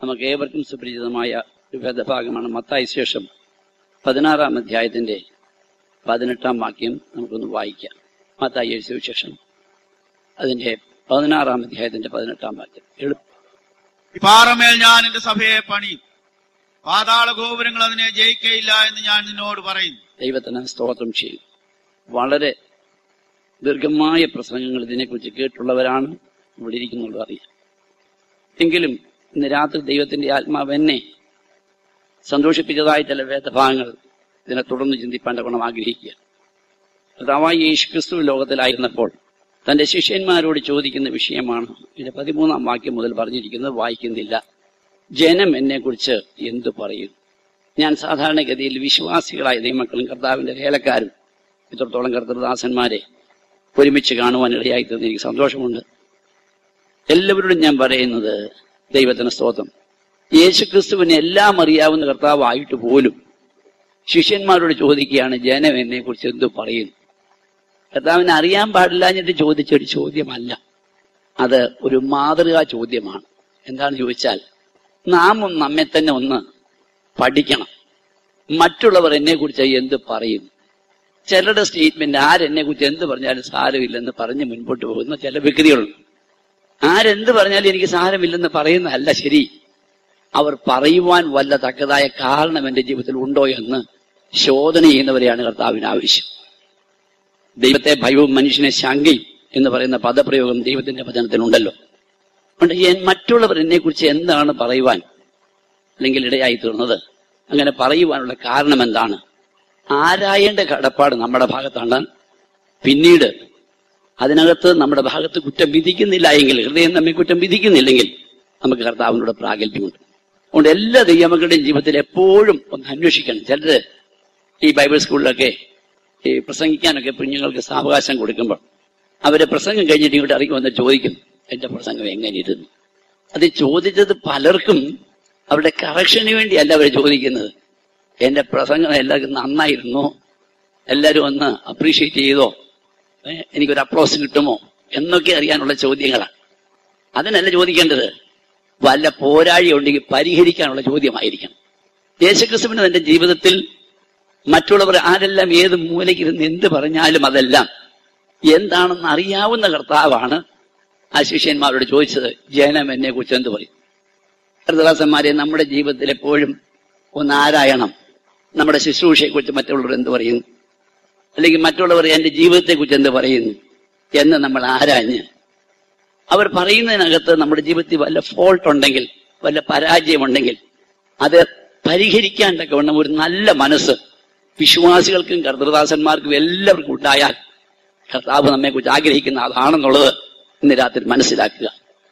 നമുക്ക് ഏവർക്കും സുപരിചിതമായ ഒരു വേദഭാഗമാണ് മത്തായി ശേഷം പതിനാറാം അധ്യായത്തിന്റെ പതിനെട്ടാം വാക്യം നമുക്കൊന്ന് വായിക്കാം മത്തായി എഴുതിയ സുവിശേഷം അതിന്റെ പതിനാറാം അധ്യായത്തിന്റെ പതിനെട്ടാം വാക്യം എളുപ്പം ഈ പാറമേൽ ഞാൻ എന്റെ സഭയെ പണിയും പാതാള ഗോപുരങ്ങൾ അതിനെ ജയിക്കയില്ല എന്ന് ഞാൻ നിന്നോട് പറയുന്നു ദൈവത്തിന് സ്തോത്രം ചെയ്യും വളരെ ദീർഘമായ പ്രസംഗങ്ങൾ ഇതിനെക്കുറിച്ച് കേട്ടുള്ളവരാണ് ഇവിടെ ഇരിക്കുന്നുള്ളത് അറിയാം എങ്കിലും ഇന്ന് രാത്രി ദൈവത്തിന്റെ ആത്മാവ് എന്നെ സന്തോഷിപ്പിച്ചതായ ചില വേദഭാഗങ്ങൾ ഇതിനെ തുടർന്ന് ചിന്തിപ്പാൻ ഗുണം ആഗ്രഹിക്കുക കർത്താവായി യേശു ക്രിസ്തു ലോകത്തിലായിരുന്നപ്പോൾ തന്റെ ശിഷ്യന്മാരോട് ചോദിക്കുന്ന വിഷയമാണ് ഇതിന്റെ പതിമൂന്നാം വാക്യം മുതൽ പറഞ്ഞിരിക്കുന്നത് വായിക്കുന്നില്ല ജനം എന്നെക്കുറിച്ച് എന്തു പറയും ഞാൻ സാധാരണഗതിയിൽ വിശ്വാസികളായ ദൈവമക്കളും കർത്താവിന്റെ വേലക്കാരും ഇത്രത്തോളം കർത്തൃദാസന്മാരെ ഒരുമിച്ച് കാണുവാൻ ഇടയായി തീർന്ന് എനിക്ക് സന്തോഷമുണ്ട് എല്ലാവരോടും ഞാൻ പറയുന്നത് ദൈവത്തിന് സ്തോത്രം യേശുക്രിസ്തുവിനെ എല്ലാം അറിയാവുന്ന കർത്താവായിട്ട് പോലും ശിഷ്യന്മാരോട് ചോദിക്കുകയാണ് ജനം എന്നെ കുറിച്ച് എന്തു പറയുന്നു കർത്താവിനെ അറിയാൻ പാടില്ലാഞ്ഞിട്ട് ചോദിച്ച ഒരു ചോദ്യമല്ല അത് ഒരു മാതൃകാ ചോദ്യമാണ് എന്താണ് ചോദിച്ചാൽ നാമും നമ്മെ തന്നെ ഒന്ന് പഠിക്കണം മറ്റുള്ളവർ എന്നെ കുറിച്ച് എന്ത് പറയും ചിലരുടെ സ്റ്റേറ്റ്മെന്റ് ആരെന്നെ കുറിച്ച് എന്ത് പറഞ്ഞാലും സാരമില്ലെന്ന് പറഞ്ഞ് മുൻപോട്ട് പോകുന്ന ചില വ്യക്തികളുണ്ട് ആരെന്ത് പറഞ്ഞാലും എനിക്ക് സാരമില്ലെന്ന് പറയുന്നതല്ല ശരി അവർ പറയുവാൻ വല്ല തക്കതായ കാരണം എന്റെ ജീവിതത്തിൽ ഉണ്ടോ എന്ന് ശോധന ചെയ്യുന്നവരെയാണ് കർത്താവിന് ആവശ്യം ദൈവത്തെ ഭയവും മനുഷ്യനെ ശങ്കയും എന്ന് പറയുന്ന പദപ്രയോഗം ദൈവത്തിന്റെ വചനത്തിലുണ്ടല്ലോ അതുകൊണ്ട് ഞാൻ മറ്റുള്ളവർ എന്നെ കുറിച്ച് എന്താണ് പറയുവാൻ അല്ലെങ്കിൽ ഇടയായി തീർന്നത് അങ്ങനെ പറയുവാനുള്ള കാരണം എന്താണ് ആരായേണ്ട കടപ്പാട് നമ്മുടെ ഭാഗത്താണ് പിന്നീട് അതിനകത്ത് നമ്മുടെ ഭാഗത്ത് കുറ്റം വിധിക്കുന്നില്ല എങ്കിൽ ഹൃദയം നമ്മെ കുറ്റം വിധിക്കുന്നില്ലെങ്കിൽ നമുക്ക് കർത്താവിനോട് പ്രാഗൽഭ്യമുണ്ട് അതുകൊണ്ട് എല്ലാ ദൈവമക്കളുടെയും ജീവിതത്തിൽ എപ്പോഴും ഒന്ന് അന്വേഷിക്കണം ചിലര് ഈ ബൈബിൾ സ്കൂളിലൊക്കെ ഈ പ്രസംഗിക്കാനൊക്കെ കുഞ്ഞുങ്ങൾക്ക് സാവകാശം കൊടുക്കുമ്പോൾ അവരെ പ്രസംഗം കഴിഞ്ഞിട്ട് ഇങ്ങോട്ട് ഇറങ്ങി വന്ന് ചോദിക്കും എന്റെ പ്രസംഗം എങ്ങനെ ഇരുന്നു അത് ചോദിച്ചത് പലർക്കും അവരുടെ കറക്ഷന് വേണ്ടിയല്ല അവർ ചോദിക്കുന്നത് എന്റെ പ്രസംഗം എല്ലാവർക്കും നന്നായിരുന്നു എല്ലാവരും ഒന്ന് അപ്രീഷിയേറ്റ് ചെയ്തോ ഏ, എനിക്കൊരു അപ്ലോസ് കിട്ടുമോ എന്നൊക്കെ അറിയാനുള്ള ചോദ്യങ്ങളാണ് അതിനല്ല ചോദിക്കേണ്ടത് വല്ല പോരാഴി ഉണ്ടെങ്കിൽ പരിഹരിക്കാനുള്ള ചോദ്യമായിരിക്കണം യേശുക്രിസ്തുവിന് തന്റെ ജീവിതത്തിൽ മറ്റുള്ളവർ ആരെല്ലാം ഏത് മൂലയ്ക്ക് ഇരുന്ന് എന്ത് പറഞ്ഞാലും അതെല്ലാം എന്താണെന്ന് അറിയാവുന്ന കർത്താവാണ് ആ ശിഷ്യന്മാരോട് ചോദിച്ചത് ജനം എന്നെ കുറിച്ച് എന്ത് പറയും കർത്തദാസന്മാരെ നമ്മുടെ ജീവിതത്തിൽ എപ്പോഴും ഒന്ന് ആരായണം നമ്മുടെ ശുശ്രൂഷയെക്കുറിച്ച് മറ്റുള്ളവർ എന്ത് പറയുന്നു അല്ലെങ്കിൽ മറ്റുള്ളവർ എന്റെ ജീവിതത്തെക്കുറിച്ച് എന്ത് പറയുന്നു എന്ന് നമ്മൾ ആരാഞ്ഞ് അവർ പറയുന്നതിനകത്ത് നമ്മുടെ ജീവിതത്തിൽ വല്ല ഫോൾട്ട് ഉണ്ടെങ്കിൽ വല്ല പരാജയമുണ്ടെങ്കിൽ അത് പരിഹരിക്കാൻ തക്കവണ്ണം ഒരു നല്ല മനസ്സ് വിശ്വാസികൾക്കും കർത്തൃദാസന്മാർക്കും എല്ലാവർക്കും ഉണ്ടായാൽ കർത്താവ് നമ്മെക്കുറിച്ച് ആഗ്രഹിക്കുന്ന അതാണെന്നുള്ളത് ഇന്ന് രാത്രി മനസ്സിലാക്കുക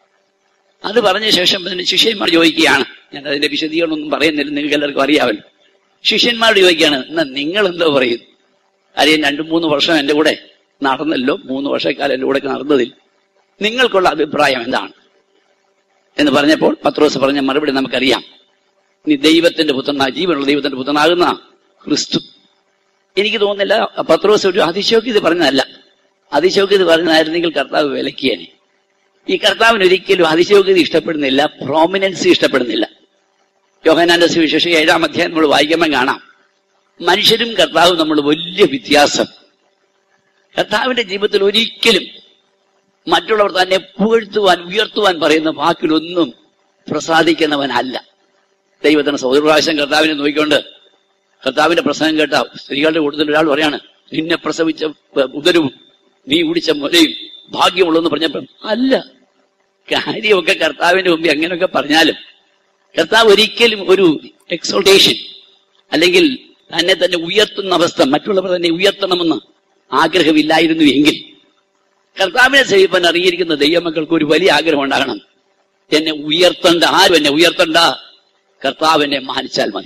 അത് പറഞ്ഞ ശേഷം പിന്നെ ശിഷ്യന്മാർ ചോദിക്കുകയാണ് ഞാൻ അതിന്റെ വിശദീകരണമൊന്നും പറയുന്നില്ല നിങ്ങൾക്ക് എല്ലാവർക്കും അറിയാമല്ലോ ശിഷ്യന്മാരോട് ചോദിക്കുകയാണ് എന്നാ നിങ്ങൾ എന്തോ പറയുന്നു കാര്യം രണ്ടു മൂന്ന് വർഷം എന്റെ കൂടെ നടന്നല്ലോ മൂന്ന് വർഷക്കാലം എന്റെ കൂടെ നടന്നതിൽ നിങ്ങൾക്കുള്ള അഭിപ്രായം എന്താണ് എന്ന് പറഞ്ഞപ്പോൾ പത്രോസ് പറഞ്ഞ മറുപടി നമുക്കറിയാം നീ ദൈവത്തിന്റെ പുത്രനാ ജീവനുള്ള ദൈവത്തിന്റെ പുത്രനാകുന്ന ക്രിസ്തു എനിക്ക് തോന്നുന്നില്ല പത്രോസ് ഒരു അതിശോക്യത പറഞ്ഞതല്ല അതിശോക്യത പറഞ്ഞതായിരുന്നെങ്കിൽ കർത്താവ് വിലക്കിയേനെ ഈ കർത്താവിന് ഒരിക്കലും അതിശയോഗ്യത ഇഷ്ടപ്പെടുന്നില്ല പ്രോമിനൻസ് ഇഷ്ടപ്പെടുന്നില്ല യോഹനാന്റെ സുവിശേഷം ഏഴാം അധ്യായം നമ്മൾ വായിക്കുമ്പോൾ കാണാം മനുഷ്യരും കർത്താവും നമ്മൾ വലിയ വ്യത്യാസം കർത്താവിന്റെ ജീവിതത്തിൽ ഒരിക്കലും മറ്റുള്ളവർ തന്നെ പുകഴ്ത്തുവാൻ ഉയർത്തുവാൻ പറയുന്ന വാക്കിലൊന്നും പ്രസാദിക്കുന്നവനല്ല ദൈവത്തിന് സൗദപ്രാവശ്യം കർത്താവിനെ നോക്കിക്കൊണ്ട് കർത്താവിന്റെ പ്രസംഗം കേട്ട സ്ത്രീകളുടെ കൂട്ടത്തിൽ ഒരാൾ പറയാണ് നിന്നെ പ്രസവിച്ച ഉദരവും നീ കുടിച്ച മുലയും ഭാഗ്യമുള്ളൂ പറഞ്ഞപ്പം അല്ല കാര്യമൊക്കെ കർത്താവിന്റെ മുമ്പിൽ അങ്ങനെയൊക്കെ പറഞ്ഞാലും കർത്താവ് ഒരിക്കലും ഒരു എക്സോൾട്ടേഷൻ അല്ലെങ്കിൽ തന്നെ തന്നെ ഉയർത്തുന്ന അവസ്ഥ മറ്റുള്ളവർ തന്നെ ഉയർത്തണമെന്ന് ആഗ്രഹമില്ലായിരുന്നു എങ്കിൽ കർത്താവിനെ സേവിപ്പാൻ അറിയിരിക്കുന്ന ദൈവമക്കൾക്ക് ഒരു വലിയ ആഗ്രഹം ഉണ്ടാകണം എന്നെ ഉയർത്തണ്ട ആരും എന്നെ ഉയർത്തണ്ട കർത്താവ് എന്നെ മാനിച്ചാൽ മതി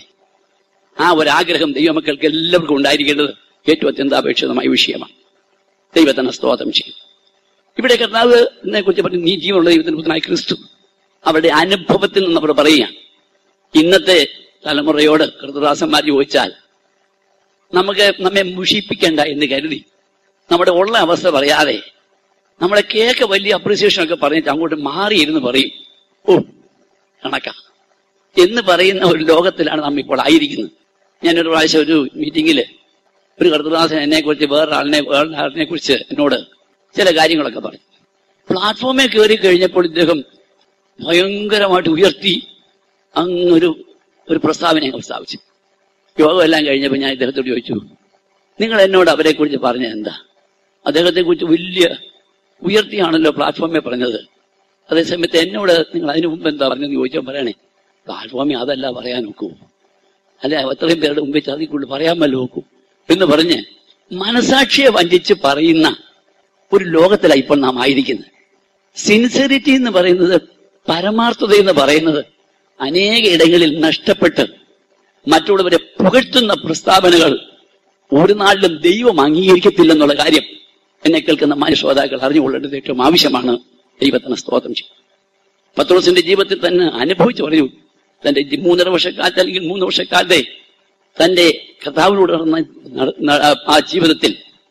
ആ ഒരാഗ്രഹം ദൈവമക്കൾക്ക് എല്ലാവർക്കും ഉണ്ടായിരിക്കേണ്ടത് ഏറ്റവും അത്യന്താപേക്ഷിതമായ വിഷയമാണ് ദൈവത്തിന് സ്തോത്രം ചെയ്യും ഇവിടെ കർത്താവ് എന്നെ കുറിച്ച് പറഞ്ഞു നീ ജീവനുള്ള ദൈവത്തിന് പുത്രനായ ക്രിസ്തു അവരുടെ അനുഭവത്തിൽ നിന്ന് അവർ പറയുക ഇന്നത്തെ തലമുറയോട് കൃതദാസന്മാർ ചോദിച്ചാൽ നമുക്ക് നമ്മെ മുഷിപ്പിക്കണ്ട എന്ന് കരുതി നമ്മുടെ ഉള്ള അവസ്ഥ പറയാതെ നമ്മളെ കേക്ക് വലിയ അപ്രിസിയേഷൻ ഒക്കെ പറഞ്ഞിട്ട് അങ്ങോട്ട് മാറിയിരുന്ന് പറയും ഓ കണക്കാ എന്ന് പറയുന്ന ഒരു ലോകത്തിലാണ് നാം ഇപ്പോൾ ആയിരിക്കുന്നത് ഞാനൊരു പ്രാവശ്യം ഒരു മീറ്റിംഗിൽ ഒരു കർത്തദാസൻ എന്നെ കുറിച്ച് വേറൊരാളിനെ വേറൊരാളിനെ കുറിച്ച് എന്നോട് ചില കാര്യങ്ങളൊക്കെ പറഞ്ഞു പ്ലാറ്റ്ഫോമിൽ കയറി കഴിഞ്ഞപ്പോൾ ഇദ്ദേഹം ഭയങ്കരമായിട്ട് ഉയർത്തി അങ്ങൊരു ഒരു പ്രസ്താവന അങ്ങ് പ്രസ്താവിച്ചു യോഗം എല്ലാം കഴിഞ്ഞപ്പോൾ ഞാൻ ഇദ്ദേഹത്തോട് ചോദിച്ചു നിങ്ങൾ എന്നോട് അവരെ കുറിച്ച് പറഞ്ഞത് എന്താ അദ്ദേഹത്തെ കുറിച്ച് വലിയ ഉയർത്തിയാണല്ലോ പ്ലാറ്റ്ഫോമിൽ പറഞ്ഞത് അതേസമയത്ത് എന്നോട് നിങ്ങൾ അതിനു മുമ്പ് എന്താ പറഞ്ഞെന്ന് ചോദിച്ചാൽ പറയണേ പ്ലാറ്റ്ഫോമിൽ അതല്ല പറയാൻ നോക്കൂ അല്ലെ അത്രയും പേരുടെ മുമ്പിൽ ചതിക്കുള്ളൂ പറയാമല്ലോ നോക്കൂ എന്ന് പറഞ്ഞ് മനസാക്ഷിയെ വഞ്ചിച്ച് പറയുന്ന ഒരു ലോകത്തിലാണ് ഇപ്പോൾ നാം ആയിരിക്കുന്നത് സിൻസിയറിറ്റി എന്ന് പറയുന്നത് പരമാർത്ഥത എന്ന് പറയുന്നത് അനേക ഇടങ്ങളിൽ നഷ്ടപ്പെട്ട് മറ്റുള്ളവരെ പുകഴ്ത്തുന്ന പ്രസ്താവനകൾ ഒരു നാളിലും ദൈവം അംഗീകരിക്കത്തില്ലെന്നുള്ള കാര്യം എന്നെ കേൾക്കുന്ന മാനുശ്രോതാക്കൾ അറിഞ്ഞുകൊള്ളേണ്ടത് ഏറ്റവും ആവശ്യമാണ് ദൈവത്തിന് സ്തോത്രം ചെയ്യും പത്രോസിന്റെ ജീവിതത്തിൽ തന്നെ അനുഭവിച്ചു പറഞ്ഞു തന്റെ ജി- മൂന്നര വർഷക്കാലത്ത് അല്ലെങ്കിൽ മൂന്ന് വർഷക്കാലത്തെ തന്റെ കർത്താവിനോട് നടന്ന നട- ന- ആ ജീവിതത്തിൽ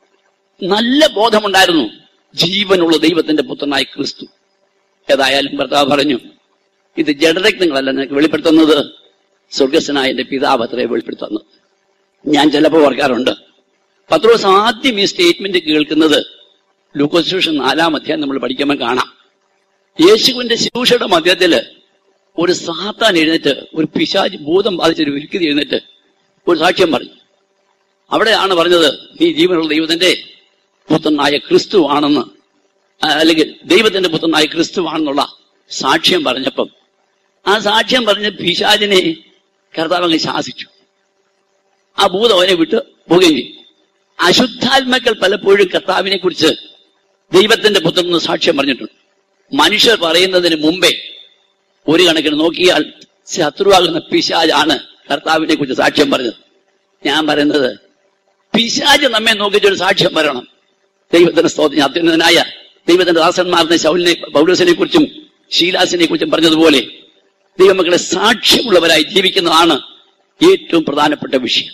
നല്ല ബോധമുണ്ടായിരുന്നു ജീവനുള്ള ദൈവത്തിന്റെ പുത്രനായ ക്രിസ്തു ഏതായാലും ഭർത്താവ് പറഞ്ഞു ഇത് ജഡരക്തങ്ങളല്ല നിനക്ക് വെളിപ്പെടുത്തുന്നത് സ്വർഗസ്വനായ എന്റെ പിതാവ് അത്രേ വെളിപ്പെടുത്തുന്നത് ഞാൻ ചിലപ്പോൾ ഓർക്കാറുണ്ട് പത്രോസ് ആദ്യം ഈ സ്റ്റേറ്റ്മെന്റ് കേൾക്കുന്നത് ലൂക്കോസ് നാലാം അധ്യായം നമ്മൾ പഠിക്കുമ്പോൾ കാണാം യേശുവിന്റെ ശിശുഷയുടെ മധ്യത്തില് ഒരു സാത്താൻ എഴുന്നേറ്റ് ഒരു പിശാജ് ഭൂതം ബാധിച്ചൊരു വിൽക്കതി എഴുന്നേറ്റ് ഒരു സാക്ഷ്യം പറഞ്ഞു അവിടെയാണ് പറഞ്ഞത് നീ ജീവനുള്ള ദൈവത്തിന്റെ പുത്രനായ ക്രിസ്തു ആണെന്ന് ആ, അല്ലെങ്കിൽ ദൈവത്തിന്റെ പുത്രനായ ക്രിസ്തു ആണെന്നുള്ള സാക്ഷ്യം പറഞ്ഞപ്പം ആ സാക്ഷ്യം പറഞ്ഞ പിശാജിനെ കർത്താവ് അങ്ങ് ശാസിച്ചു ആ ഭൂതം അവനെ വിട്ട് പോവുകയും ചെയ്യും അശുദ്ധാത്മാക്കൾ പലപ്പോഴും കർത്താവിനെ കുറിച്ച് ദൈവത്തിന്റെ പുത്രൻ എന്ന് സാക്ഷ്യം പറഞ്ഞിട്ടുണ്ട് മനുഷ്യർ പറയുന്നതിന് മുമ്പേ ഒരു കണക്കിന് നോക്കിയാൽ ശത്രുവാകുന്ന പിശാജാണ് കർത്താവിനെ കുറിച്ച് സാക്ഷ്യം പറഞ്ഞത് ഞാൻ പറയുന്നത് പിശാജ് നമ്മെ നോക്കിച്ചൊരു സാക്ഷ്യം പറയണം ദൈവത്തിന്റെ സ്തോത്രം അത്യുന്നതനായ ദൈവത്തിന്റെ ദാസന്മാർന്ന ശൗലിനെ പൗലോസിനെ കുറിച്ചും ശീലാസിനെ കുറിച്ചും പറഞ്ഞതുപോലെ ദൈവമക്കളെ സാക്ഷ്യമുള്ളവരായി ജീവിക്കുന്നതാണ് ഏറ്റവും പ്രധാനപ്പെട്ട വിഷയം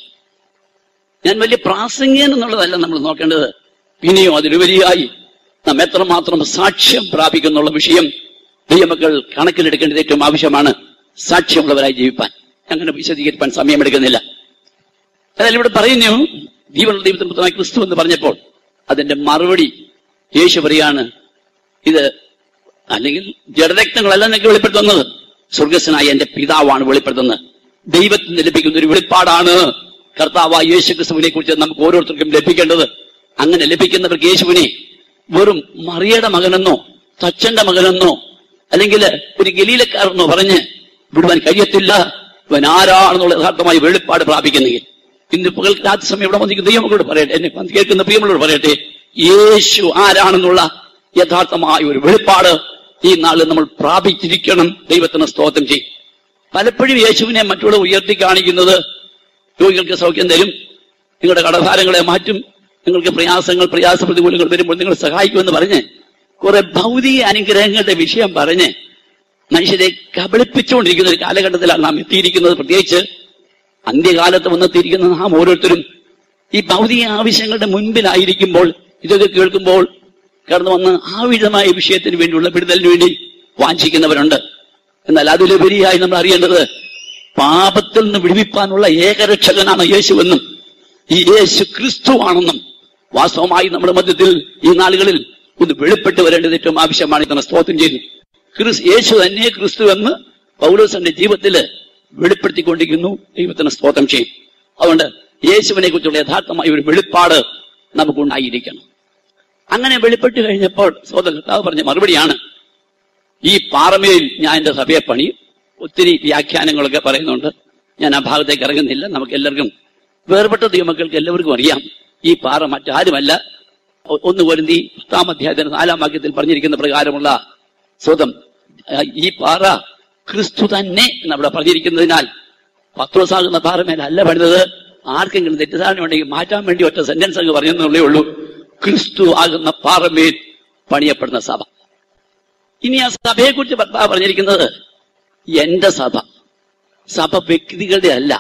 ഞാൻ വലിയ പ്രാസംഗികൻ എന്നുള്ളതല്ല നമ്മൾ നോക്കേണ്ടത് പിന്നെയോ അതിലുപരിയായി നാം എത്രമാത്രം സാക്ഷ്യം പ്രാപിക്കുന്നുള്ള വിഷയം ദൈവമക്കൾ കണക്കിലെടുക്കേണ്ടത് ഏറ്റവും ആവശ്യമാണ് സാക്ഷ്യമുള്ളവരായി ജീവിപ്പാൻ അങ്ങനെ വിശദീകരിക്കാൻ സമയമെടുക്കുന്നില്ല എന്നാൽ ഇവിടെ പറയുന്നു ജീവനുള്ള ദൈവത്തിന് പുത്രനായ ക്രിസ്തു എന്ന് പറഞ്ഞപ്പോൾ അതിന്റെ മറുപടി യേശു പറയാണ് ഇത് അല്ലെങ്കിൽ ജഡരക്തങ്ങളല്ല നിങ്ങൾക്ക് വെളിപ്പെടുത്തുന്നത് സ്വർഗസ്വനായ എന്റെ പിതാവാണ് വെളിപ്പെടുത്തുന്നത് ദൈവത്തിന് ലഭിക്കുന്ന ഒരു വെളിപ്പാടാണ് കർത്താവായ യേശു ക്രിസ്തുവിനെ കുറിച്ച് നമുക്ക് ഓരോരുത്തർക്കും ലഭിക്കേണ്ടത് അങ്ങനെ ലഭിക്കുന്നവർക്ക് യേശുവിനെ വെറും മറിയയുടെ മകനെന്നോ തച്ചന്റെ മകനെന്നോ അല്ലെങ്കിൽ ഒരു ഗലീലക്കാരെന്നോ പറഞ്ഞ് വിടുവാൻ കഴിയത്തില്ല ഇവൻ ആരാണെന്നുള്ള യഥാർത്ഥമായി വെളിപ്പാട് പ്രാപിക്കുന്നെങ്കിൽ ഇന്ന് പകൽ രാത്രി സമയം ഇവിടെ വന്നിരിക്കുന്ന ദൈവങ്ങളോട് പറയട്ടെ എന്നെ വന്ന് കേൾക്കുന്ന പ്രിയങ്ങളോട് പറയട്ടെ യേശു ആരാണെന്നുള്ള യഥാർത്ഥമായ ഒരു വെളിപ്പാട് ഈ നാളിൽ നമ്മൾ പ്രാപിച്ചിരിക്കണം ദൈവത്തിന് സ്തോത്രം ചെയ്യും പലപ്പോഴും യേശുവിനെ മറ്റുള്ള ഉയർത്തി കാണിക്കുന്നത് രോഗികൾക്ക് സൗഖ്യം തരും നിങ്ങളുടെ കടഭാരങ്ങളെ മാറ്റും നിങ്ങൾക്ക് പ്രയാസങ്ങൾ പ്രയാസ പ്രതികൂലങ്ങൾ വരുമ്പോൾ നിങ്ങൾ സഹായിക്കുമെന്ന് പറഞ്ഞ് കുറെ ഭൗതിക അനുഗ്രഹങ്ങളുടെ വിഷയം പറഞ്ഞ് മനുഷ്യരെ കബളിപ്പിച്ചുകൊണ്ടിരിക്കുന്ന ഒരു കാലഘട്ടത്തിലാണ് നാം എത്തിയിരിക്കുന്നത് പ്രത്യേകിച്ച് അന്ത്യകാലത്ത് വന്നെത്തിയിരിക്കുന്ന നാം ഓരോരുത്തരും ഈ ഭൗതിക ആവശ്യങ്ങളുടെ മുൻപിലായിരിക്കുമ്പോൾ ഇതൊക്കെ കേൾക്കുമ്പോൾ കടന്നു വന്ന് ആവിധമായ വിഷയത്തിന് വേണ്ടിയുള്ള വിടുതലിന് വേണ്ടി വാഞ്ചിക്കുന്നവരുണ്ട് എന്നാൽ അതിലുപരിയായി നമ്മൾ അറിയേണ്ടത് പാപത്തിൽ നിന്ന് വിടുവിപ്പാനുള്ള ഏകരക്ഷകനാണ് യേശുവെന്നും ഈ യേശു ക്രിസ്തുവാണെന്നും വാസ്തവമായി നമ്മുടെ മധ്യത്തിൽ ഈ നാളുകളിൽ ഒന്ന് വെളിപ്പെട്ട് വരേണ്ടത് ഏറ്റവും ആവശ്യമാണ് ഇത്തന്നെ സ്തോത്രം ചെയ്തു ക്രിസ് യേശു തന്നെ ക്രിസ്തു എന്ന് പൗലോസന്റെ ജീവിതത്തില് വെളിപ്പെടുത്തിക്കൊണ്ടിരിക്കുന്നു ദൈവത്തിന് സ്തോത്രം ചെയ്യും അതുകൊണ്ട് യേശുവിനെ കുറിച്ചുള്ള യഥാർത്ഥമായ ഒരു വെളിപ്പാട് നമുക്കുണ്ടായിരിക്കണം അങ്ങനെ വെളിപ്പെട്ട് കഴിഞ്ഞപ്പോൾ സോദരൻ കർത്താവ് പറഞ്ഞ മറുപടിയാണ് ഈ പാറമേൽ ഞാൻ എന്റെ സഭയെ പണി ഒത്തിരി വ്യാഖ്യാനങ്ങളൊക്കെ പറയുന്നുണ്ട് ഞാൻ ആ ഭാഗത്തേക്ക് ഇറങ്ങുന്നില്ല നമുക്ക് എല്ലാവർക്കും വേർപെട്ട ദൈവമക്കൾക്ക് എല്ലാവർക്കും അറിയാം ഈ പാറ മറ്റാരുമല്ല ഒ- ഒന്ന് പൊരുന്തി പത്താം അധ്യായത്തിന് നാലാം വാക്യത്തിൽ പറഞ്ഞിരിക്കുന്ന പ്രകാരമുള്ള സ്വതം ആ, ഈ പാറ ക്രിസ്തു തന്നെ എന്നവിടെ പറഞ്ഞിരിക്കുന്നതിനാൽ പത്രോസാകുന്ന പാറമേലല്ല പണിതത് ആർക്കെങ്കിലും തെറ്റിദ്ധാരണ ഉണ്ടെങ്കിൽ മാറ്റാൻ വേണ്ടി ഒറ്റ സെന്റൻസ് അങ്ങ് പറഞ്ഞെന്നുള്ളേ ഉള്ളൂ ക്രിസ്തു ആകുന്ന പാറമേൽ പണിയപ്പെടുന്ന സഭ ഇനി ആ സഭയെ കുറിച്ച് ഭർത്താവ് പറഞ്ഞിരിക്കുന്നത് എന്റെ സഭ സഭ വ്യക്തികളുടെ അല്ല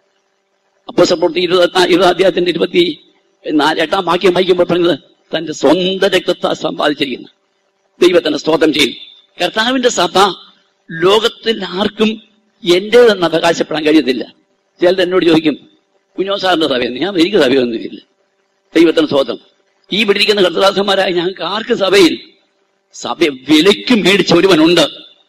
അപ്പൊ പ്രവൃത്തി ഇരുപത്തി ഇരുപത് അധ്യായത്തിന്റെ ഇരുപത്തി നാല് എട്ടാം വാക്യം വായിക്കുമ്പോൾ പറഞ്ഞത് തന്റെ സ്വന്തം രക്തത്താൽ സമ്പാദിച്ചിരിക്കുന്ന ദൈവത്തിന്റെ സ്തോത്രം ചെയ്യും കർത്താവിന്റെ സഭ ലോകത്തിൽ ആർക്കും എന്റേതെന്ന് അവകാശപ്പെടാൻ കഴിയത്തില്ല ചിലത് എന്നോട് ചോദിക്കും കുഞ്ഞോ സാറിന്റെ സഭയെന്ന് ഞാൻ എനിക്ക് സഭയൊന്നുമില്ല ദൈവത്തിന് സ്വതം ഈ പിടിയിരിക്കുന്ന കർത്തദാസന്മാരായ ഞങ്ങൾക്ക് ആർക്ക് സഭയിൽ സഭ വിലയ്ക്ക് മേടിച്ച ഒരുവനുണ്ട്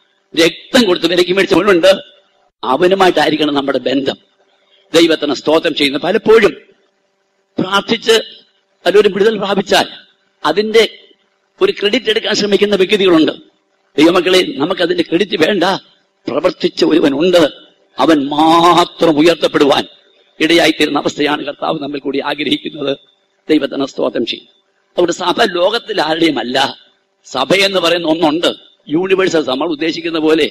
രക്തം കൊടുത്ത് വിലയ്ക്ക് മേടിച്ച ഒരുവനുണ്ട് അവനുമായിട്ടായിരിക്കണം നമ്മുടെ ബന്ധം ദൈവത്തിന് സ്തോത്രം ചെയ്യുന്നത് പലപ്പോഴും പ്രാർത്ഥിച്ച് അതിലൊരു വിടുതൽ പ്രാപിച്ചാൽ അതിന്റെ ഒരു ക്രെഡിറ്റ് എടുക്കാൻ ശ്രമിക്കുന്ന വ്യക്തികളുണ്ട് ദൈവമക്കളെ നമുക്ക് അതിന്റെ ക്രെഡിറ്റ് വേണ്ട പ്രവർത്തിച്ച ഒരുവനുണ്ട് അവൻ മാത്രം ഉയർത്തപ്പെടുവാൻ ഇടയായിത്തീരുന്ന അവസ്ഥയാണ് കർത്താവ് നമ്മിൽ കൂടി ആഗ്രഹിക്കുന്നത് ദൈവത്തിന് സ്തോത്രം ചെയ്യും അതുകൊണ്ട് സഭ ലോകത്തിൽ ആരുടെയുമല്ല സഭ എന്ന് പറയുന്ന ഒന്നുണ്ട് യൂണിവേഴ്സൽ നമ്മൾ ഉദ്ദേശിക്കുന്ന പോലെ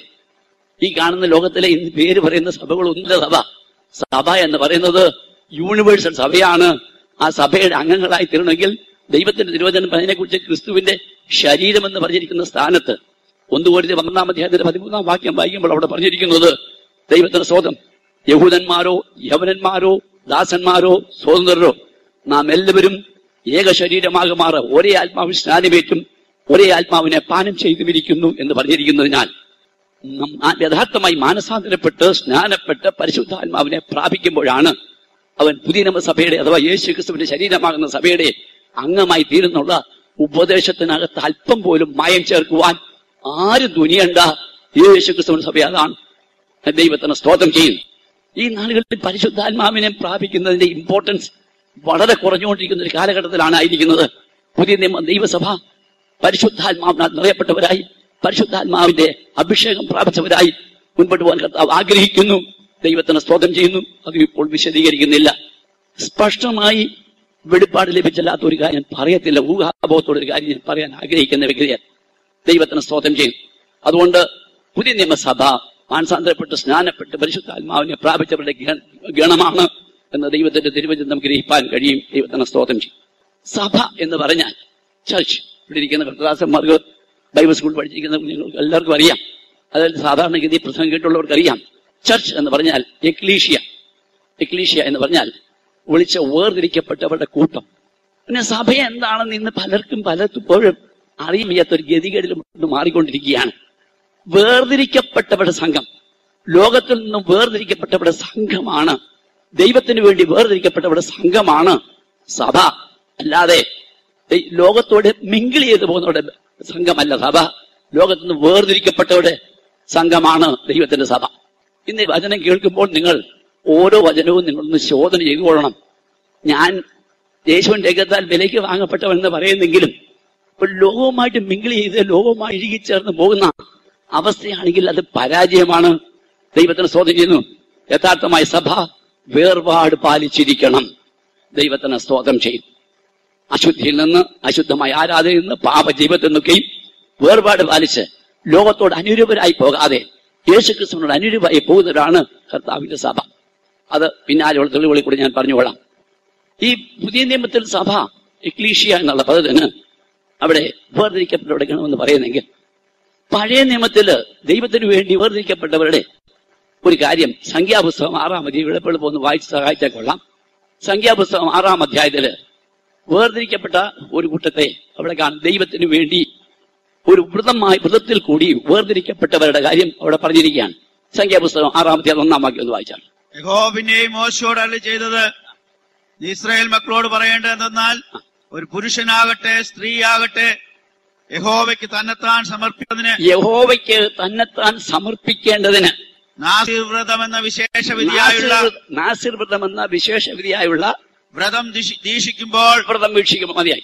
ഈ കാണുന്ന ലോകത്തിലെ ഇന്ന് പേര് പറയുന്ന സഭകളൊന്നുമില്ല സഭ സഭ എന്ന് പറയുന്നത് യൂണിവേഴ്സൽ സഭയാണ് ആ സഭയുടെ അംഗങ്ങളായി തീരണമെങ്കിൽ ദൈവത്തിന്റെ തിരുവചനം അതിനെക്കുറിച്ച് ക്രിസ്തുവിന്റെ ശരീരം എന്ന് പറഞ്ഞിരിക്കുന്ന സ്ഥാനത്ത് ഒന്നുകൂടി പന്ത്രണ്ടാം അധ്യായത്തിന്റെ പതിമൂന്നാം വാക്യം വായിക്കുമ്പോൾ അവിടെ പറഞ്ഞിരിക്കുന്നത് ദൈവത്തിന്റെ സ്വതം യഹൂദന്മാരോ യവനന്മാരോ ദാസന്മാരോ സ്വതന്ത്രരോ നാം എല്ലാവരും ഏക ശരീരമാകുമാറ് ഒരേ ആത്മാവിൽ സ്നാനമേറ്റും ഒരേ ആത്മാവിനെ പാനം ചെയ്തുമിരിക്കുന്നു എന്ന് പറഞ്ഞിരിക്കുന്നതിനാൽ നാം ആ യഥാർത്ഥമായി മാനസാന്തരപ്പെട്ട് സ്നാനപ്പെട്ട് പരിശുദ്ധാത്മാവിനെ പ്രാപിക്കുമ്പോഴാണ് അവൻ പുതിയ നിയമസഭയുടെ അഥവാ യേശു ക്രിസ്തുവിന്റെ ശരീരമാകുന്ന സഭയുടെ അംഗമായി തീരുന്നുള്ള ഉപദേശത്തിനകത്ത് അല്പം പോലും മായം ചേർക്കുവാൻ ആരും തുനിയണ്ട യേശു ക്രിസ്തുവിന്റെ സഭ അതാണ് ദൈവത്തിന് സ്തോത്രം ചെയ്യുന്നു ഈ നാളുകളിൽ പരിശുദ്ധാത്മാവിനെ പ്രാപിക്കുന്നതിന്റെ ഇമ്പോർട്ടൻസ് വളരെ കുറഞ്ഞുകൊണ്ടിരിക്കുന്ന ഒരു കാലഘട്ടത്തിലാണ് ആയിരിക്കുന്നത് പുതിയ നിയമ ദൈവസഭ പരിശുദ്ധാത്മാവിനാൽ നിറയപ്പെട്ടവരായി പരിശുദ്ധാത്മാവിന്റെ അഭിഷേകം പ്രാപിച്ചവരായി മുൻപോട്ട് പോകാൻ കർത്താവ് ആഗ്രഹിക്കുന്നു ദൈവത്തിന് സ്തോത്രം ചെയ്യുന്നു അത് ഇപ്പോൾ വിശദീകരിക്കുന്നില്ല സ്പഷ്ടമായി വെളിപ്പാട് ലഭിച്ചില്ലാത്ത ഒരു കാര്യം പറയത്തില്ല ഊഹാബോധത്തോടെ ഒരു കാര്യം ഞാൻ പറയാൻ ആഗ്രഹിക്കുന്ന വ്യക്തിയാണ് ദൈവത്തിന് സ്തോത്രം ചെയ്യും അതുകൊണ്ട് പുതിയ നിയമസഭ മാനസാന്തരപ്പെട്ട് സ്നാനപ്പെട്ട് പരിശുദ്ധാത്മാവിനെ പ്രാപിച്ചവരുടെ ഗണ- ഗണമാണ് എന്ന ദൈവത്തിന്റെ തിരുവചനം നമുക്ക് ഗ്രഹിപ്പാൻ കഴിയും ദൈവത്തിന് സ്തോത്രം ചെയ്യും സഭ എന്ന് പറഞ്ഞാൽ ചർച്ച് ഇവിടെ ഇരിക്കുന്ന കർത്തദാസന്മാർക്ക് ബൈബിൾ സ്കൂൾ പഠിച്ചിരിക്കുന്ന കുഞ്ഞുങ്ങൾക്ക് എല്ലാവർക്കും അറിയാം അതായത് സാധാരണഗതി പ്രസംഗം കേട്ടുള്ളവർക്ക് അറിയാം ചർച്ച് എന്ന് പറഞ്ഞാൽ എക്ലീഷ്യ എക്ലീഷ്യ എന്ന് പറഞ്ഞാൽ വിളിച്ച വേർതിരിക്കപ്പെട്ടവരുടെ കൂട്ടം പിന്നെ സഭ എന്താണെന്ന് ഇന്ന് പലർക്കും പലപ്പോഴും അറിയാൻ വയ്യാത്തൊരു ഗതികേടിലും മാറിക്കൊണ്ടിരിക്കുകയാണ് വേർതിരിക്കപ്പെട്ടവരുടെ സംഘം ലോകത്തിൽ നിന്നും വേർതിരിക്കപ്പെട്ടവരുടെ സംഘമാണ് ദൈവത്തിന് വേണ്ടി വേർതിരിക്കപ്പെട്ടവരുടെ സംഘമാണ് സഭ അല്ലാതെ ദൈ- ലോകത്തോട് മിങ്കിൾ ചെയ്തു പോകുന്നവരുടെ സംഘമല്ല സഭ ലോകത്തു നിന്ന് വേർതിരിക്കപ്പെട്ടവരുടെ സംഘമാണ് ദൈവത്തിന്റെ സഭ ഇന്ന് ഈ വചനം കേൾക്കുമ്പോൾ നിങ്ങൾ ഓരോ വചനവും നിങ്ങളൊന്ന് ശോധന ചെയ്തുകൊള്ളണം ഞാൻ യേശുവിന്റെ രംഗത്താൽ വിലയ്ക്ക് വാങ്ങപ്പെട്ടവൻ എന്ന് പറയുന്നെങ്കിലും ഇപ്പോൾ ലോകവുമായിട്ട് മിങ്കിൾ ചെയ്ത് ലോകവുമായി ഇഴുകിച്ചേർന്ന് പോകുന്ന അവസ്ഥയാണെങ്കിൽ അത് പരാജയമാണ് ദൈവത്തിന് സ്തോത്രം ചെയ്യുന്നു യഥാർത്ഥമായ സഭ വേർപാട് പാലിച്ചിരിക്കണം ദൈവത്തിന് സ്തോത്രം ചെയ്യും അശുദ്ധിയിൽ നിന്ന് അശുദ്ധമായ ആരാധനയിൽ നിന്ന് പാപജീവിതത്തിൽ നിന്നൊക്കെയും വേർപാട് പാലിച്ച് ലോകത്തോട് അനുരൂപരായി പോകാതെ യേശു ക്രിസ്തുവിനോട് അനുരൂപരായി പോകുന്നവരാണ് കർത്താവിന്റെ സഭ അത് പിന്നാലെയുള്ള തെളിവുകളിൽ കൂടി ഞാൻ പറഞ്ഞുകൊള്ളാം ഈ പുതിയ നിയമത്തിൽ സഭ എക്ലീഷ്യ എന്നുള്ള പദത്തിന് അവിടെ വേർതിരിക്കപ്പെട്ടവരുടെ ഗണമെന്ന് പറയുന്നെങ്കിൽ പഴയ നിയമത്തില് ദൈവത്തിന് വേണ്ടി വേർതിരിക്കപ്പെട്ടവരുടെ ഒരു കാര്യം സംഖ്യാപുസ്തകം ആറാം അധ്യായം എളുപ്പത്തിൽ ഒന്ന് വായിച്ച് സഹായിച്ചാൽ കൊള്ളാം സംഖ്യാപുസ്തകം ആറാം അധ്യായത്തില് വേർതിരിക്കപ്പെട്ട ഒരു കൂട്ടത്തെ അവിടെ കാണും ദൈവത്തിന് വേണ്ടി ഒരു വ്രതമായി വ്രതത്തിൽ കൂടി വേർതിരിക്കപ്പെട്ടവരുടെ കാര്യം അവിടെ പറഞ്ഞിരിക്കുകയാണ് സംഖ്യാപുസ്തകം ആറാം അധ്യായം ഒന്നാം വാക്യം ഒന്ന് വായിച്ചാൽ യഹോ പിന്നെയും മോശയോട് അല്ല ചെയ്തത് നീ ഇസ്രായേൽ മക്കളോട് പറയേണ്ടതെന്നാൽ ഒരു പുരുഷനാകട്ടെ സ്ത്രീയാകട്ടെ യഹോവയ്ക്ക് തന്നെത്താൻ സമർപ്പിക്കുന്നതിന് യഹോവയ്ക്ക് തന്നെത്താൻ സമർപ്പിക്കേണ്ടതിന് നാസിർ വ്രതം എന്ന വിശേഷ വിധിയായുള്ള നാസിർ- നാസിർ വ്രതം എന്ന വിശേഷ വിധിയായുള്ള വ്രതം ദിശി- ദീക്ഷിക്കുമ്പോൾ വ്രതം വീക്ഷിക്കുമ്പോൾ മതിയായി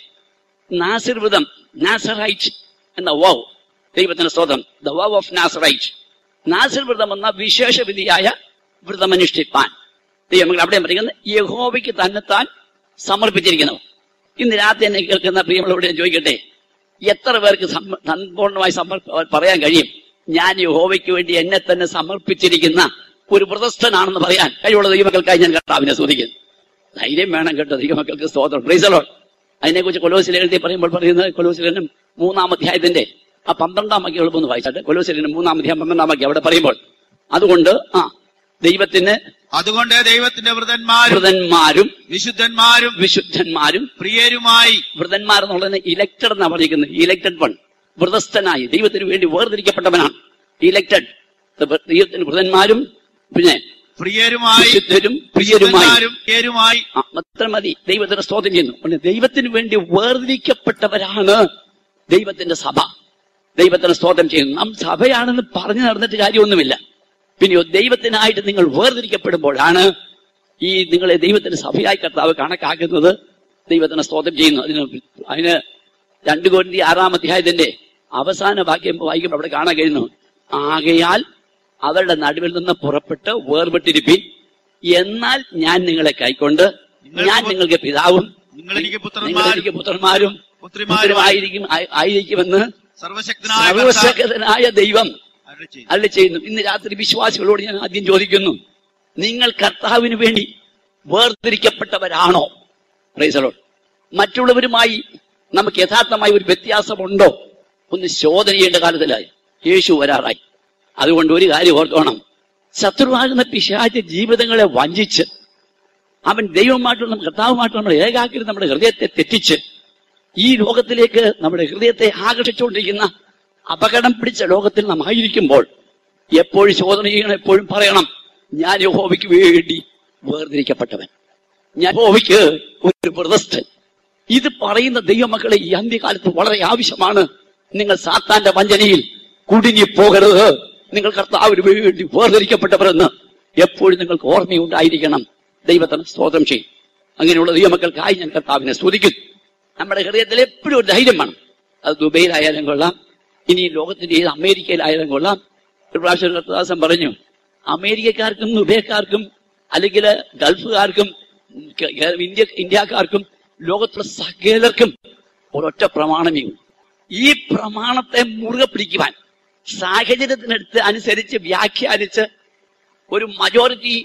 നാസിർ വ്രതം നാസറൈറ്റ് എന്ന വാവ് ദൈവത്തിന്റെ സ്തോത്രം ദ വാവ് ഓഫ് നാസറൈറ്റ് നാസിർ വ്രതം എന്ന വിശേഷ വിധിയായ വ്രതമനുഷ്ഠിപ്പാൻ ദൈവങ്ങൾ അവിടെ പറയുന്നത് യഹോവയ്ക്ക് തന്നെത്താൻ സമർപ്പിച്ചിരിക്കുന്നു ഇന്ന് രാത്രി എന്നെ കേൾക്കുന്ന പ്രിയമുള്ളവരോട് ഞാൻ ചോദിക്കട്ടെ എത്ര പേർക്ക് സമ്മ- സമ്പൂർണ്ണമായി സമർപ്പ പറയാൻ കഴിയും ഞാൻ യഹോവയ്ക്ക് വേണ്ടി എന്നെ തന്നെ സമർപ്പിച്ചിരിക്കുന്ന ഒരു വ്രതസ്ഥനാണെന്ന് പറയാൻ കഴിവുള്ള ദൈവമക്കൾക്കായി ഞാൻ കർത്താവിനെ സ്തുതിക്കുന്നു ധൈര്യം വേണം കേട്ടോ ദൈവമക്കൾക്ക് സ്തോത്രം പ്രൈസലോ അതിനെക്കുറിച്ച് കൊലോസിൽ എഴുതി പറയുമ്പോൾ പറയുന്നത് കൊലോസിലും മൂന്നാം അധ്യായത്തിന്റെ ആ പന്ത്രണ്ടാം വാക്യം എളുപ്പം വായിച്ചാട്ടെ കൊലോസിലിന് മൂന്നാം അധ്യായം പന്ത്രണ്ടാം വാക്യം അവിടെ പറയുമ്പോൾ അതുകൊണ്ട് ആ ദൈവത്തിന് അതുകൊണ്ട് ദൈവത്തിന്റെ വ്രതന്മാരും വൃതന്മാരും വിശുദ്ധന്മാരും വിശുദ്ധന്മാരും പ്രിയരുമായി വൃതന്മാർ എന്നുള്ളതിന് ഇലക്റ്റഡ് എന്നാണ് പറഞ്ഞിരിക്കുന്നത് ഇലക്റ്റഡ് വൺ വ്രതസ്ഥനായി ദൈവത്തിന് വേണ്ടി വേർതിരിക്കപ്പെട്ടവനാണ് ഇലക്റ്റഡ് ദൈവത്തിന് വൃതന്മാരും പിന്നെ പ്രിയരുമായി വിശുദ്ധരും പ്രിയരുമായി വിശുദ്ധന്മാരും പ്രിയരുമായി ആ, അത്ര മതി ദൈവത്തിന് സ്തോത്രം ചെയ്യുന്നു പിന്നെ ദൈവത്തിന് വേണ്ടി വേർതിരിക്കപ്പെട്ടവരാണ് ദൈവത്തിന്റെ സഭ ദൈവത്തിന് സ്തോത്രം ചെയ്യുന്നു നാം സഭയാണെന്ന് പറഞ്ഞു നടന്നിട്ട് കാര്യമൊന്നുമില്ല പിന്നെയോ ദൈവത്തിനായിട്ട് നിങ്ങൾ വേർതിരിക്കപ്പെടുമ്പോഴാണ് ഈ നിങ്ങളെ ദൈവത്തിന്റെ സഭയായി കർത്താവ് കണക്കാക്കുന്നത് ദൈവത്തിന് സ്തോത്രം ചെയ്യുന്നു അതിന് അതിന് രണ്ടു കോരി ആറാം അധ്യായത്തിന്റെ അവസാന വാക്യം വായിക്കുമ്പോൾ അവിടെ കാണാൻ കഴിയുന്നു ആകയാൽ അവരുടെ നടുവിൽ നിന്ന് പുറപ്പെട്ട് വേർപെട്ടിരിപ്പിൻ എന്നാൽ ഞാൻ നിങ്ങളെ കൈക്കൊണ്ട് ഞാൻ നിങ്ങൾക്ക് പിതാവും നിങ്ങൾ എനിക്ക് നിങ്ങൾ പുത്രന്മാരും എനിക്ക് പുത്രന്മാരും പുത്രിമാരും പുത്രമായിരിക്കും ആയി- ആയിരിക്കുമെന്ന് സർവശക്തനായ കർത്താവ് സർവശക്തനായ ദൈവം അരുളി ചെയ്തു. അല്ല ചെയ്യുന്നു ഇന്ന് രാത്രി വിശ്വാസികളോട് ഞാൻ ആദ്യം ചോദിക്കുന്നു നിങ്ങൾ കർത്താവിന് വേണ്ടി വേർതിരിക്കപ്പെട്ടവരാണോ പ്രൈസലോ മറ്റുള്ളവരുമായി നമുക്ക് യഥാർത്ഥമായി ഒരു വ്യത്യാസമുണ്ടോ ഒന്ന് ശോധന ചെയ്യേണ്ട കാലത്തിലായി യേശു വരാറായി അതുകൊണ്ട് ഒരു കാര്യം ഓർത്തോണം ശത്രുവാകുന്ന പിശാച ജീവിതങ്ങളെ വഞ്ചിച്ച് അവൻ ദൈവമായിട്ടുള്ള കർത്താവുമായിട്ടുള്ള നമ്മുടെ ഏകാഗ്രത നമ്മുടെ ഹൃദയത്തെ തെറ്റിച്ച് ഈ ലോകത്തിലേക്ക് നമ്മുടെ ഹൃദയത്തെ ആകർഷിച്ചുകൊണ്ടിരിക്കുന്ന അപകടം പിടിച്ച ലോകത്തിൽ നാം ആയിരിക്കുമ്പോൾ എപ്പോഴും ശോധന ചെയ്യണം എപ്പോഴും പറയണം ഞാൻ യഹോവയ്ക്ക് വേണ്ടി വേർതിരിക്കപ്പെട്ടവൻ ഞാൻ യഹോവയ്ക്ക് ഒരു വ്രതസ്ഥൻ ഇത് പറയുന്ന ദൈവമക്കളെ ഈ അന്ത്യകാലത്ത് വളരെ ആവശ്യമാണ് നിങ്ങൾ സാത്താന്റെ വഞ്ചനയിൽ കുടുങ്ങി പോകരുത് നിങ്ങൾ കർത്താവിന് വേണ്ടി വേർതിരിക്കപ്പെട്ടവരെന്ന് എപ്പോഴും നിങ്ങൾക്ക് ഓർമ്മയുണ്ടായിരിക്കണം ദൈവത്തിന് സ്തോത്രം ചെയ്യും അങ്ങനെയുള്ള ദൈവമക്കൾക്കായി ഞാൻ കർത്താവിനെ സ്തുതിക്കുന്നു നമ്മുടെ ഹൃദയത്തിൽ എപ്പോഴും ഒരു ധൈര്യം വേണം അത് ദുബൈയിലായാലും കൊള്ളാം ഇനി ലോകത്തിന്റെ ഏത് അമേരിക്കയിലായാലും കൊള്ളാം ഒരു പ്രാവശ്യം ഒരു കർത്തദാസൻ പറഞ്ഞു അമേരിക്കക്കാർക്കും ദുബൈക്കാർക്കും അല്ലെങ്കിൽ ഗൾഫുകാർക്കും കേ- കേ- ഇന്ത്യ ഇന്ത്യക്കാർക്കും ലോകത്തുള്ള സകലർക്കും ഒരൊറ്റ പ്രമാണമേ ഉള്ളൂ. ഈ പ്രമാണത്തെ മുറുകെ പിടിക്കുവാൻ സാഹചര്യത്തിനടുത്ത് അനുസരിച്ച് വ്യാഖ്യാനിച്ച് ഒരു മജോറിറ്റി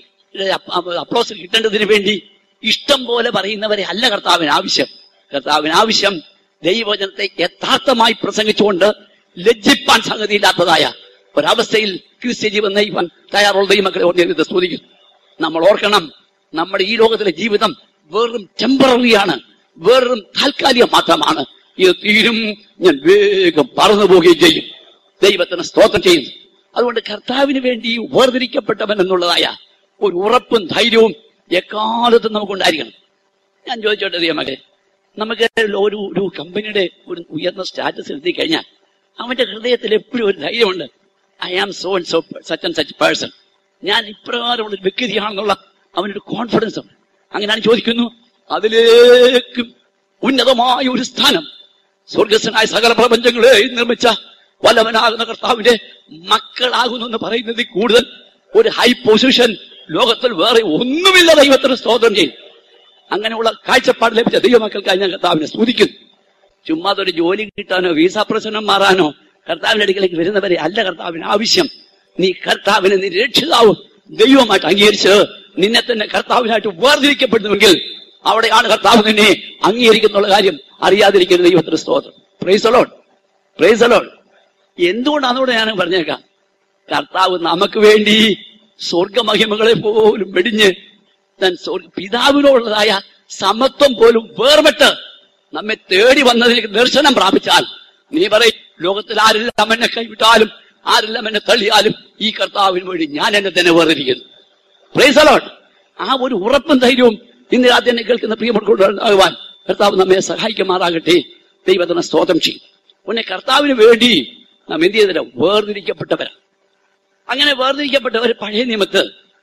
അപ്ലോസ് കിട്ടേണ്ടതിന് വേണ്ടി ഇഷ്ടം പോലെ പറയുന്നവരെ അല്ല കർത്താവിന് ആവശ്യം കർത്താവിന് ആവശ്യം ദൈവവചനത്തെ യഥാർത്ഥമായി പ്രസംഗിച്ചുകൊണ്ട് ലജ്ജിപ്പാൻ സംഗതിയില്ലാത്തതായ ഒരവസ്ഥയിൽ ക്രിസ്ത്യ ജീവൻ നയിപ്പാൻ തയ്യാറുള്ള ദൈവമക്കളെ ഓർമ്മ സ്തുതിക്കുന്നു നമ്മൾ ഓർക്കണം നമ്മുടെ ഈ ലോകത്തിലെ ജീവിതം വെറും ടെമ്പററിയാണ് വെറും താൽക്കാലികം മാത്രമാണ് ഇത് തീരും ഞാൻ വേഗം പറന്നു പോവുകയും ചെയ്യും ദൈവത്തിന് സ്തോത്രം ചെയ്യുന്നു അതുകൊണ്ട് കർത്താവിന് വേണ്ടി വേർതിരിക്കപ്പെട്ടവൻ എന്നുള്ളതായ ഒരു ഉറപ്പും ധൈര്യവും എക്കാലത്തും നമുക്കുണ്ടായിരിക്കണം ഞാൻ ചോദിച്ചോട്ടെ ദൈവമകെ നമുക്ക് ഒരു ഒരു കമ്പനിയുടെ ഒരു ഉയർന്ന സ്റ്റാറ്റസ് എത്തി കഴിഞ്ഞാൽ അവന്റെ ഹൃദയത്തിൽ എപ്പോഴും ഒരു ധൈര്യമുണ്ട് I am so and so such and such person ഞാൻ ഇപ്രകാരമുള്ള ഒരു വ്യക്തിയാണെന്നുള്ള അവനൊരു കോൺഫിഡൻസ് ഉണ്ട് അങ്ങനെയാണ് ചോദിക്കുന്നു അതിലേക്കും ഉന്നതമായ ഒരു സ്ഥാനം സ്വർഗസ്വനായ സകല പ്രപഞ്ചങ്ങളെ നിർമ്മിച്ച വല്ലവനാകുന്ന കർത്താവിന്റെ മക്കളാകുന്നു എന്ന് പറയുന്നതിൽ കൂടുതൽ ഒരു ഹൈ പൊസിഷൻ ലോകത്തിൽ വേറെ ഒന്നുമില്ല ദൈവത്തിന് സ്തോത്രം ചെയ്യും അങ്ങനെയുള്ള കാഴ്ചപ്പാട് ലഭിച്ച ദൈവമക്കൾക്കായി ഞാൻ കർത്താവിനെ സ്തുതിക്കുന്നു ചുമ്മാ ഒരു ജോലി കിട്ടാനോ വീസ പ്രശ്നം മാറാനോ കർത്താവിന്റെ അടുക്കലേക്ക് വരുന്നവരെ അല്ല കർത്താവിന് ആവശ്യം നീ കർത്താവിനെ നീ രക്ഷിതാവും ദൈവമായിട്ട് അംഗീകരിച്ച് നിന്നെ തന്നെ കർത്താവിനായിട്ട് വേർതിരിക്കപ്പെടുന്നുവെങ്കിൽ അവിടെയാണ് കർത്താവ് നിന്നെ അംഗീകരിക്കുന്നുള്ള കാര്യം അറിയാതിരിക്കുന്ന ദൈവത്തിന് സ്തോത്രം പ്രൈസലോൺ പ്രൈസലോൺ എന്തുകൊണ്ടാണെന്നൂടെ ഞാൻ പറഞ്ഞേക്കാം കർത്താവ് നമുക്ക് വേണ്ടി സ്വർഗമഹിമകളെ പോലും വെടിഞ്ഞ് താൻ സ്വർഗ- പിതാവിനോടുള്ളതായ സമത്വം പോലും വേർപെട്ട് നമ്മെ തേടി വന്നതിലേക്ക് ദർശനം പ്രാപിച്ചാൽ നീ പറയും ലോകത്തിൽ ആരെല്ലാം എന്നെ കൈവിട്ടാലും ആരെല്ലാം എന്നെ തള്ളിയാലും ഈ കർത്താവിന് വേണ്ടി ഞാൻ എന്നെ തന്നെ വേർതിരിക്കുന്നു പ്രൈസ് അലോട്ട് ആ ഒരു ഉറപ്പും ധൈര്യവും ഇന്ന് രാത്രി എന്നെ കേൾക്കുന്ന പ്രിയപ്പെട്ടവരുണ്ടാകുവാൻ കർത്താവ് നമ്മെ സഹായിക്കുമാറാകട്ടെ ദൈവത്തിന് സ്തോത്രം ചെയ്യും ഉന്നെ കർത്താവിന് വേണ്ടി നാം എന്ത് ചെയ്തില്ല വേർതിരിക്കപ്പെട്ടവരാണ് അങ്ങനെ വേർതിരിക്കപ്പെട്ടവർ പഴയ നിയമത്ത്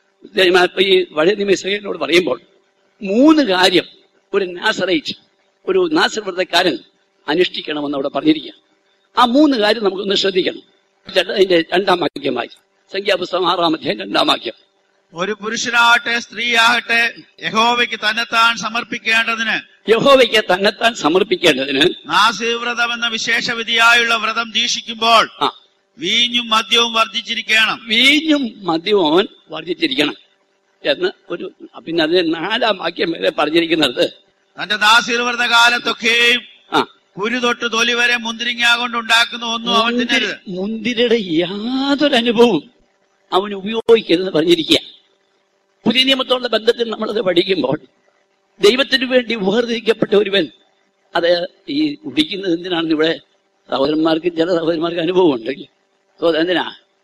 ഈ പഴയ നിയമ ഇസ്രയേലിനോട് പറയുമ്പോൾ മൂന്ന് കാര്യം ഒരു നാസറേറ്റ് ഒരു നാസർവ്രതക്കാരൻ അനുഷ്ഠിക്കണമെന്ന് അവിടെ പറഞ്ഞിരിക്കുക ആ മൂന്ന് കാര്യം നമുക്കൊന്ന് ശ്രദ്ധിക്കണം ചേട്ടാ, അതിന്റെ രണ്ടാം വാക്യമായി സംഖ്യാപുസ്തകം ആറാം അധ്യായം രണ്ടാം വാക്യം ഒരു പുരുഷനാകട്ടെ സ്ത്രീയാകട്ടെ യഹോവയ്ക്ക് തന്നെത്താൻ സമർപ്പിക്കേണ്ടതിന് യഹോവയ്ക്ക് തന്നെത്താൻ സമർപ്പിക്കേണ്ടതിന് നാസീവ്രതം എന്ന വിശേഷവിധിയായുള്ള വ്രതം ദീക്ഷിക്കുമ്പോൾ ആ വീഞ്ഞും മദ്യവും വർദ്ധിച്ചിരിക്കണം വീഞ്ഞും മദ്യവും അവൻ വർദ്ധിച്ചിരിക്കണം എന്ന് ഒരു പിന്നെ അതിന് നാലാം വാക്യം വരെ പറഞ്ഞിരിക്കുന്നത് തന്റെ ദാസീവ്രത കാലത്തൊക്കെയും ആ കുരു തൊട്ട് തൊലി വരെ മുന്തിരിങ്ങ കൊണ്ട് ഉണ്ടാക്കുന്ന ഒന്നും അവൻ മുന്തിരി- തിന്നരുത് മുന്തിരിയുടെ യാതൊരു അനുഭവവും അവൻ ഉപയോഗിക്കരുതെന്ന് പറഞ്ഞിരിക്കുക പുതിയ നിയമത്തോടുള്ള ബന്ധത്തിൽ നമ്മളത് പഠിക്കുമ്പോൾ ദൈവത്തിന് വേണ്ടി വേർതിരിക്കപ്പെട്ട ഒരുവൻ അത് ഈ കുടിക്കുന്നത് എന്തിനാണെന്ന് ഇവിടെ സഹോദരന്മാർക്ക് ചില സഹോദരന്മാർക്ക് അനുഭവം ഉണ്ട് സോ എന്തിനാ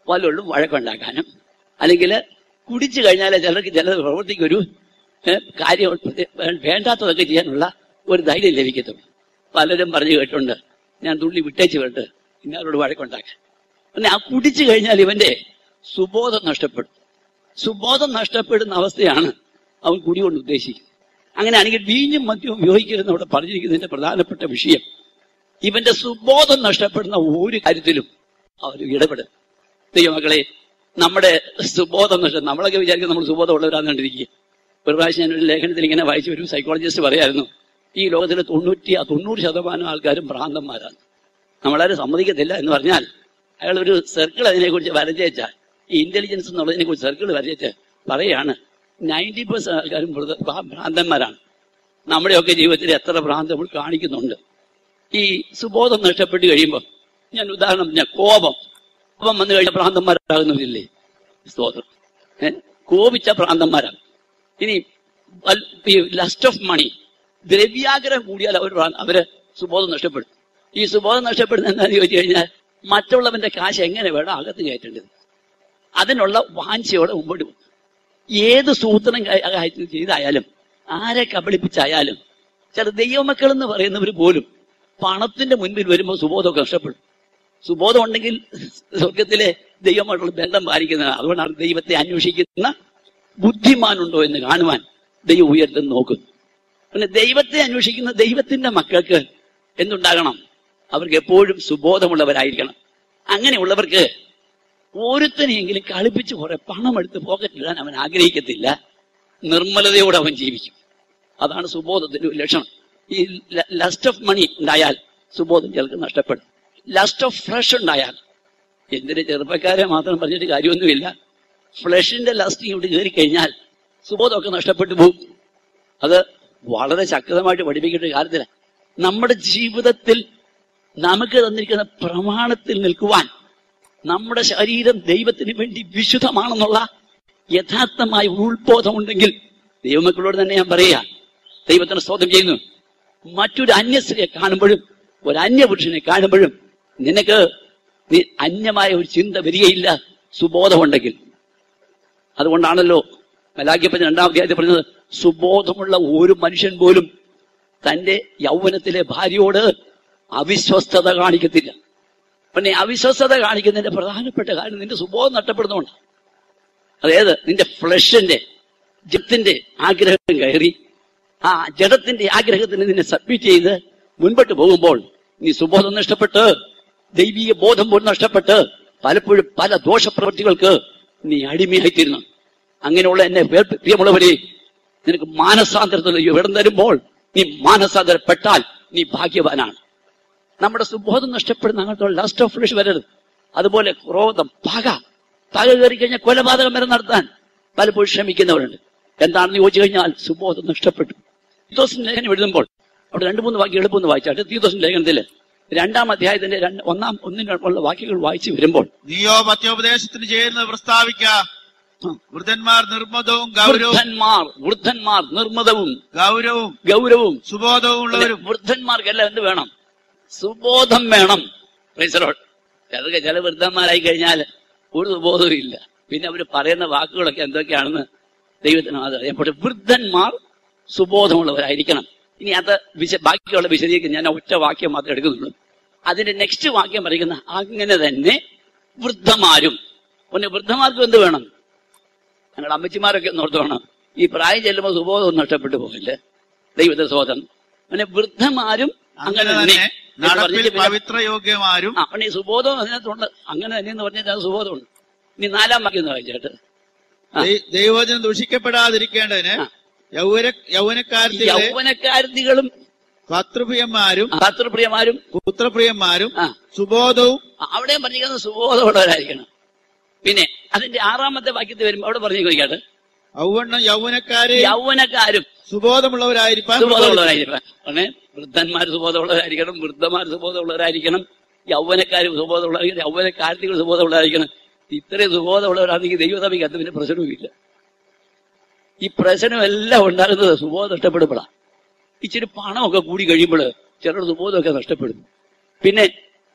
വല്ലവരും വഴക്കുണ്ടാക്കാനും അല്ലെങ്കിൽ കുടിച്ചു കഴിഞ്ഞാൽ ചിലർക്ക് ചില പ്രവൃത്തിക്കൊരു ഏഹ്, കാര്യം വേ- വേണ്ടാത്തതൊക്കെ ചെയ്യാനുള്ള ഒരു ധൈര്യം ലഭിക്കത്തുള്ളൂ പലരും പറഞ്ഞു കേട്ടുണ്ട് ഞാൻ തുള്ളി വിട്ടേച്ച് വിട്ട് ഇന്നവരോട് വഴക്കുണ്ടാക്കാൻ പിന്നെ ആ കുടിച്ചു കഴിഞ്ഞാൽ ഇവന്റെ സുബോധം നഷ്ടപ്പെടും സുബോധം നഷ്ടപ്പെടുന്ന അവസ്ഥയാണ് അവൻ കുടി കൊണ്ട് ഉദ്ദേശിക്കുന്നത് അങ്ങനെയാണെങ്കിൽ വീഞ്ഞും മദ്യവും ഉപയോഗിക്കരുതെന്ന് അവിടെ പറഞ്ഞിരിക്കുന്നതിന്റെ പ്രധാനപ്പെട്ട വിഷയം ഇവന്റെ സുബോധം നഷ്ടപ്പെടുന്ന ഒരു കാര്യത്തിലും അവർ ഇടപെടും ദൈവമക്കളെ നമ്മുടെ സുബോധം നഷ്ടം നമ്മളൊക്കെ വിചാരിക്കും നമ്മൾ സുബോധമുള്ളവരാന്ന് കണ്ടിരിക്കുക ഒരു പ്രാവശ്യം ഞാൻ ഒരു ലേഖനത്തിൽ ഇങ്ങനെ വായിച്ച ഒരു സൈക്കോളജിസ്റ്റ് പറയായിരുന്നു ഈ ലോകത്തിലെ തൊണ്ണൂറ്റി തൊണ്ണൂറ് ശതമാനം ആൾക്കാരും ഭ്രാന്തന്മാരാണ് നമ്മളാരും സമ്മതിക്കത്തില്ല എന്ന് പറഞ്ഞാൽ അയാൾ ഒരു സർക്കിൾ അതിനെക്കുറിച്ച് വരച്ചേച്ചാൽ ഈ ഇന്റലിജൻസ് എന്നുള്ളതിനെ കുറിച്ച് സർക്കിൾ വരച്ചേച്ച് പറയാണ് നയൻറ്റി പെർസെന്റ് ആൾക്കാരും ഭ്രത- ഭ്രാ- ഭ്രാന്തന്മാരാണ് നമ്മുടെയൊക്കെ ജീവിതത്തിൽ എത്ര ഭ്രാന്ത് നമ്മൾ കാണിക്കുന്നുണ്ട് ഈ സുബോധം നഷ്ടപ്പെട്ട് കഴിയുമ്പോൾ ഞാൻ ഉദാഹരണം പറഞ്ഞ കോപം കോപം വന്നു കഴിഞ്ഞാൽ ഭ്രാന്തന്മാരാകുന്നവരില്ലേ സ്തോത്രം ഏ? കോപിച്ച ഭ്രാന്തന്മാരാണ് ഇനി ലസ്റ്റ് ഓഫ് മണി ദ്രവ്യാഗ്രഹം കൂടിയാൽ അവർ ഭ്രാ- അവര് സുബോധം നഷ്ടപ്പെടും ഈ സുബോധം നഷ്ടപ്പെടുന്ന എന്താണെന്ന് ചോദിച്ചു കഴിഞ്ഞാൽ മറ്റുള്ളവന്റെ കാശ് എങ്ങനെ വേണം അകത്ത് കയറ്റേണ്ടത് അതിനുള്ള വാഞ്ചയോടെ മുമ്പോട്ട് പോകും ഏത് സൂത്രം ക- ക- ചെയ്തായാലും ആരെ കബളിപ്പിച്ചായാലും ചില ദൈവമക്കൾ എന്ന് പറയുന്നവർ പോലും പണത്തിന്റെ മുൻപിൽ വരുമ്പോൾ സുബോധമൊക്കെ നഷ്ടപ്പെടും സുബോധം ഉണ്ടെങ്കിൽ സ്വർഗത്തിലെ ദൈവമായിട്ടുള്ള ബന്ധം പാലിക്കുന്നത് അതുകൊണ്ടാണ് ദൈവത്തെ അന്വേഷിക്കുന്ന ബുദ്ധിമാനുണ്ടോ എന്ന് കാണുവാൻ ദൈവം ഉയർത്തുന്ന നോക്കുന്നു പിന്നെ ദൈവത്തെ അന്വേഷിക്കുന്ന ദൈവത്തിന്റെ മക്കൾക്ക് എന്തുണ്ടാകണം അവർക്ക് എപ്പോഴും സുബോധമുള്ളവരായിരിക്കണം അങ്ങനെയുള്ളവർക്ക് ഓരോരുത്തനെയെങ്കിലും കളിപ്പിച്ച് കുറെ പണം എടുത്ത് പോക്കറ്റിടാൻ അവൻ ആഗ്രഹിക്കത്തില്ല നിർമ്മലതയോടെ അവൻ ജീവിക്കും അതാണ് സുബോധത്തിന്റെ ഒരു ലക്ഷണം ഈ ലസ്റ്റ് ഓഫ് മണി ഉണ്ടായാൽ സുബോധം ചിലർക്ക് നഷ്ടപ്പെടും ലസ്റ്റ് ഓഫ് ഫ്ലഷ് ഉണ്ടായാൽ എന്തിന് ചെറുപ്പക്കാരെ മാത്രം പറഞ്ഞിട്ട് കാര്യമൊന്നുമില്ല ഫ്ലഷിന്റെ ലസ്റ്റ് ഇവിടെ കയറി കഴിഞ്ഞാൽ സുബോധമൊക്കെ നഷ്ടപ്പെട്ടു പോകും അത് വളരെ ശക്തമായിട്ട് പഠിപ്പിക്കേണ്ട കാര്യത്തിലാണ് നമ്മുടെ ജീവിതത്തിൽ നമുക്ക് തന്നിരിക്കുന്ന പ്രമാണത്തിൽ നിൽക്കുവാൻ നമ്മുടെ ശരീരം ദൈവത്തിന് വേണ്ടി വിശുദ്ധമാണെന്നുള്ള യഥാർത്ഥമായ ഉൾബോധമുണ്ടെങ്കിൽ ദൈവമക്കളോട് തന്നെ ഞാൻ പറയുക ദൈവത്തിന് സ്തോത്രം ചെയ്യുന്നു മറ്റൊരു അന്യസ്ത്രീയെ കാണുമ്പോഴും ഒരു അന്യപുരുഷനെ കാണുമ്പോഴും നിനക്ക് നീ അന്യമായ ഒരു ചിന്ത വരികയില്ല സുബോധമുണ്ടെങ്കിൽ അതുകൊണ്ടാണല്ലോ മലാഖ്യപ്പൻ രണ്ടാം അധ്യായത്തിൽ പറഞ്ഞത് സുബോധമുള്ള ഒരു മനുഷ്യൻ പോലും തന്റെ യൗവനത്തിലെ ഭാര്യയോട് അവിശ്വസ്തത കാണിക്കത്തില്ല പിന്നെ അവിശ്വസ്തത കാണിക്കുന്നതിന്റെ പ്രധാനപ്പെട്ട കാര്യം നിന്റെ സുബോധം നഷ്ടപ്പെടുന്നതുകൊണ്ട് അതായത് നിന്റെ ഫ്ലഷിന്റെ ജഡത്തിന്റെ ആഗ്രഹം കയറി ആ ജഡത്തിന്റെ ആഗ്രഹത്തിന് നിന്നെ സബ്മിറ്റ് ചെയ്ത് മുൻപോട്ട് പോകുമ്പോൾ നീ സുബോധം നഷ്ടപ്പെട്ട് ദൈവീയ ബോധം പോലും നഷ്ടപ്പെട്ട് പലപ്പോഴും പല ദോഷപ്രവൃത്തികൾക്ക് നീ അടിമയായിത്തീരുന്നു അങ്ങനെയുള്ള എന്നെ വേർ- പ്രിയമുള്ളവരെ നിനക്ക് മാനസാന്തരത്തിൽ ഇവിടം തരുമ്പോൾ നീ മാനസാന്തരപ്പെട്ടാൽ നീ ഭാഗ്യവാനാണ് നമ്മുടെ സുബോധം നഷ്ടപ്പെടുന്ന അങ്ങനത്തെ ലാസ്റ്റ് ഓഫ് ഫ്ലഷ് വരരുത് അതുപോലെ ക്രോധം പക പക കയറി കഴിഞ്ഞാൽ കൊലപാതകം വരെ നടത്താൻ പലപ്പോഴും ശ്രമിക്കുന്നവരുണ്ട് എന്താണെന്ന് ചോദിച്ചു കഴിഞ്ഞാൽ സുബോധം നഷ്ടപ്പെട്ടു തീത്തോസിന്റെ ലേഖനം എഴുതുമ്പോൾ അവിടെ രണ്ട് മൂന്ന് വാക്യം എളുപ്പമൊന്ന് വായിച്ചാട്ട് തീത്തോസിന്റെ ലേഖനത്തില് രണ്ടാം അധ്യായത്തിന്റെ രണ്ട് ഒന്നാം ഒന്നിനുള്ള വാക്യങ്ങൾ വായിച്ചു വരുമ്പോൾ നീയോ മധ്യോപദേശത്തിന് ചേരുന്നത് പ്രസ്താവിക്ക വൃദ്ധന്മാർ നിർമ്മതവും ഗൗരവവും വൃദ്ധന്മാർ വൃദ്ധന്മാർ നിർമ്മതവും ഗൗരവവും ഗൗരവവും സുബോധവും ഉള്ളവരും വൃദ്ധന്മാർക്കെല്ലാം എന്ത് വേണം സുബോധം വേണം Praise the Lord. ചിലർക്ക് ചില വൃദ്ധന്മാരായി കഴിഞ്ഞാൽ ഒരു സുബോധവും ഇല്ല പിന്നെ അവർ പറയുന്ന വാക്കുകളൊക്കെ എന്തൊക്കെയാണെന്ന് ദൈവത്തിന് അത് അറിയാം പക്ഷെ വൃദ്ധന്മാർ സുബോധമുള്ളവരായിരിക്കണം ഇനി അത് വിശ ബാക്കിയുള്ള വിശദീകരിക്കും ഞാൻ ഒറ്റ വാക്യം മാത്രമേ എടുക്കുന്നുള്ളൂ അതിന്റെ നെക്സ്റ്റ് വാക്യം പറയുന്ന അങ്ങനെ തന്നെ വൃദ്ധമാരും പിന്നെ വൃദ്ധമാർക്കും എന്ത് വേണം ഞങ്ങളുടെ അമ്മച്ചിമാരൊക്കെ ഓർത്ത് വേണം ഈ പ്രായം ചെല്ലുമ്പോൾ സുബോധം നഷ്ടപ്പെട്ടു പോകില്ലേ ദൈവത്തെ സ്വതം പിന്നെ വൃദ്ധമാരും അങ്ങനെ തന്നെ എന്ന് നടപ്പിൽ പറഞ്ഞിട്ട് പിന്നെ- പവിത്ര യോഗ്യമാരും ആ പിന്നെ ഈ സുബോധം അതിനകത്തുണ്ട് അങ്ങനെ തന്നെ എന്ന് പറഞ്ഞിട്ട് അത് സുബോധമുണ്ട് ഇനി നാലാം വാക്യം ഒന്ന് വായിച്ചാട്ട് ആ. ദൈ- ദൈവവചനം ദുഷിക്കപ്പെടാതിരിക്കേണ്ടതിന് ആ. യൗവന യൗവനക്കാരത്തികളെ യൗവനക്കാരത്തികളും ഭർത്തൃപ്രിയന്മാരും ഭർത്തൃപ്രിയമാരും പുത്രപ്രിയന്മാരും ആ സുബോധവും ആ, അവിടെയും പറഞ്ഞിരിക്കുന്നത് സുബോധമുള്ളവരായിരിക്കണം പിന്നെ അതിന്റെ ആറാമത്തെ വാക്യത്തിൽ വരുമ്പോൾ അവിടെ പറഞ്ഞു നോക്കിയാട്ട് ഔവണ്ണം യൗവനക്കാരെ യൗവനക്കാരും സുബോധമുള്ളവരായിരിക്കാൻ സുബോധമുള്ളവരായിരിക്കണം ഉടനെ വൃദ്ധന്മാർ സുബോധമുള്ളവരായിരിക്കണം വൃദ്ധന്മാർ സുബോധമുള്ളവരായിരിക്കണം യൗവനക്കാർ സുബോധമുള്ളവരായിരിക്കണം യൗവനക്കാരത്തികൾ സുബോധമുള്ളവരായിരിക്കണം ഇത്രയും സുബോധമുള്ളവരാണെങ്കിൽ ദൈവസഭയ്ക്ക് അത് പിന്നെ പ്രശ്നവുമില്ല ഈ പ്രശ്നമെല്ലാം ഉണ്ടാകുന്നത് സുബോധം നഷ്ടപ്പെടുമ്പോഴാണ് ഇച്ചിരി പണമൊക്കെ കൂടി കഴിയുമ്പോൾ ചിലർ സുബോധമൊക്കെ നഷ്ടപ്പെടുന്നു പിന്നെ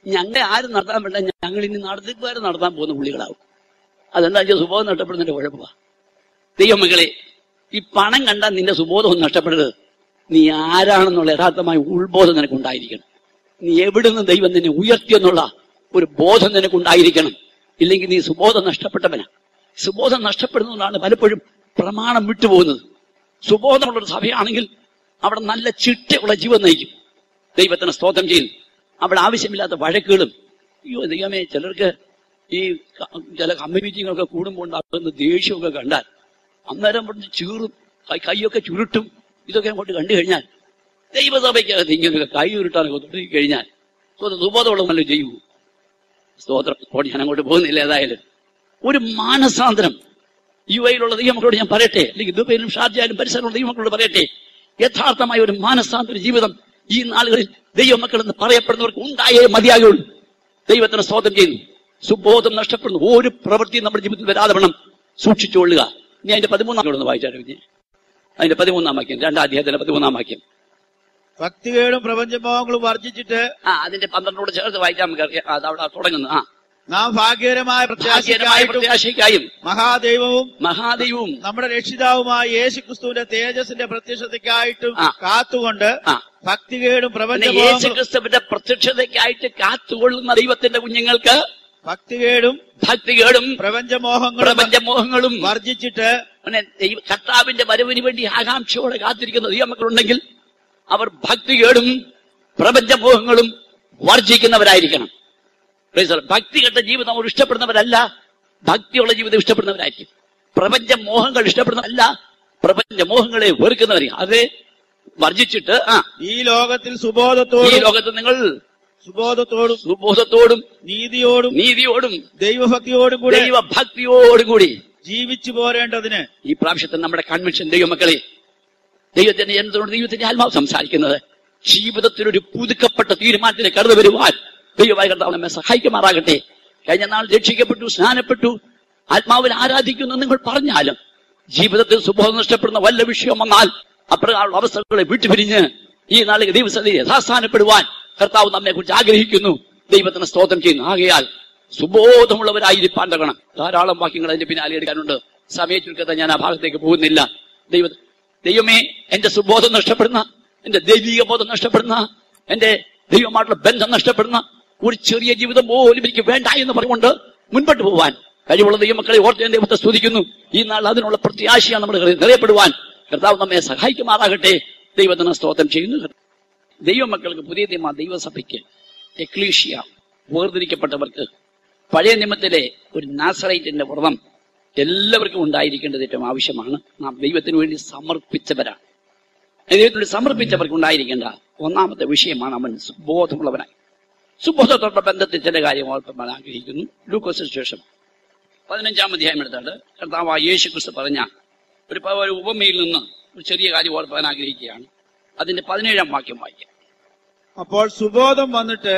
ഞങ്ങളെ ആരും നടത്താൻ വേണ്ട ഞങ്ങൾ ഇനി നടത്തിപ്പുകാർ നടത്താൻ പോകുന്ന പുള്ളികളാവും അതെന്താ വെച്ചാൽ സുബോധം നഷ്ടപ്പെടുന്നതിന്റെ കുഴപ്പമാണ് ദൈവമകളെ ഈ പണം കണ്ടാൽ നിന്റെ സുബോധം നഷ്ടപ്പെടരുത് നീ ആരാണെന്നുള്ള യഥാർത്ഥമായ ഉൾബോധം നിനക്കുണ്ടായിരിക്കണം നീ എവിടുന്ന് ദൈവം നിന്നെ ഉയർത്തിയെന്നുള്ള ഒരു ബോധം നിനക്കുണ്ടായിരിക്കണം ഇല്ലെങ്കിൽ നീ സുബോധം നഷ്ടപ്പെട്ടവനാ സുബോധം നഷ്ടപ്പെടുന്നതുകൊണ്ടാണ് പലപ്പോഴും പ്രമാണം വിട്ടുപോകുന്നത് സുബോധമുള്ള ഒരു സഭയാണെങ്കിൽ അവിടെ നല്ല ചിട്ടയുള്ള ജീവൻ നയിക്കും ദൈവത്തിന് സ്തോത്രം ചെയ്യുന്നു അവിടെ ആവശ്യമില്ലാത്ത വഴക്കുകളും അയ്യോ ദൈവമേ ചിലർക്ക് ഈ ക- ചില കമ്മിറ്റി മീറ്റിംഗ് ഒക്കെ കൂടുമ്പോൾ ഉണ്ടാകുന്ന ദേഷ്യമൊക്കെ കണ്ടാൽ അന്നേരം ഇവിടുന്ന് ചീറും കൈ- കൈയൊക്കെ ചുരുട്ടും ഇതൊക്കെ അങ്ങോട്ട് കണ്ടു കഴിഞ്ഞാൽ ദൈവസഭയ്ക്കകത്ത് ഇങ്ങനെയൊക്കെ കൈ ഉരുട്ടാനൊക്കെ തുടങ്ങി കഴിഞ്ഞാൽ സ്വന്തം സുബോധമുള്ള നല്ല ചെയ്യൂ സ്തോത്രം ഇപ്പോൾ ഞാൻ അങ്ങോട്ട് പോകുന്നില്ല ഏതായാലും ഒരു മാനസാന്തരം യു എയിലുള്ള ദൈവമക്കളോട് ഞാൻ പറയട്ടെ അല്ലെങ്കിൽ ദുബൈയിലും ഷാർജയിലും പരിസരമുള്ള ദൈവമക്കളോട് പറയട്ടെ യഥാർത്ഥമായ ഒരു മാനസാന്തര ജീവിതം ഈ നാളുകളിൽ ദൈവമക്കൾ എന്ന് പറയപ്പെടുന്നവർക്ക് ഉണ്ടായേ മതിയാകുള്ളൂ ദൈവത്തിന് സ്തോത്രം ചെയ്യുന്നു സുബോധം നഷ്ടപ്പെടുന്നു ഒരു പ്രവൃത്തിയും നമ്മുടെ ജീവിതത്തിൽ വരാതെ വേണം സൂക്ഷിച്ചുകൊള്ളുക നീ അതിന്റെ പതിമൂന്നാം ഒന്ന് വായിച്ചാലും അതിന്റെ പതിമൂന്നാം വാക്യം രണ്ടാം അധ്യായത്തിന്റെ പതിമൂന്നാം വാക്യം ഭക്തികേടും പ്രപഞ്ചമോഹങ്ങളും വർജിച്ചിട്ട് ആ അതിന്റെ പന്ത്രണ്ടോട് ചേർത്ത് വായിച്ചാൽ നമുക്ക് അറിയാം. അത് അവിടെ തുടങ്ങുന്നത് ആ നാം ഭാഗ്യകരമായ ഭാഗ്യകരമായ പ്രത്യാശയ്ക്കായിട്ടും പ്രത്യാശയ്ക്കായും മഹാദൈവവും മഹാദൈവവും നമ്മുടെ രക്ഷിതാവുമായ യേശു ക്രിസ്തുവിന്റെ തേജസ്സിന്റെ പ്രത്യക്ഷതയ്ക്കായിട്ടും ആ. കാത്തുകൊണ്ട് ആ ഭക്തികേടും പിന്നെ യേശു പ്രപഞ്ചമോഹങ്ങളും ക്രിസ്തുവിന്റെ പ്രത്യക്ഷതയ്ക്കായിട്ട് കാത്തുകൊള്ളുന്ന ദൈവത്തിന്റെ കുഞ്ഞുങ്ങൾക്ക് ഭക്തികേടും ഭക്തികേടും പ്രപഞ്ചമോഹങ്ങളും പ്രപഞ്ചമോഹങ്ങളും വർജിച്ചിട്ട് പിന്നെ ദൈവ- കർത്താവിന്റെ വരവിന് വേണ്ടി ആകാംക്ഷയോടെ കാത്തിരിക്കുന്ന ദൈവമക്കളുണ്ടെങ്കിൽ അവർ ഭക്തികേടും പ്രപഞ്ചമോഹങ്ങളും വർജിക്കുന്നവരായിരിക്കണം Praise the Lord. ഭക്തികെട്ട ജീവിതം അവർ ഇഷ്ടപ്പെടുന്നവരല്ല ഭക്തിയുള്ള ജീവിതം ഇഷ്ടപ്പെടുന്നവരായിരിക്കും പ്രപഞ്ചമോഹങ്ങൾ ഇഷ്ടപ്പെടുന്നവരല്ല പ്രപഞ്ചമോഹങ്ങളെ വെറുക്കുന്നവരായിരിക്കും അത് വർജിച്ചിട്ട് ആ ഈ ലോകത്തിൽ ഈ സുബോധത്തോടും ലോകത്ത് നിങ്ങൾ സുബോധത്തോടും സുബോധത്തോടും നീതിയോടും നീതിയോടും ദൈവഭക്തിയോടും കൂടെ ദൈവഭക്തിയോടും കൂടി ജീവിച്ചു പോരേണ്ടതിന് ഈ പ്രാവശ്യത്തെ നമ്മുടെ കൺവെൻഷൻ ദൈവമക്കളെ ദൈവത്തിന്റെ ജനത്തിനോട് ദൈവത്തിന്റെ ആത്മാവ് സംസാരിക്കുന്നത് ജീവിതത്തിൽ ഒരു പുതുക്കപ്പെട്ട തീരുമാനത്തിന് കടന്നു വരുവാൻ ദൈവമായ കർത്താവ് നമ്മെ സഹായിക്കുമാറാകട്ടെ കഴിഞ്ഞ നാൾ രക്ഷിക്കപ്പെട്ടു സ്നാനപ്പെട്ടു ആത്മാവിൽ ആരാധിക്കുന്നു എന്ന് നിങ്ങൾ പറഞ്ഞാലും ജീവിതത്തിൽ സുബോധം നഷ്ടപ്പെടുന്ന വല്ല വിഷയം വന്നാൽ അപ്രകാരമുള്ള അവസ്ഥകളെ വിട്ടുപിരിഞ്ഞ് ഈ നാളിൽ ദൈവസതി യഥാസ്ഥാനപ്പെടുവാൻ കർത്താവ് നമ്മെ കുറിച്ച് ആഗ്രഹിക്കുന്നു ദൈവത്തിന് സ്തോത്രം ചെയ്യുന്നു ആകയാൽ സുബോധമുള്ളവരായിരിക്കാൻ തകണം ധാരാളം വാക്യങ്ങൾ അതിന്റെ പിന്നാലെ എടുക്കാനുണ്ട് സമയ ചുരുക്കത്തെ ഞാൻ ആ ഭാഗത്തേക്ക് പോകുന്നില്ല ദൈവ ദൈവമേ എന്റെ സുബോധം നഷ്ടപ്പെടുന്ന എന്റെ ദൈവിക ബോധം നഷ്ടപ്പെടുന്ന എന്റെ ദൈവമായിട്ടുള്ള ബന്ധം നഷ്ടപ്പെടുന്ന ഒരു ചെറിയ ജീവിതം പോലും എനിക്ക് വേണ്ട എന്ന് പറഞ്ഞുകൊണ്ട് മുൻപോട്ട് പോവാൻ കഴിവുള്ള ദൈവമക്കളെ ഓർത്ത് ഞാൻ ദൈവത്തെ സ്തുതിക്കുന്നു ഈ നാൾ അതിനുള്ള പ്രത്യാശയാണ് നമ്മുടെ ഹൃദയം നിറയപ്പെടുവാൻ കർത്താവ് നമ്മെ സഹായിക്കുമാറാകട്ടെ ദൈവത്തിന് സ്തോത്രം ചെയ്യുന്നു ദൈവമക്കൾക്ക് പുതിയ നിയമ ദൈവസഭയ്ക്ക് എക്ലീഷ്യ വേർതിരിക്കപ്പെട്ടവർക്ക് പഴയ നിയമത്തിലെ ഒരു നാസറൈറ്റിന്റെ വ്രതം എല്ലാവർക്കും ഉണ്ടായിരിക്കേണ്ടത് ഏറ്റവും ആവശ്യമാണ് നാം ദൈവത്തിന് വേണ്ടി സമർപ്പിച്ചവരാണ് ദൈവത്തിന് വേണ്ടി സമർപ്പിച്ചവർക്ക് ഉണ്ടായിരിക്കേണ്ട ഒന്നാമത്തെ വിഷയമാണ് അവൻ സുബോധമുള്ളവനായി സുബോധത്തോടെ ബന്ധത്തിൽ ചില കാര്യം ഓർപ്പാൻ ആഗ്രഹിക്കുന്നു ലൂക്കോസിന് ശേഷം പതിനഞ്ചാം അധ്യായം എടുത്താണ്ട് കർത്താവ് യേശു ക്രിസ്തു പറഞ്ഞ ഒരു പ- ഒരു ഉപമയിൽ നിന്ന് ഒരു ചെറിയ കാര്യം ഓർപ്പാൻ ആഗ്രഹിക്കുകയാണ് അതിന്റെ പതിനേഴാം വാക്യം വായിക്കാം അപ്പോൾ സുബോധം വന്നിട്ട്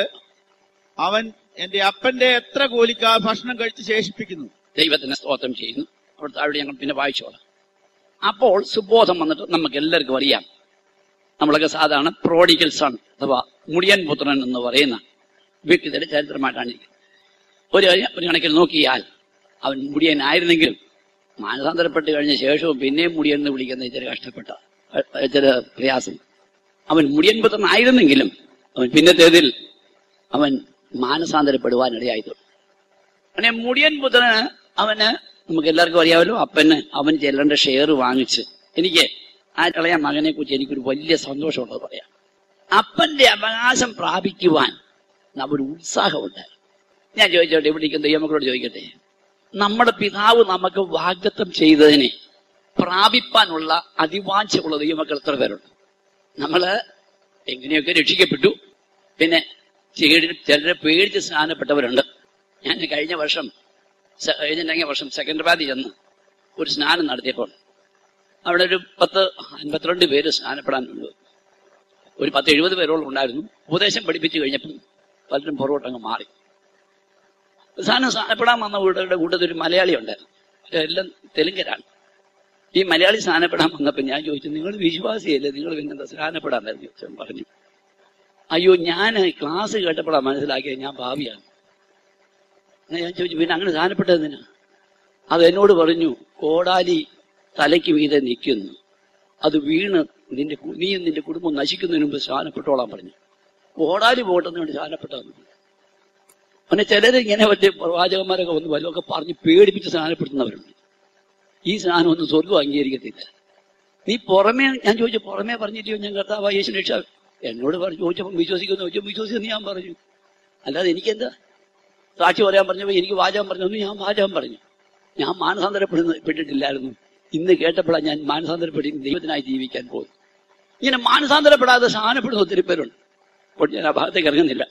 അവൻ എന്റെ അപ്പന്റെ എത്ര കൂലിക്കാ ഭക്ഷണം കഴിച്ച് ശേഷിപ്പിക്കുന്നു ദൈവത്തിന് സ്തോത്രം ചെയ്യുന്നു അവിടുത്തെ അവിടെ ഞങ്ങൾ പിന്നെ വായിച്ചോളാം അപ്പോൾ സുബോധം വന്നിട്ട് നമുക്ക് എല്ലാവർക്കും അറിയാം നമ്മളൊക്കെ സാധാരണ പ്രോഡിക്കൽ സൺ അഥവാ മുടിയൻ പുത്രൻ എന്ന് പറയുന്ന വ്യക്തിയുടെ ചരിത്രമായിട്ടാണ് ഇരിക്കുന്നത് ഒരു ഒരു കണക്കിൽ നോക്കിയാൽ അവൻ മുടിയനായിരുന്നെങ്കിലും മാനസാന്തരപ്പെട്ട് കഴിഞ്ഞ ശേഷവും പിന്നെയും മുടിയൻ എന്ന് വിളിക്കുന്ന ഇച്ചിരി കഷ്ടപ്പെട്ട ഇച്ചിരി പ്രയാസം അവൻ മുടിയൻ പുത്രനായിരുന്നെങ്കിലും അവൻ പിന്നത്തേതിൽ അവൻ മാനസാന്തരപ്പെടുവാനിടയായി തീർന്നു. അങ്ങനെ മുടിയൻ പുത്രന് അവന് നമുക്ക് എല്ലാവർക്കും അറിയാമല്ലോ അപ്പന് അവൻ ചെല്ലേണ്ട ഷെയർ വാങ്ങിച്ച് എനിക്ക് ആ ഇളയ മകനെ കുറിച്ച് എനിക്കൊരു വലിയ സന്തോഷമുള്ളത് പറയാം അപ്പന്റെ അവകാശം പ്രാപിക്കുവാൻ ഒരു ഉത്സാഹമുണ്ട് ഞാൻ ചോദിച്ചോട്ടെ ഇവിടെ ഇരിക്കുന്ന ദൈവമക്കളോട് ചോദിക്കട്ടെ നമ്മുടെ പിതാവ് നമുക്ക് വാഗ്ദത്തം ചെയ്തതിനെ പ്രാപിപ്പാനുള്ള അതിവാഞ്ചമുള്ള ദൈവമക്കൾ എത്ര പേരുണ്ട് നമ്മള് എങ്ങനെയൊക്കെ രക്ഷിക്കപ്പെട്ടു പിന്നെ ചില- ചിലരെ പേടിച്ച് സ്നാനപ്പെട്ടവരുണ്ട് ഞാൻ കഴിഞ്ഞ വർഷം സ- കഴിഞ്ഞ കഴിഞ്ഞ വർഷം സെക്കൻഡറാബാദിൽ ചെന്ന് ഒരു സ്നാനം നടത്തിയപ്പോൾ അവിടെ ഒരു പത്ത് അൻപത്തിരണ്ട് പേര് സ്നാനപ്പെടാനുണ്ട് ഒരു പത്ത് എഴുപത് പേരോളം ഉണ്ടായിരുന്നു ഉപദേശം പഠിപ്പിച്ചു കഴിഞ്ഞപ്പം പലരും പുറകോട്ടങ്ങ് മാറി അവസാനം സ്നാനപ്പെടാൻ വന്ന വീടുകളുടെ കൂട്ടത്തിൽ ഒരു മലയാളി ഉണ്ടായിരുന്നു എല്ലാം തെലുങ്കരാണ് ഈ മലയാളി സ്നാനപ്പെടാൻ വന്നപ്പോൾ ഞാൻ ചോദിച്ചു നിങ്ങൾ വിശ്വാസിയല്ലേ നിങ്ങൾ പിന്നെന്താ സ്നാനപ്പെടാൻ ചോദിച്ചു പറഞ്ഞു അയ്യോ ഞാൻ ക്ലാസ് കേട്ടപ്പോഴാണ് മനസ്സിലാക്കിയത് ഞാൻ ഭാവിയാണ് അങ്ങനെ ഞാൻ ചോദിച്ചു പിന്നെ അങ്ങനെ സ്ഥാനപ്പെട്ടതിനാ അത് എന്നോട് പറഞ്ഞു കോടാലി തലയ്ക്ക് മീതെ നിൽക്കുന്നു അത് വീണ് നിന്റെ കു- നീയും നിന്റെ കുടുംബം നശിക്കുന്നതിന് മുമ്പ് സ്ഥാനപ്പെട്ടോളാൻ പറഞ്ഞു കോടാലി പോട്ടെന്ന് വേണ്ടി സ്ഥാനപ്പെട്ടതെന്ന് പിന്നെ ചിലര് ഇങ്ങനെ മറ്റേ പ്രവാചകന്മാരൊക്കെ വന്ന് വല്ലതൊക്കെ പറഞ്ഞ് പേടിപ്പിച്ച് സ്ഥാനപ്പെടുത്തുന്നവരുണ്ട് ഈ സാധനം ഒന്നും സ്വർഗം അംഗീകരിക്കത്തില്ല നീ പുറമേ ഞാൻ ചോദിച്ചു പുറമേ പറഞ്ഞിട്ടോ ഞാൻ കർത്താവ് യേശു രക്ഷ എന്നോട് പറഞ്ഞു ചോദിച്ചപ്പോൾ വിശ്വസിക്കുന്നു ചോദിച്ചു വിശ്വസിക്കുന്നു ഞാൻ പറഞ്ഞു അല്ലാതെ എനിക്കെന്താ സാക്ഷി പറയാൻ പറഞ്ഞപ്പോൾ എനിക്ക് വാചകം പറഞ്ഞു ഞാൻ വാചകം പറഞ്ഞു ഞാൻ മാനസാന്തരപ്പെടുന്ന പെട്ടിട്ടില്ലായിരുന്നു ഇന്ന് കേട്ടപ്പോഴാണ് ഞാൻ മാനസാന്തരപ്പെട്ടി ദൈവത്തിനായി ജീവിക്കാൻ പോകുന്നു ഇങ്ങനെ മാനസാന്തരപ്പെടാതെ സ്നാനപ്പെടുന്ന ഒത്തിരി പേരുണ്ട് അപ്പോൾ ഞാൻ ആ ഭാഗത്തേക്ക് ഇറങ്ങുന്നില്ല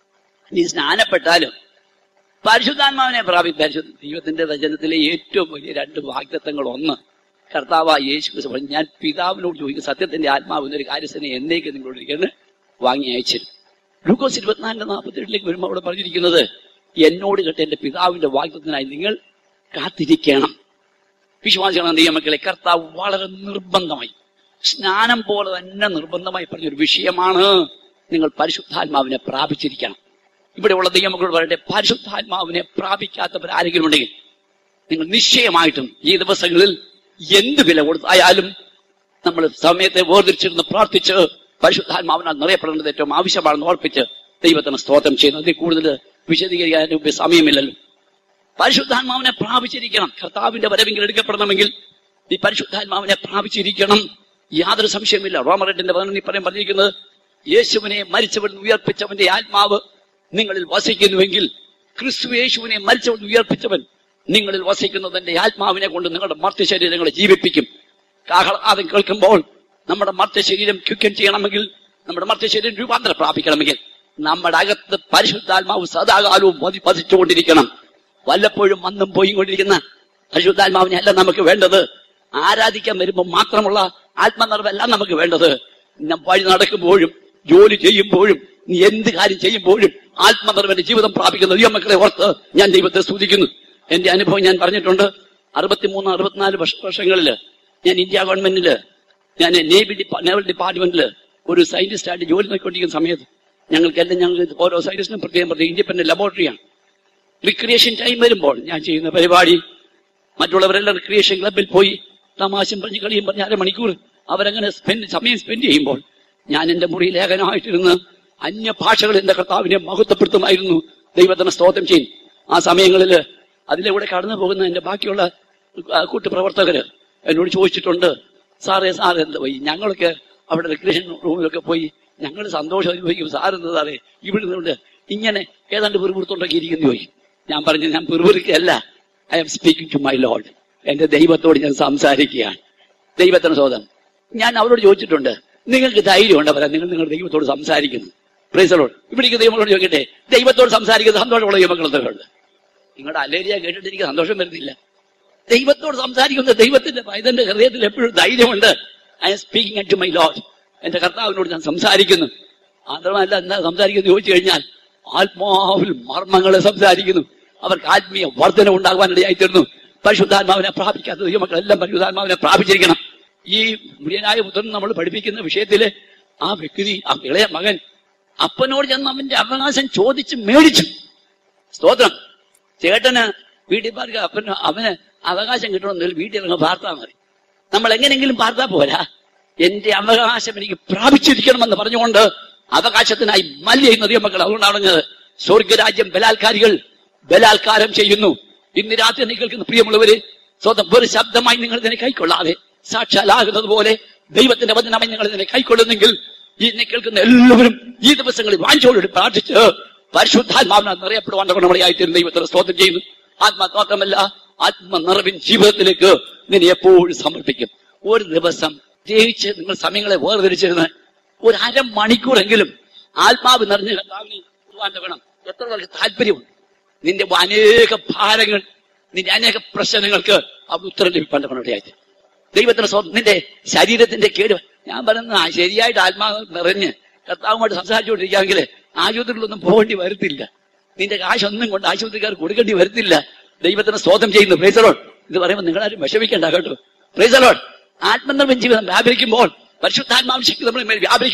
നീ സ്നാനപ്പെട്ടാലും പരിശുദ്ധാത്മാവിനെ പ്രാപി പരിശുദ്ധ ദൈവത്തിന്റെ വചനത്തിലെ ഏറ്റവും വലിയ രണ്ട് വാഗ്ദത്തങ്ങൾ ഒന്ന് കർത്താവ് യേശു ക്രിസ്തു പറഞ്ഞു ഞാൻ പിതാവിനോട് ചോദിക്കും സത്യത്തിന്റെ ആത്മാവ് എന്നൊരു കാര്യസ്ഥനെ എന്നേക്ക് നിങ്ങളോട് ഇരിക്കുന്നത് വാങ്ങി അയച്ചിരുന്നു ലൂക്കോസ് ഇരുപത്തിനാലിന്റെ നാൽപ്പത്തെട്ടിലേക്ക് വരുമ്പോൾ അവിടെ പറഞ്ഞിരിക്കുന്നത് എന്നോട് കേട്ട എന്റെ പിതാവിന്റെ വാഗ്ദത്തിനായി നിങ്ങൾ കാത്തിരിക്കണം വിശ്വാസികളാണ് ദൈവമക്കളെ കർത്താവ് വളരെ നിർബന്ധമായി സ്നാനം പോലെ തന്നെ നിർബന്ധമായി പറഞ്ഞൊരു വിഷയമാണ് നിങ്ങൾ പരിശുദ്ധാത്മാവിനെ പ്രാപിച്ചിരിക്കണം ഇവിടെയുള്ള ദൈവമക്കളോട് പറയട്ടെ പരിശുദ്ധാത്മാവിനെ പ്രാപിക്കാത്തവർ ആരെങ്കിലും ഉണ്ടെങ്കിൽ നിങ്ങൾ നിശ്ചയമായിട്ടും ഈ ദിവസങ്ങളിൽ എന്ത് വില കൊടുത്തായാലും നമ്മൾ സമയത്തെ വേർതിരിച്ചിരുന്ന് പ്രാർത്ഥിച്ച് പരിശുദ്ധാത്മാവിനാൽ നിറയപ്പെടേണ്ടത് ഏറ്റവും ആവശ്യമാണെന്ന് ഓർപ്പിച്ച് ദൈവത്തിന് സ്തോത്രം ചെയ്യുന്നു അതിൽ കൂടുതൽ വിശദീകരിക്കാൻ അതിന് മുമ്പ് സമയമില്ലല്ലോ പരിശുദ്ധാത്മാവിനെ പ്രാപിച്ചിരിക്കണം കർത്താവിന്റെ വരവെങ്കിൽ എടുക്കപ്പെടണമെങ്കിൽ ഈ പരിശുദ്ധാത്മാവിനെ പ്രാപിച്ചിരിക്കണം യാതൊരു സംശയമില്ല റോമറെട്ടിന്റെ പതിനൊന്നി പറയാൻ പറഞ്ഞിരിക്കുന്നത് യേശുവിനെ മരിച്ചവൻ ഉയർപ്പിച്ചവന്റെ ആത്മാവ് നിങ്ങളിൽ വസിക്കുന്നുവെങ്കിൽ ക്രിസ്തു യേശുവിനെ മരിച്ചവൻ ഉയർപ്പിച്ചവൻ നിങ്ങളിൽ വസിക്കുന്നതിന്റെ ആത്മാവിനെ കൊണ്ട് നിങ്ങളുടെ മർത്യ ശരീരങ്ങളെ ജീവിപ്പിക്കും കാഹളാദം കേൾക്കുമ്പോൾ നമ്മുടെ മർത്യ ശരീരം ക്വിക്കൻ ചെയ്യണമെങ്കിൽ നമ്മുടെ മർത്യ ശരീരം രൂപാന്തരം പ്രാപിക്കണമെങ്കിൽ നമ്മുടെ അകത്ത് പരിശുദ്ധാത്മാവ് സദാകാലവും വതി പതിച്ചുകൊണ്ടിരിക്കണം വല്ലപ്പോഴും വന്നും പോയി കൊണ്ടിരിക്കുന്ന പരിശുദ്ധാത്മാവിനെ അല്ല നമുക്ക് വേണ്ടത് ആരാധിക്കാൻ വരുമ്പോൾ മാത്രമുള്ള ആത്മനിർവല്ല നമുക്ക് വേണ്ടത് ഞാൻ വഴി നടക്കുമ്പോഴും ജോലി ചെയ്യുമ്പോഴും നീ എന്ത് കാര്യം ചെയ്യുമ്പോഴും ആത്മനിർവന്റെ ജീവിതം പ്രാപിക്കുന്ന ദൈവമക്കളെ ഓർത്ത് ഞാൻ ദൈവത്തെ സ്തുതിക്കുന്നു എന്റെ അനുഭവം ഞാൻ പറഞ്ഞിട്ടുണ്ട് അറുപത്തിമൂന്ന് അറുപത്തിനാല് വർഷ വർഷങ്ങളില് ഞാൻ ഇന്ത്യ ഗവൺമെന്റില് ഞാൻ നേവി ഡിപ്പാ നേവൽ ഡിപ്പാർട്ട്മെന്റില് ഒരു സയന്റിസ്റ്റ് ആയിട്ട് ജോലി നോക്കിക്കൊണ്ടിരിക്കുന്ന സമയത്ത് ഞങ്ങൾക്കെല്ലാം ഞങ്ങൾ ഓരോ സയന്റിസ്റ്റിനും പ്രത്യേകം പ്രത്യേകം ഇൻഡിപെൻഡന്റ് ലബോറട്ടറിയാണ് റിക്രിയേഷൻ ടൈം വരുമ്പോൾ ഞാൻ ചെയ്യുന്ന പരിപാടി മറ്റുള്ളവരെല്ലാം റിക്രിയേഷൻ ക്ലബിൽ പോയി തമാശം പറഞ്ഞ് കളിയും പറഞ്ഞ് അരമണിക്കൂർ അവരങ്ങനെ സ്പെൻഡ് സമയം സ്പെൻഡ് ചെയ്യുമ്പോൾ ഞാൻ എന്റെ മുറി ലേഖനമായിട്ടിരുന്ന് അന്യ ഭാഷകൾ എന്റെ കർത്താവിനെ മഹത്വപ്പെടുത്തുമായിരുന്നു ദൈവത്തിന് സ്തോത്രം ചെയ്യും ആ സമയങ്ങളിൽ അതിലൂടെ കടന്നു പോകുന്ന എന്റെ ബാക്കിയുള്ള ആ, കൂട്ടുപ്രവർത്തകര് എന്നോട് ചോദിച്ചിട്ടുണ്ട് സാറേ സാർ എന്താ പോയി ഞങ്ങളൊക്കെ അവിടെ റിക്രിയേഷൻ റൂമിലൊക്കെ പോയി ഞങ്ങൾ സന്തോഷം അനുഭവിക്കും സാർ എന്താ സാറേ ഇവിടെ നിന്നുകൊണ്ട് ഇങ്ങനെ ഏതാണ്ട് പിറുപിറുത്തോണ്ടൊക്കെ ഇരിക്കുന്നു ചോദിക്കും ഞാൻ പറഞ്ഞു ഞാൻ പിറുപിറുക്കല്ല I am speaking to my Lord എന്റെ ദൈവത്തോട് ഞാൻ സംസാരിക്കുകയാണ് ദൈവത്തിന് സ്വതം ഞാൻ അവരോട് ചോദിച്ചിട്ടുണ്ട് നിങ്ങൾക്ക് ധൈര്യമുണ്ട് പറയാൻ നിങ്ങൾ നിങ്ങളുടെ ദൈവത്തോട് സംസാരിക്കുന്നു പ്രൈസലോട് ഇവിടേക്ക് ദൈവങ്ങളോട് ചോദിക്കട്ടെ ദൈവത്തോട് സംസാരിക്കുന്ന സന്തോഷമുള്ള ദൈവങ്ങളൊക്കെ ഉണ്ട് നിങ്ങളുടെ അലേരിയ കേട്ടിട്ട് എനിക്ക് സന്തോഷം വരുന്നില്ല ദൈവത്തോട് സംസാരിക്കുന്ന ദൈവത്തിന്റെ പൈതന്റെ ഹൃദയത്തിൽ എപ്പോഴും ധൈര്യമുണ്ട് I am speaking to my Lord എന്റെ കർത്താവിനോട് ഞാൻ സംസാരിക്കുന്നു മാത്രമല്ല എന്താ സംസാരിക്കുന്നത് ചോദിച്ചു കഴിഞ്ഞാൽ ആത്മാവിൽ മർമ്മങ്ങളെ സംസാരിക്കുന്നു അവർക്ക് ആത്മീയ വർധന ഉണ്ടാകുവാനിടയായി തീർന്നു പരിശുദ്ധാത്മാവിനെ പ്രാപിക്കാത്ത ദൈവമക്കളെല്ലാം പരിശുദ്ധാത്മാവിനെ പ്രാപിച്ചിരിക്കണം ഈ മുടിയനായ പുത്രൻ നമ്മൾ പഠിപ്പിക്കുന്ന വിഷയത്തില് ആ വ്യക്തി ആ ഇളയ മകൻ അപ്പനോട് ചെന്ന് അവന്റെ അവകാശം ചോദിച്ച് മേടിച്ചു സ്തോത്രം ചേട്ടന് വീട്ടിൽ പാർക്ക് അപ്പന് അവന് അവകാശം കിട്ടണമെന്നില്ല വീട്ടിൽ ഇറങ്ങാൻ പാർത്താ മതി നമ്മൾ എങ്ങനെയെങ്കിലും പാർത്താ പോരാ എന്റെ അവകാശം എനിക്ക് പ്രാപിച്ചിരിക്കണമെന്ന് പറഞ്ഞുകൊണ്ട് അവകാശത്തിനായി മല്യ ചെയ്യുന്ന ദൈവമക്കൾ അതുകൊണ്ടാണ് പറഞ്ഞത് സ്വർഗരാജ്യം ബലാത്കാരികൾ ബലാത്കാരം ചെയ്യുന്നു ഇന്ന് രാത്രി നീ കേൾക്കുന്ന പ്രിയമുള്ളവര് സ്വന്തം ഒരു ശബ്ദമായി നിങ്ങൾ ഇതിനെ കൈക്കൊള്ളാതെ സാക്ഷാലാകുന്നത് പോലെ ദൈവത്തിന്റെ വചനമായി നിങ്ങൾ ഇതിനെ കൈക്കൊള്ളുന്നെങ്കിൽ ഇന്നെ കേൾക്കുന്ന എല്ലാവരും ഈ ദിവസങ്ങളിൽ വാഞ്ചോട് പ്രാർത്ഥിച്ച് പരിശുദ്ധാത്മാവിനാൽ നിറയപ്പെടുവാൻ ഗുണമളിയായിത്തീരും ദൈവത്തിന് സ്തോത്രം ചെയ്യുന്നു ആത്മസ്തോത്രമല്ല ആത്മനിറവിൻ ജീവിതത്തിലേക്ക് നിന്നെ എപ്പോഴും സമർപ്പിക്കും ഒരു ദിവസം ജയിച്ച് നിങ്ങൾ സമയങ്ങളെ വേർതിരിച്ചിരുന്ന് ഒരു അരമണിക്കൂറെങ്കിലും ആത്മാവ് നിറഞ്ഞ കർത്താവിനെ കുർബാന വേണം എത്ര പേർക്ക് താല്പര്യമുണ്ട് നിന്റെ അനേക ഭാരങ്ങൾ നിന്റെ അനേക പ്രശ്നങ്ങൾക്ക് അവ ഉത്തരം ലഭിക്കാൻ ഗുണമളിയായിട്ട് ദൈവത്തിന് സ്വന്തം നിന്റെ ശരീരത്തിന്റെ കേട് ഞാൻ പറയുന്നത് ആ ശരിയായിട്ട് ആത്മാവ് നിറഞ്ഞ് കർത്താവുമായിട്ട് സംസാരിച്ചുകൊണ്ടിരിക്കുകയാണെങ്കിൽ ആശുപത്രിയിലൊന്നും പോകേണ്ടി വരത്തില്ല നിന്റെ കാശൊന്നും കൊണ്ട് ആശുപത്രിക്കാർ കൊടുക്കേണ്ടി വരത്തില്ല ദൈവത്തിന് സ്തോത്രം ചെയ്യുന്നു പ്രൈസലോൺ ഇത് പറയുമ്പോൾ നിങ്ങളാരും വിഷമിക്കേണ്ട കേട്ടോ പ്രൈസലോൺ ആത്മനിർഭം ജീവിതം വ്യാപരിക്കുമ്പോൾ പരിശുദ്ധാത്മാവ് ശക്തി നമ്മുടെ മേൽ വ്യാപരിക്കുമ്പോൾ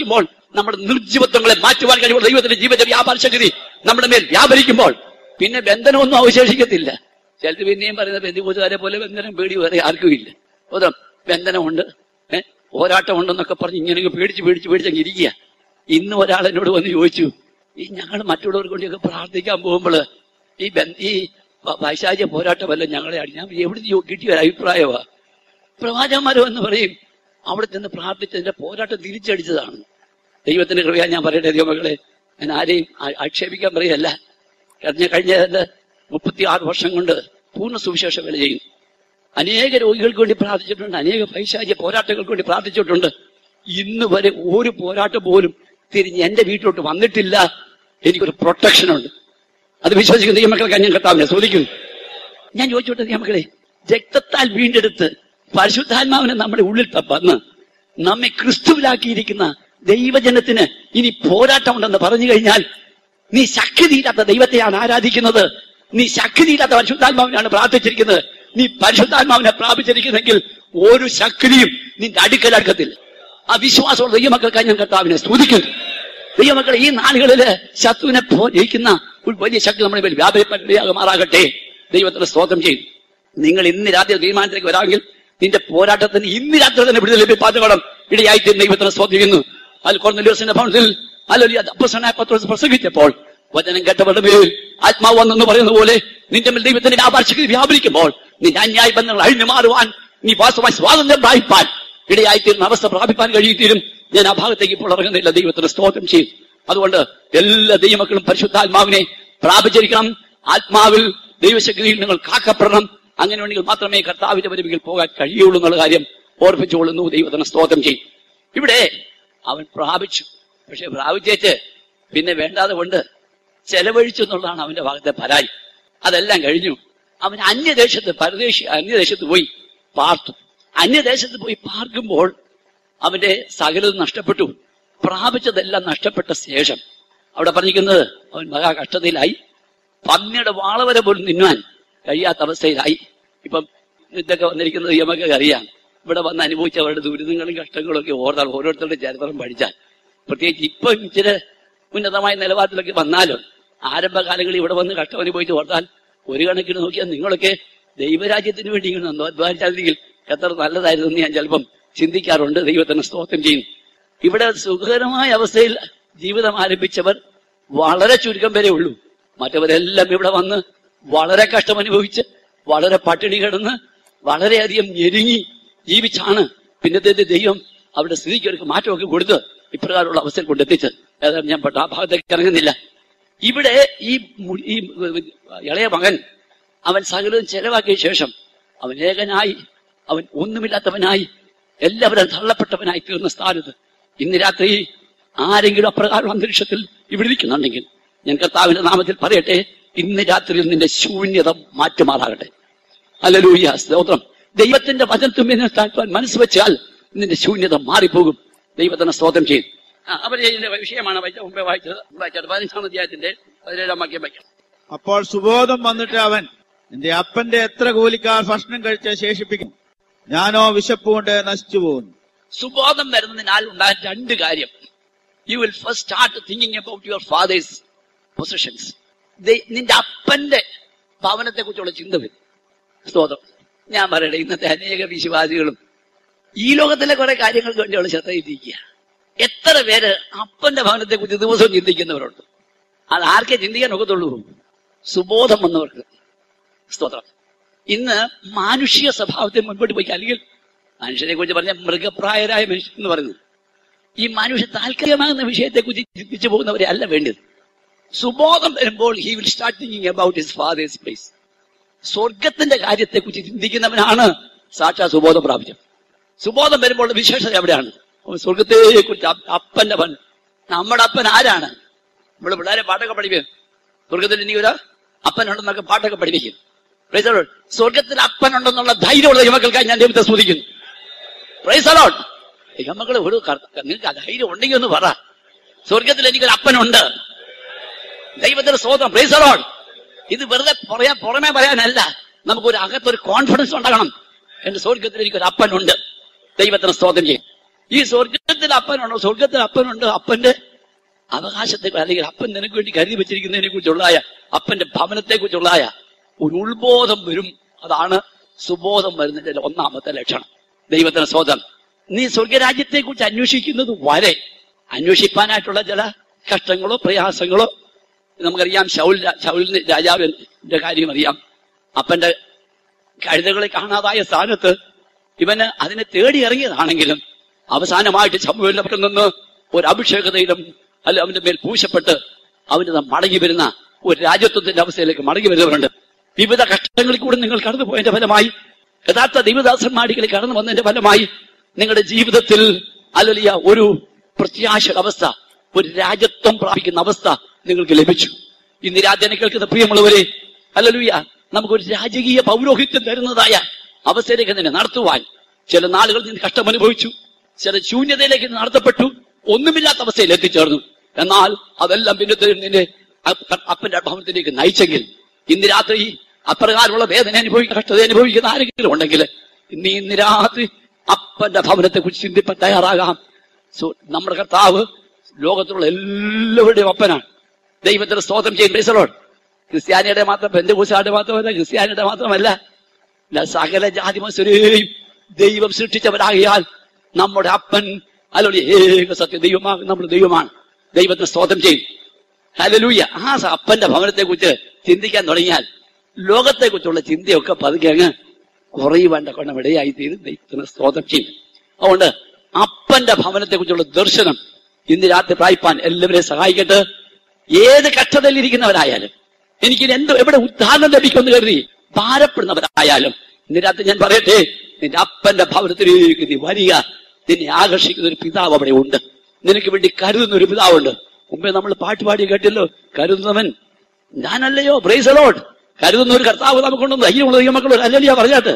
നമ്മുടെ നിർജീവത്വങ്ങളെ മാറ്റുവാൻ കഴിവുള്ള ദൈവത്തിന്റെ ജീവിത വ്യാപാര ശക്തി നമ്മുടെ മേൽ വ്യാപരിക്കുമ്പോൾ പിന്നെ ബന്ധനമൊന്നും അവശേഷിക്കത്തില്ല ചിലർ പിന്നെയും പറയുന്ന ബന്ധുകൂട്ടുകാരെ പോലെ ബന്ധനം പേടി വേറെ ആർക്കും ഇല്ല ഉദാഹരണം ബന്ധനമുണ്ട് ഏഹ് പോരാട്ടമുണ്ടെന്നൊക്കെ പറഞ്ഞ് ഇങ്ങനെ പേടിച്ച് പേടിച്ച് പേടിച്ചങ്ങ് ഇരിക്കുക ഇന്ന് ഒരാൾ എന്നോട് വന്ന് ചോദിച്ചു ഈ ഞങ്ങൾ മറ്റുള്ളവർക്ക് വേണ്ടിയൊക്കെ പ്രാർത്ഥിക്കാൻ പോകുമ്പോൾ ഈ ബന്ധ- ഈ പ- പൈശാചിക പോരാട്ടമല്ല ഞങ്ങളെ അടി ഞാൻ എവിടെ കിട്ടിയ ഒരു അഭിപ്രായമാ പ്രവാചകന്മാരോ എന്ന് പറയും അവിടെ ചെന്ന് പ്രാർത്ഥിച്ചതിന്റെ പോരാട്ടം തിരിച്ചടിച്ചതാണ് ദൈവത്തിന്റെ കൃപയാ ഞാൻ പറയട്ടെ ദൈവമകളെ ഞാൻ ആരെയും ആ- ആക്ഷേപിക്കാൻ പറയല്ല കഴിഞ്ഞ കഴിഞ്ഞ മുപ്പത്തി ആറ് വർഷം കൊണ്ട് പൂർണ്ണ സുവിശേഷ വേല ചെയ്യുന്നു അനേക രോഗികൾക്ക് വേണ്ടി പ്രാർത്ഥിച്ചിട്ടുണ്ട് അനേക പൈശാചിക പോരാട്ടങ്ങൾക്ക് വേണ്ടി പ്രാർത്ഥിച്ചിട്ടുണ്ട് ഇന്ന് വരെ ഒരു പോരാട്ടം പോലും തിരിഞ്ഞ് എന്റെ വീട്ടിലോട്ട് വന്നിട്ടില്ല എനിക്കൊരു പ്രൊട്ടക്ഷൻ ഉണ്ട് അത് വിശ്വസിക്കുന്ന ദൈവമക്കളെ ഞാൻ കർത്താവിനെ ചോദിക്കുന്നു ഞാൻ ചോദിച്ചോട്ടെ ദൈവമക്കളെ രക്തത്താൽ വീണ്ടെടുത്ത് പരിശുദ്ധാത്മാവിനെ നമ്മുടെ ഉള്ളിൽ ത- വന്ന് നമ്മെ ക്രിസ്തുവിലാക്കിയിരിക്കുന്ന ദൈവജനത്തിന് ഇനി പോരാട്ടമുണ്ടെന്ന് പറഞ്ഞു കഴിഞ്ഞാൽ നീ ശക്തിയില്ലാത്ത ദൈവത്തെയാണ് ആരാധിക്കുന്നത് നീ ശക്തിയില്ലാത്ത പരിശുദ്ധാത്മാവിനാണ് പ്രാർത്ഥിച്ചിരിക്കുന്നത് നീ പരിശുദ്ധാത്മാവിനെ പ്രാപിച്ചിരിക്കുന്നെങ്കിൽ ഒരു ശക്തിയും നിന്റെ അടുക്കലടുക്കത്തില്ല ആ വിശ്വാസമുള്ള ദൈവമക്കൾക്കായി ഞാൻ കർത്താവിനെ സ്തുതിക്കുന്നു ദൈവമക്കളെ ഈ നാളുകളില് ശത്രുവിനെ പോ ജയിക്കുന്ന ഒരു വലിയ ശക്തി നമ്മുടെ മേൽ വ്യാപരിയാകുമാറാകട്ടെ ദൈവത്തിന് സ്തോത്രം ചെയ്യും നിങ്ങൾ ഇന്ന് രാത്രി തീരുമാനത്തിലേക്ക് വരാമെങ്കിൽ നിന്റെ പോരാട്ടത്തിന് ഇന്ന് രാത്രി തന്നെ വിടുതൽ ലഭിപ്പാറ്റകണം ഇടയായി തീർന്ന ദൈവത്തിന് സ്തോത്രിക്കുന്നു അതിൽ കൊർന്നലിയോസിന്റെ ഭവനത്തിൽ അല്ലൊരു അപ്പസനായ പത്രോസ് പ്രസംഗിച്ചപ്പോൾ വചനം കേട്ടവരുടെ മേൽ ആത്മാവ് വന്നെന്ന് പറയുന്ന പോലെ നിന്റെ മേൽ ദൈവത്തിന്റെ വ്യാപാരശക്തി വ്യാപരിക്കുമ്പോൾ നിന്റെ അന്യായ ബന്ധങ്ങൾ അഴിഞ്ഞു മാറുവാൻ നീ വാസ്തവമായി സ്വാതന്ത്ര്യം പ്രാപിപ്പാൻ ഇടയായിത്തീരുന്ന അവസ്ഥ പ്രാപിപ്പാൻ കഴിയത്തീരും ഞാൻ ആ ഭാഗത്തേക്ക് ഇപ്പോൾ ഇറങ്ങുന്നില്ല ദൈവത്തിന് സ്തോത്രം ചെയ്യും അതുകൊണ്ട് എല്ലാ ദൈവമക്കളും പരിശുദ്ധാത്മാവിനെ പ്രാപിച്ചിരിക്കണം ആത്മാവിൽ ദൈവശക്തിയിൽ നിങ്ങൾ കാക്കപ്പെടണം അങ്ങനെയുണ്ടെങ്കിൽ മാത്രമേ കർത്താവിന്റെ പരിമികൾ പോകാൻ കഴിയുള്ളൂ എന്നുള്ള കാര്യം ഓർപ്പിച്ചുകൊള്ളുന്നു ദൈവത്തിന് സ്തോത്രം ചെയ്യും ഇവിടെ അവൻ പ്രാപിച്ചു പക്ഷെ പ്രാപിച്ചേച്ച് പിന്നെ വേണ്ടാതെ കൊണ്ട് ചെലവഴിച്ചു എന്നുള്ളതാണ് അവന്റെ ഭാഗത്തെ പരാതി അതെല്ലാം കഴിഞ്ഞു അവൻ അന്യദേശത്ത് പരദേശി അന്യദേശത്ത് പോയി പാർത്തു അന്യദേശത്ത് പോയി പാർക്കുമ്പോൾ അവന്റെ സകലതും നഷ്ടപ്പെട്ടു പ്രാപിച്ചതെല്ലാം നഷ്ടപ്പെട്ട ശേഷം അവിടെ പറഞ്ഞിരിക്കുന്നത് അവൻ മഹാ കഷ്ടതയിലായി പന്നിയുടെ വാള വരെ പോലും തിന്നുവാൻ കഴിയാത്ത അവസ്ഥയിലായി ഇപ്പം ഇതൊക്കെ വന്നിരിക്കുന്നത് നമുക്ക് അറിയാം ഇവിടെ വന്ന് അനുഭവിച്ചവരുടെ ദുരിതങ്ങളും കഷ്ടങ്ങളും ഒക്കെ ഓർത്താൽ ഓരോരുത്തരുടെ ചരിത്രം പഠിച്ചാൽ പ്രത്യേകിച്ച് ഇപ്പം ഇച്ചിരി ഉന്നതമായ നിലവാരത്തിലൊക്കെ വന്നാലും ആരംഭകാലങ്ങളിൽ ഇവിടെ വന്ന് കഷ്ടം അനുഭവിച്ച് ഓർത്താൽ ഒരു കണക്കിന് നോക്കിയാൽ നിങ്ങളൊക്കെ ദൈവരാജ്യത്തിന് വേണ്ടി ഇങ്ങനെ ഒന്ന് അധ്വാനിച്ചാലെങ്കിൽ എത്ര നല്ലതായിരുന്നു എന്ന് ഞാൻ ചിലപ്പം ചിന്തിക്കാറുണ്ട് ദൈവത്തിന് സ്തോത്രം ചെയ്യും ഇവിടെ സുഖകരമായ അവസ്ഥയിൽ ജീവിതം ആരംഭിച്ചവർ വളരെ ചുരുക്കം വരെ ഉള്ളൂ മറ്റവരെല്ലാം ഇവിടെ വന്ന് വളരെ കഷ്ടം അനുഭവിച്ച് വളരെ പട്ടിണി കിടന്ന് വളരെയധികം ഞെരുങ്ങി ജീവിച്ചാണ് പിന്നത്തെ ദൈവം അവരുടെ സ്ഥിതിക്ക് അവർക്ക് മാറ്റമൊക്കെ കൊടുത്ത് ഇപ്രകാരമുള്ള അവസ്ഥയിൽ കൊണ്ടെത്തിച്ചത് ഏതായാലും ഞാൻ പെട്ട ആ ഭാഗത്തേക്ക് ഇറങ്ങുന്നില്ല ഇവിടെ ഈ മു- ഈ ഇളയ മകൻ അവൻ സകലവും ചെലവാക്കിയ ശേഷം അവൻ ഏകനായി അവൻ ഒന്നുമില്ലാത്തവനായി എല്ലാവരും തള്ളപ്പെട്ടവനായി തീർന്ന സ്ഥാനത്ത് ഇന്ന് രാത്രി ആരെങ്കിലും അപ്രകാരം അന്തരീക്ഷത്തിൽ ഇവിടെ ഇരിക്കുന്നുണ്ടെങ്കിൽ ഞാൻ കർത്താവിന്റെ നാമത്തിൽ പറയട്ടെ ഇന്ന് രാത്രിയിൽ നിന്റെ ശൂന്യത മാറ്റുമാറാകട്ടെ അല്ലലൂയ സ്തോത്രം ദൈവത്തിന്റെ വചനത്തുമ്പിനെ താഴ്ത്താൻ മനസ്സ് വെച്ചാൽ നിന്റെ ശൂന്യത മാറിപ്പോകും ദൈവത്തിന് സ്തോത്രം ചെയ്യും ആ, അവര് ഇതിന്റെ വിഷയമാണ് വായിച്ച- മുമ്പേ വായിച്ചത് വായിച്ചത് പതിനഞ്ചാം അധ്യായത്തിന്റെ പതിനേഴാം വാക്യം വായിക്കാം അപ്പോൾ സുബോധം വന്നിട്ട് അവൻ നിന്റെ അപ്പന്റെ എത്ര കൂലിക്കാർ ഭക്ഷണം കഴിച്ച് ശേഷിപ്പിക്കും ഞാനോ വിശപ്പ് കൊണ്ട് നശിച്ചു പോകുന്നു സുബോധം വരുന്നതിനാൽ ഉണ്ടായ രണ്ട് കാര്യം you will first start thinking about your father's positions നിന്റെ അപ്പന്റെ ഭവനത്തെ കുറിച്ചുള്ള ചിന്ത വരും സ്തോത്രം ഞാൻ പറയട്ടെ ഇന്നത്തെ അനേക വിശ്വാസികളും ഈ ലോകത്തിലെ കുറെ കാര്യങ്ങൾക്ക് വേണ്ടിയുള്ള ശ്രദ്ധയിരിക്കുക എത്ര പേര് അപ്പന്റെ ഭവനത്തെ കുറിച്ച് ദിവസവും ചിന്തിക്കുന്നവരുണ്ട് അത് ആർക്കേ ചിന്തിക്കാൻ ഒക്കത്തുള്ളൂ സുബോധം വന്നവർക്ക് സ്തോത്രം ഇന്ന് മാനുഷിക സ്വഭാവത്തെ മുൻപോട്ട് പോയി അല്ലെങ്കിൽ മനുഷ്യനെ കുറിച്ച് പറഞ്ഞ മൃഗപ്രായരായ മനുഷ്യൻ എന്ന് പറയുന്നത് ഈ മനുഷ്യ താൽക്കാലികമാകുന്ന വിഷയത്തെ കുറിച്ച് ചിന്തിച്ചു പോകുന്നവരെ അല്ല വേണ്ടത് സുബോധം വരുമ്പോൾ he will start thinking about his father's place സ്വർഗത്തിന്റെ കാര്യത്തെ കുറിച്ച് ചിന്തിക്കുന്നവനാണ് സാക്ഷാ സുബോധം പ്രാപിച്ചത് സുബോധം വരുമ്പോൾ വിശേഷത എവിടെയാണ് അവൻ സ്വർഗത്തെ കുറിച്ച് അപ്പന്റെ പൻ നമ്മുടെ അപ്പൻ ആരാണ് നമ്മള് പിള്ളേരെ പാട്ടൊക്കെ പഠിക്കും സ്വർഗത്തിൽ ഇനി ഒരു അപ്പനുണ്ടെന്നൊക്കെ പാട്ടൊക്കെ പഠിപ്പിക്കും Praise the Lord. സ്വർഗത്തിൽ അപ്പനുണ്ടെന്നുള്ള ധൈര്യമുള്ള യുവക്കൾക്കായി ഞാൻ ദൈവത്തെ സ്തുതിക്കുന്നു പ്രൈസലോട്ട് മക്കളെ ഒരു കർത്ത- നിങ്ങൾക്ക് ആ ധൈര്യം ഉണ്ടെങ്കിൽ ഒന്ന് പറ സ്വർഗത്തിൽ എനിക്കൊരു അപ്പനുണ്ട് ദൈവത്തിന്റെ സ്വതം പ്രൈസലോട്ട് ഇത് വെറുതെ പറയാൻ പുറമേ പറയാനല്ല നമുക്കൊരു അകത്തൊരു കോൺഫിഡൻസ് ഉണ്ടാകണം എന്റെ സ്വർഗത്തിൽ എനിക്കൊരു അപ്പനുണ്ട് ദൈവത്തിന് സ്തോത്രം ചെയ്യും ഈ സ്വർഗത്തിൽ അപ്പനുണ്ടോ സ്വർഗത്തിൽ അപ്പനുണ്ട് അപ്പന്റെ അവകാശത്തെ അല്ലെങ്കിൽ അപ്പൻ നിനക്ക് വേണ്ടി കരുതി വെച്ചിരിക്കുന്നതിനെ കുറിച്ചുള്ളായ അപ്പന്റെ ഭവനത്തെ കുറിച്ചുള്ളായ ഒരു ഉത്ബോധം വരും അതാണ് സുബോധം വരുന്നതിന്റെ ഒന്നാമത്തെ ലക്ഷണം ദൈവത്തിന് സ്വതം നീ സ്വർഗരാജ്യത്തെ കുറിച്ച് അന്വേഷിക്കുന്നത് വരെ അന്വേഷിപ്പാനായിട്ടുള്ള ചില കഷ്ടങ്ങളോ പ്രയാസങ്ങളോ നമുക്കറിയാം ശൗൽ രാ- ശൗലിന്റെ രാജാവിന്റെ കാര്യം അറിയാം അപ്പന്റെ കഴുതകളെ കാണാതായ സ്ഥാനത്ത് ഇവന് അതിനെ തേടി ഇറങ്ങിയതാണെങ്കിലും അവസാനമായിട്ട് ശമുവേലിന്റെ പക്കൽ നിന്ന് ഒരു അഭിഷേക തൈലം അല്ല അവന്റെ മേൽ പൂശപ്പെട്ട് അവന് മടങ്ങി വരുന്ന ഒരു രാജ്യത്വത്തിന്റെ അവസ്ഥയിലേക്ക് മടങ്ങി വരുന്നവരുണ്ട് വിവിധ കഷ്ടങ്ങളിൽ കൂടെ നിങ്ങൾ കടന്നു പോയതിന്റെ ഫലമായി യഥാർത്ഥ ദൈവദാസന്മാരികളിൽ കടന്നു വന്നതിന്റെ ഫലമായി നിങ്ങളുടെ ജീവിതത്തിൽ അല്ലലിയ ഒരു പ്രത്യാശ അവസ്ഥ ഒരു രാജ്യത്വം പ്രാപിക്കുന്ന അവസ്ഥ നിങ്ങൾക്ക് ലഭിച്ചു ഇന്ന് രാജ്യനെ കേൾക്കുന്ന പ്രിയമുള്ളവരെ അല്ലലുയ നമുക്കൊരു രാജകീയ പൗരോഹിത്യം തരുന്നതായ അവസ്ഥയിലേക്ക് തന്നെ നടത്തുവാൻ ചില നാളുകൾ നിന്ന് കഷ്ടം അനുഭവിച്ചു ചില ശൂന്യതയിലേക്ക് നടത്തപ്പെട്ടു ഒന്നുമില്ലാത്ത അവസ്ഥയിൽ എത്തിച്ചേർന്നു എന്നാൽ അതെല്ലാം പിന്നത്തെ നിന്റെ അപ്പ- അപ്പന്റെ ഭവനത്തിലേക്ക് നയിച്ചെങ്കിൽ ഇന്ന് രാത്രി അപ്രകാരമുള്ള വേദന അനുഭവിക്കുന്ന കഷ്ടത അനുഭവിക്കുന്ന ആരെങ്കിലും ഉണ്ടെങ്കിൽ ഇന്ന് ഇന്ന് രാത്രി അപ്പന്റെ ഭവനത്തെ കുറിച്ച് ചിന്തിപ്പാൻ തയ്യാറാകാം സോ നമ്മുടെ കർത്താവ് ലോകത്തിലുള്ള എല്ലാവരുടെയും അപ്പനാണ് ദൈവത്തിന് സ്തോത്രം ചെയ്യും ബേസലോട് ക്രിസ്ത്യാനിയുടെ മാത്രം ബന്ധുഭൂസാരുടെ മാത്രമല്ല ക്രിസ്ത്യാനിയുടെ മാത്രമല്ല ഇല്ല, സകല ജാതി മത്സരെയും ദൈവം സൃഷ്ടിച്ചവരാകിയാൽ നമ്മുടെ അപ്പൻ അല്ലെ ഏക സത്യ ദൈവമാണ് നമ്മുടെ ദൈവമാണ് ദൈവത്തിന് സ്തോത്രം ചെയ്യും ഹലലൂയ ആ സ- അപ്പന്റെ ഭവനത്തെ കുറിച്ച് ചിന്തിക്കാൻ തുടങ്ങിയാൽ ലോകത്തെ കുറിച്ചുള്ള ചിന്തയൊക്കെ പതുക്കെ അങ്ങ് കുറയുവേണ്ട കൊണ്ടം ഇടയായി തീരും ദൈവത്തിന് സ്തോത്രം ചെയ്യും അതുകൊണ്ട് അപ്പന്റെ ഭവനത്തെ കുറിച്ചുള്ള ദർശനം ഇന്ന് രാത്രി പ്രായിപ്പാൻ എല്ലാവരെയും സഹായിക്കട്ടെ ഏത് കഷ്ടതയിൽ ഇരിക്കുന്നവരായാലും എനിക്ക് എന്തോ എവിടെ ഉദ്ധാരണം ലഭിക്കുമെന്ന് കരുതി ഭാരപ്പെടുന്നവരായാലും ഇന്ന് രാത്രി ഞാൻ പറയട്ടെ നിന്റെ അപ്പന്റെ ഭവനത്തിലേക്ക് നീ വരിക നിന്നെ ആകർഷിക്കുന്ന ഒരു പിതാവ് അവിടെ ഉണ്ട് നിനക്ക് വേണ്ടി കരുതുന്ന ഒരു പിതാവുണ്ട് മുമ്പേ നമ്മൾ പാട്ട് പാടി കേട്ടല്ലോ കരുതുന്നവൻ ഞാനല്ലയോ ബ്രൈസലോഡ് കരുതുന്ന ഒരു കർത്താവ് നമുക്കുണ്ടെന്ന് ധൈര്യമുള്ള ദൈവമക്കൾ അല്ലല്ലയോ പറഞ്ഞാട്ട്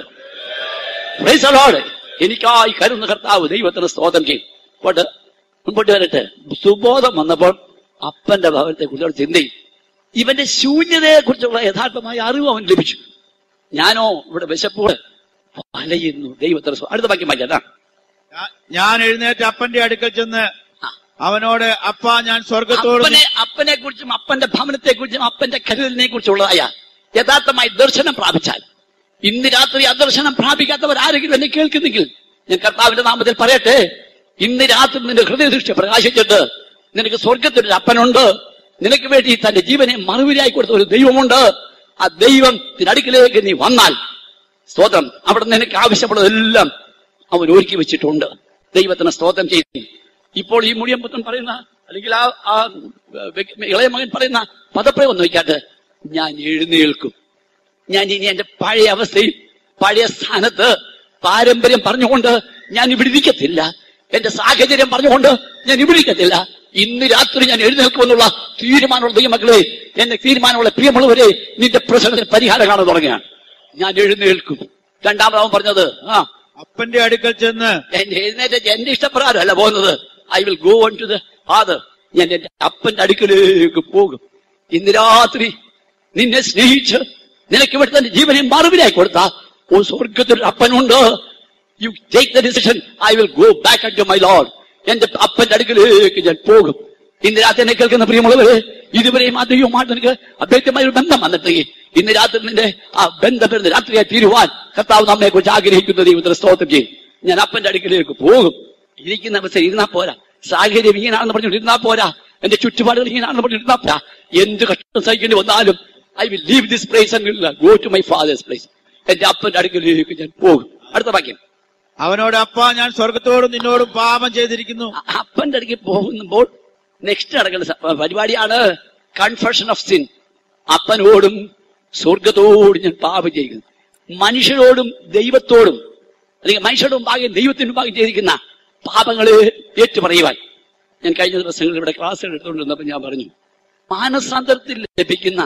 ബ്രൈസലോഡ് എനിക്കായി കരുതുന്ന കർത്താവ് ദൈവത്തിന് സ്തോത്രം ചെയ്യും പോട്ട് മുമ്പോട്ട് വരട്ടെ സുബോധം വന്നപ്പോൾ അപ്പന്റെ ഭവനത്തെ കുറിച്ചുള്ള ചിന്തയും ഇവന്റെ ശൂന്യതയെ കുറിച്ചുള്ള യഥാർത്ഥമായ അറിവ് അവൻ ലഭിച്ചു ഞാനോ ഇവിടെ വിശപ്പോട് വലയുന്നു ദൈവത്തിന് സ്തോത്രം. അടുത്ത ബാക്കി മാറ്റാ ഞാ- ഞാൻ എഴുന്നേറ്റ് അപ്പന്റെ അടുക്കൽ ചെന്ന് ആ. അവനോട് അപ്പ ഞാൻ സ്വർഗത്തോട് അപ്പനെ അപ്പനെ കുറിച്ചും അപ്പന്റെ ഭവനത്തെ കുറിച്ചും അപ്പന്റെ കരുതലിനെ കുറിച്ചുള്ളതായ യഥാർത്ഥമായി ദർശനം പ്രാപിച്ചാൽ ഇന്ന് രാത്രി ആ ദർശനം പ്രാപിക്കാത്തവർ ആരെങ്കിലും എന്നെ കേൾക്കുന്നെങ്കിൽ ഞാൻ കർത്താവിന്റെ നാമത്തിൽ പറയട്ടെ ഇന്ന് രാത്രി നിന്റെ ഹൃദയദൃഷ്ടി പ്രകാശിച്ചിട്ട് നിനക്ക് സ്വർഗത്തിലൊരു അപ്പനുണ്ട് നിനക്ക് വേണ്ടി തന്റെ ജീവനെ മറുപടിയായി കൊടുത്ത ഒരു ദൈവമുണ്ട് ആ ദൈവത്തിനടുക്കിലേക്ക് നീ വന്നാൽ സ്തോത്രം അവിടെ നിനക്ക് ആവശ്യമുള്ളതെല്ലാം അവൻ ഒരുക്കി വെച്ചിട്ടുണ്ട് ദൈവത്തിന് സ്തോത്രം ചെയ്തു ഇപ്പോൾ ഈ മുടിയൻ പുത്രൻ പറയുന്ന അല്ലെങ്കിൽ ആ ആ വ്യക്തി- ഇളയ മകൻ പറയുന്ന പദപ്രയോഗം നോക്കാട്ട് ഞാൻ എഴുന്നേൽക്കും ഞാൻ ഇനി എന്റെ പഴയ അവസ്ഥയിൽ പഴയ സ്ഥാനത്ത് പാരമ്പര്യം പറഞ്ഞുകൊണ്ട് ഞാൻ ഇവിടെ ഇരിക്കത്തില്ല എന്റെ സാഹചര്യം പറഞ്ഞുകൊണ്ട് ഞാൻ ഇവിടെ ഇരിക്കത്തില്ല ഇന്ന് രാത്രി ഞാൻ എഴുന്നേൽക്കുമെന്നുള്ള തീരുമാനമുള്ള ദൈവമക്കളെ എന്റെ തീരുമാനമുള്ള പ്രിയമുള്ളവരെ നിന്റെ പ്രശ്നത്തിന് പരിഹാരം കാണാൻ തുടങ്ങുകയാണ് ഞാൻ എഴുന്നേൽക്കും രണ്ടാമതാവൻ പറഞ്ഞത് ആ അപ്പന്റെ അടുക്കൽ ചെന്ന് എന്റെ എഴുന്നേറ്റ് എന്റെ ഇഷ്ടപ്രകാരമല്ല പോകുന്നത് I will go on to the father ഞാൻ എന്റെ അപ്പന്റെ അടുക്കലേക്ക് പോകും ഇന്ന് രാത്രി നിന്നെ സ്നേഹിച്ച് നിനക്ക് ഇവിടെ തന്നെ ജീവനെ മറുപടിയായി കൊടുത്ത ഓ സ്വർഗത്തിൽ ഒരു അപ്പനുണ്ട് you take the decision I will go back to my Lord എന്റെ അപ്പന്റെ അടുക്കലേക്ക് ഞാൻ പോകും ഇന്ന് രാത്രി എന്നെ കേൾക്കുന്ന പ്രിയമുള്ളവരെ ഇതുവരെയും ആ ദൈവമായിട്ട് എനിക്ക് അഭ്യക്തമായ ഒരു ബന്ധം വന്നിട്ടെങ്കിൽ ഇന്ന് രാത്രി നിന്റെ ആ ബന്ധം വരുന്ന രാത്രിയായി തീരുവാൻ കർത്താവ് നമ്മെ കുറിച്ച് ആഗ്രഹിക്കുന്ന ദൈവത്തിന് സ്തോത്രം ചെയ്യും ഞാൻ അപ്പന്റെ അടുക്കലേക്ക് പോകും ഇരിക്കുന്ന അവസ്ഥ ഇരുന്നാ പോരാ സാഹചര്യം ഇങ്ങനെയാണെന്ന് പറഞ്ഞിട്ട് ഇരുന്നാ പോരാ എന്റെ ചുറ്റുപാടുകൾ ഇങ്ങനെയാണെന്ന് പറഞ്ഞിട്ട് ഇരുന്നാ പോരാ എന്ത് കഷ്ടം സഹിക്കേണ്ടി വന്നാലും I will leave this place and go to my father's place എന്റെ അപ്പന്റെ അടുക്കലേക്ക് ഞാൻ പോകും അടുത്ത വാക്യം അവനോട് അപ്പ ഞാൻ സ്വർഗത്തോടും നിന്നോടും പാപം ചെയ്തിരിക്കുന്നു അ- അപ്പന്റെ അടുക്കൽ പോകുമ്പോൾ നെക്സ്റ്റ് നടക്കുന്ന സ- പരിപാടിയാണ് കൺഫെഷൻ ഓഫ് സിൻ അപ്പനോടും സ്വർഗത്തോടും ഞാൻ പാപം ചെയ്യുന്നു മനുഷ്യരോടും ദൈവത്തോടും അല്ലെങ്കിൽ മനുഷ്യരുടെ മുമ്പാകെ ദൈവത്തിന് മുമ്പാകെ ചെയ്തിരിക്കുന്ന പാപങ്ങളെ ഏറ്റുപറയുവാൻ ഞാൻ കഴിഞ്ഞ ദിവസങ്ങളിൽ ഇവിടെ ക്ലാസ്സുകൾ എടുത്തുകൊണ്ടിരുന്നപ്പോൾ ഞാൻ പറഞ്ഞു മാനസാന്തരത്തിൽ ലഭിക്കുന്ന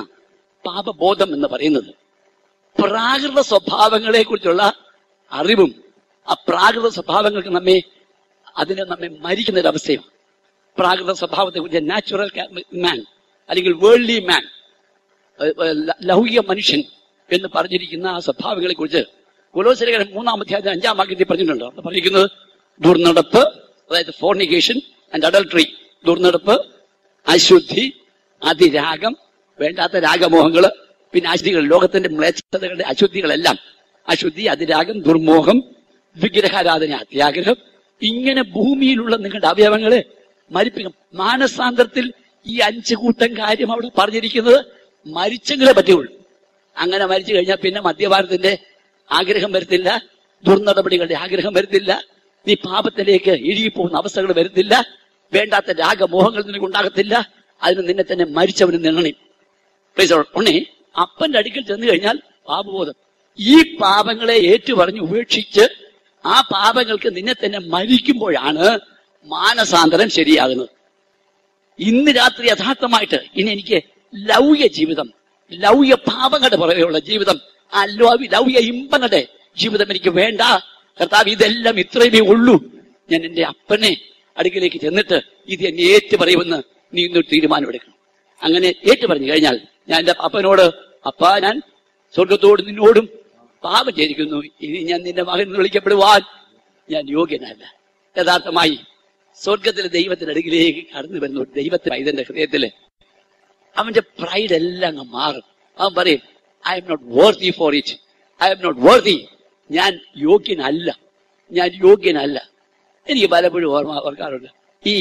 പാപബോധം എന്ന് പറയുന്നത് പ്രാകൃത സ്വഭാവങ്ങളെ കുറിച്ചുള്ള അറിവും ആ പ്രാകൃത സ്വഭാവങ്ങൾക്ക് നമ്മെ അതിനെ നമ്മെ മരിക്കുന്ന ഒരു അവസ്ഥയാണ് പ്രാകൃത സ്വഭാവത്തെ കുറിച്ച് നാച്ചുറൽ മാൻ അല്ലെങ്കിൽ വേൾഡ്ലി മാൻ ലൗകിക മനുഷ്യൻ എന്ന് പറഞ്ഞിരിക്കുന്ന ആ സ്വഭാവങ്ങളെ കുറിച്ച് കുലോസരികരൻ മൂന്നാം അധ്യായത്തിൽ അഞ്ചാം വാക്യത്തിൽ പറഞ്ഞിട്ടുണ്ട് അവിടെ പറഞ്ഞിരിക്കുന്നത് ദുർനടപ്പ് അതായത് ഫോർണിക്കേഷൻ ആൻഡ് അഡൾട്ടറി ദുർനടപ്പ് അശുദ്ധി അതിരാഗം വേണ്ടാത്ത രാഗമോഹങ്ങള് പിന്നെ അശുദ്ധികൾ ലോകത്തിന്റെ മ്ലേച്ഛതകളുടെ അശുദ്ധികളെല്ലാം അശുദ്ധി അതിരാഗം ദുർമോഹം വിഗ്രഹാരാധന അത്യാഗ്രഹം ഇങ്ങനെ ഭൂമിയിലുള്ള നിങ്ങളുടെ അവയവങ്ങളെ മരിപ്പിക്കും മാനസാന്തരത്തിൽ ഈ അഞ്ച് കൂട്ടം കാര്യം അവിടെ പറഞ്ഞിരിക്കുന്നത് മരിച്ചെങ്കിലേ പറ്റുള്ളൂ അങ്ങനെ മരിച്ചു കഴിഞ്ഞാൽ പിന്നെ മദ്യപാനത്തിന്റെ ആഗ്രഹം വരത്തില്ല ദുർനടപടികളുടെ ആഗ്രഹം വരത്തില്ല നീ പാപത്തിലേക്ക് ഇഴുകിപ്പോകുന്ന അവസ്ഥകൾ വരുത്തില്ല വേണ്ടാത്ത രാഗമോഹങ്ങൾ നിനക്ക് ഉണ്ടാകത്തില്ല അതിന് നിന്നെ തന്നെ മരിച്ചവന് നിന്നണി ഉണ്ണേ അപ്പന്റെ അടുക്കൽ ചെന്ന് കഴിഞ്ഞാൽ പാപബോധം ഈ പാപങ്ങളെ ഏറ്റുപറഞ്ഞ് ഉപേക്ഷിച്ച് ആ പാപങ്ങൾക്ക് നിന്നെ തന്നെ മരിക്കുമ്പോഴാണ് മാനസാന്തരം ശരിയാകുന്നത് ഇന്ന് രാത്രി യഥാർത്ഥമായിട്ട് ഇനി എനിക്ക് ലൗയ ജീവിതം ലൗയ പാപങ്ങളുടെ പുറകെയുള്ള ജീവിതം ആ ലൗ- ലൗയ ഇമ്പങ്ങളുടെ ജീവിതം എനിക്ക് വേണ്ട കർത്താവ് ഇതെല്ലാം ഇത്രയുമേ ഉള്ളൂ ഞാൻ എന്റെ അപ്പനെ അടുക്കിലേക്ക് ചെന്നിട്ട് ഇത് എന്നെ ഏറ്റു പറയുമെന്ന് നീ ഇന്നൊരു തീരുമാനമെടുക്കണം അങ്ങനെ ഏറ്റു പറഞ്ഞു കഴിഞ്ഞാൽ ഞാൻ എന്റെ അപ്പനോട് അപ്പാ ഞാൻ സ്വർഗത്തോട് നിന്നോടും പാപം ചെയ്തിരിക്കുന്നു ഇനി ഞാൻ നിന്റെ മകൻ എന്ന് വിളിക്കപ്പെടുവാൻ ഞാൻ യോഗ്യനല്ല യഥാർത്ഥമായി സ്വർഗത്തിലെ ദൈവത്തിന്റെ അടുക്കിലേക്ക് കടന്നു വരുന്നു ദൈവത്തിന് ഇതിന്റെ ഹൃദയത്തില് അവന്റെ പ്രൈഡ് എല്ലാം അങ്ങ് മാറും അവൻ പറയും I am not worthy for it I am not worthy ഞാൻ യോഗ്യനല്ല ഞാൻ യോഗ്യനല്ല എനിക്ക് പലപ്പോഴും ഓർമ്മ ഓർക്കാറുണ്ട് ഈ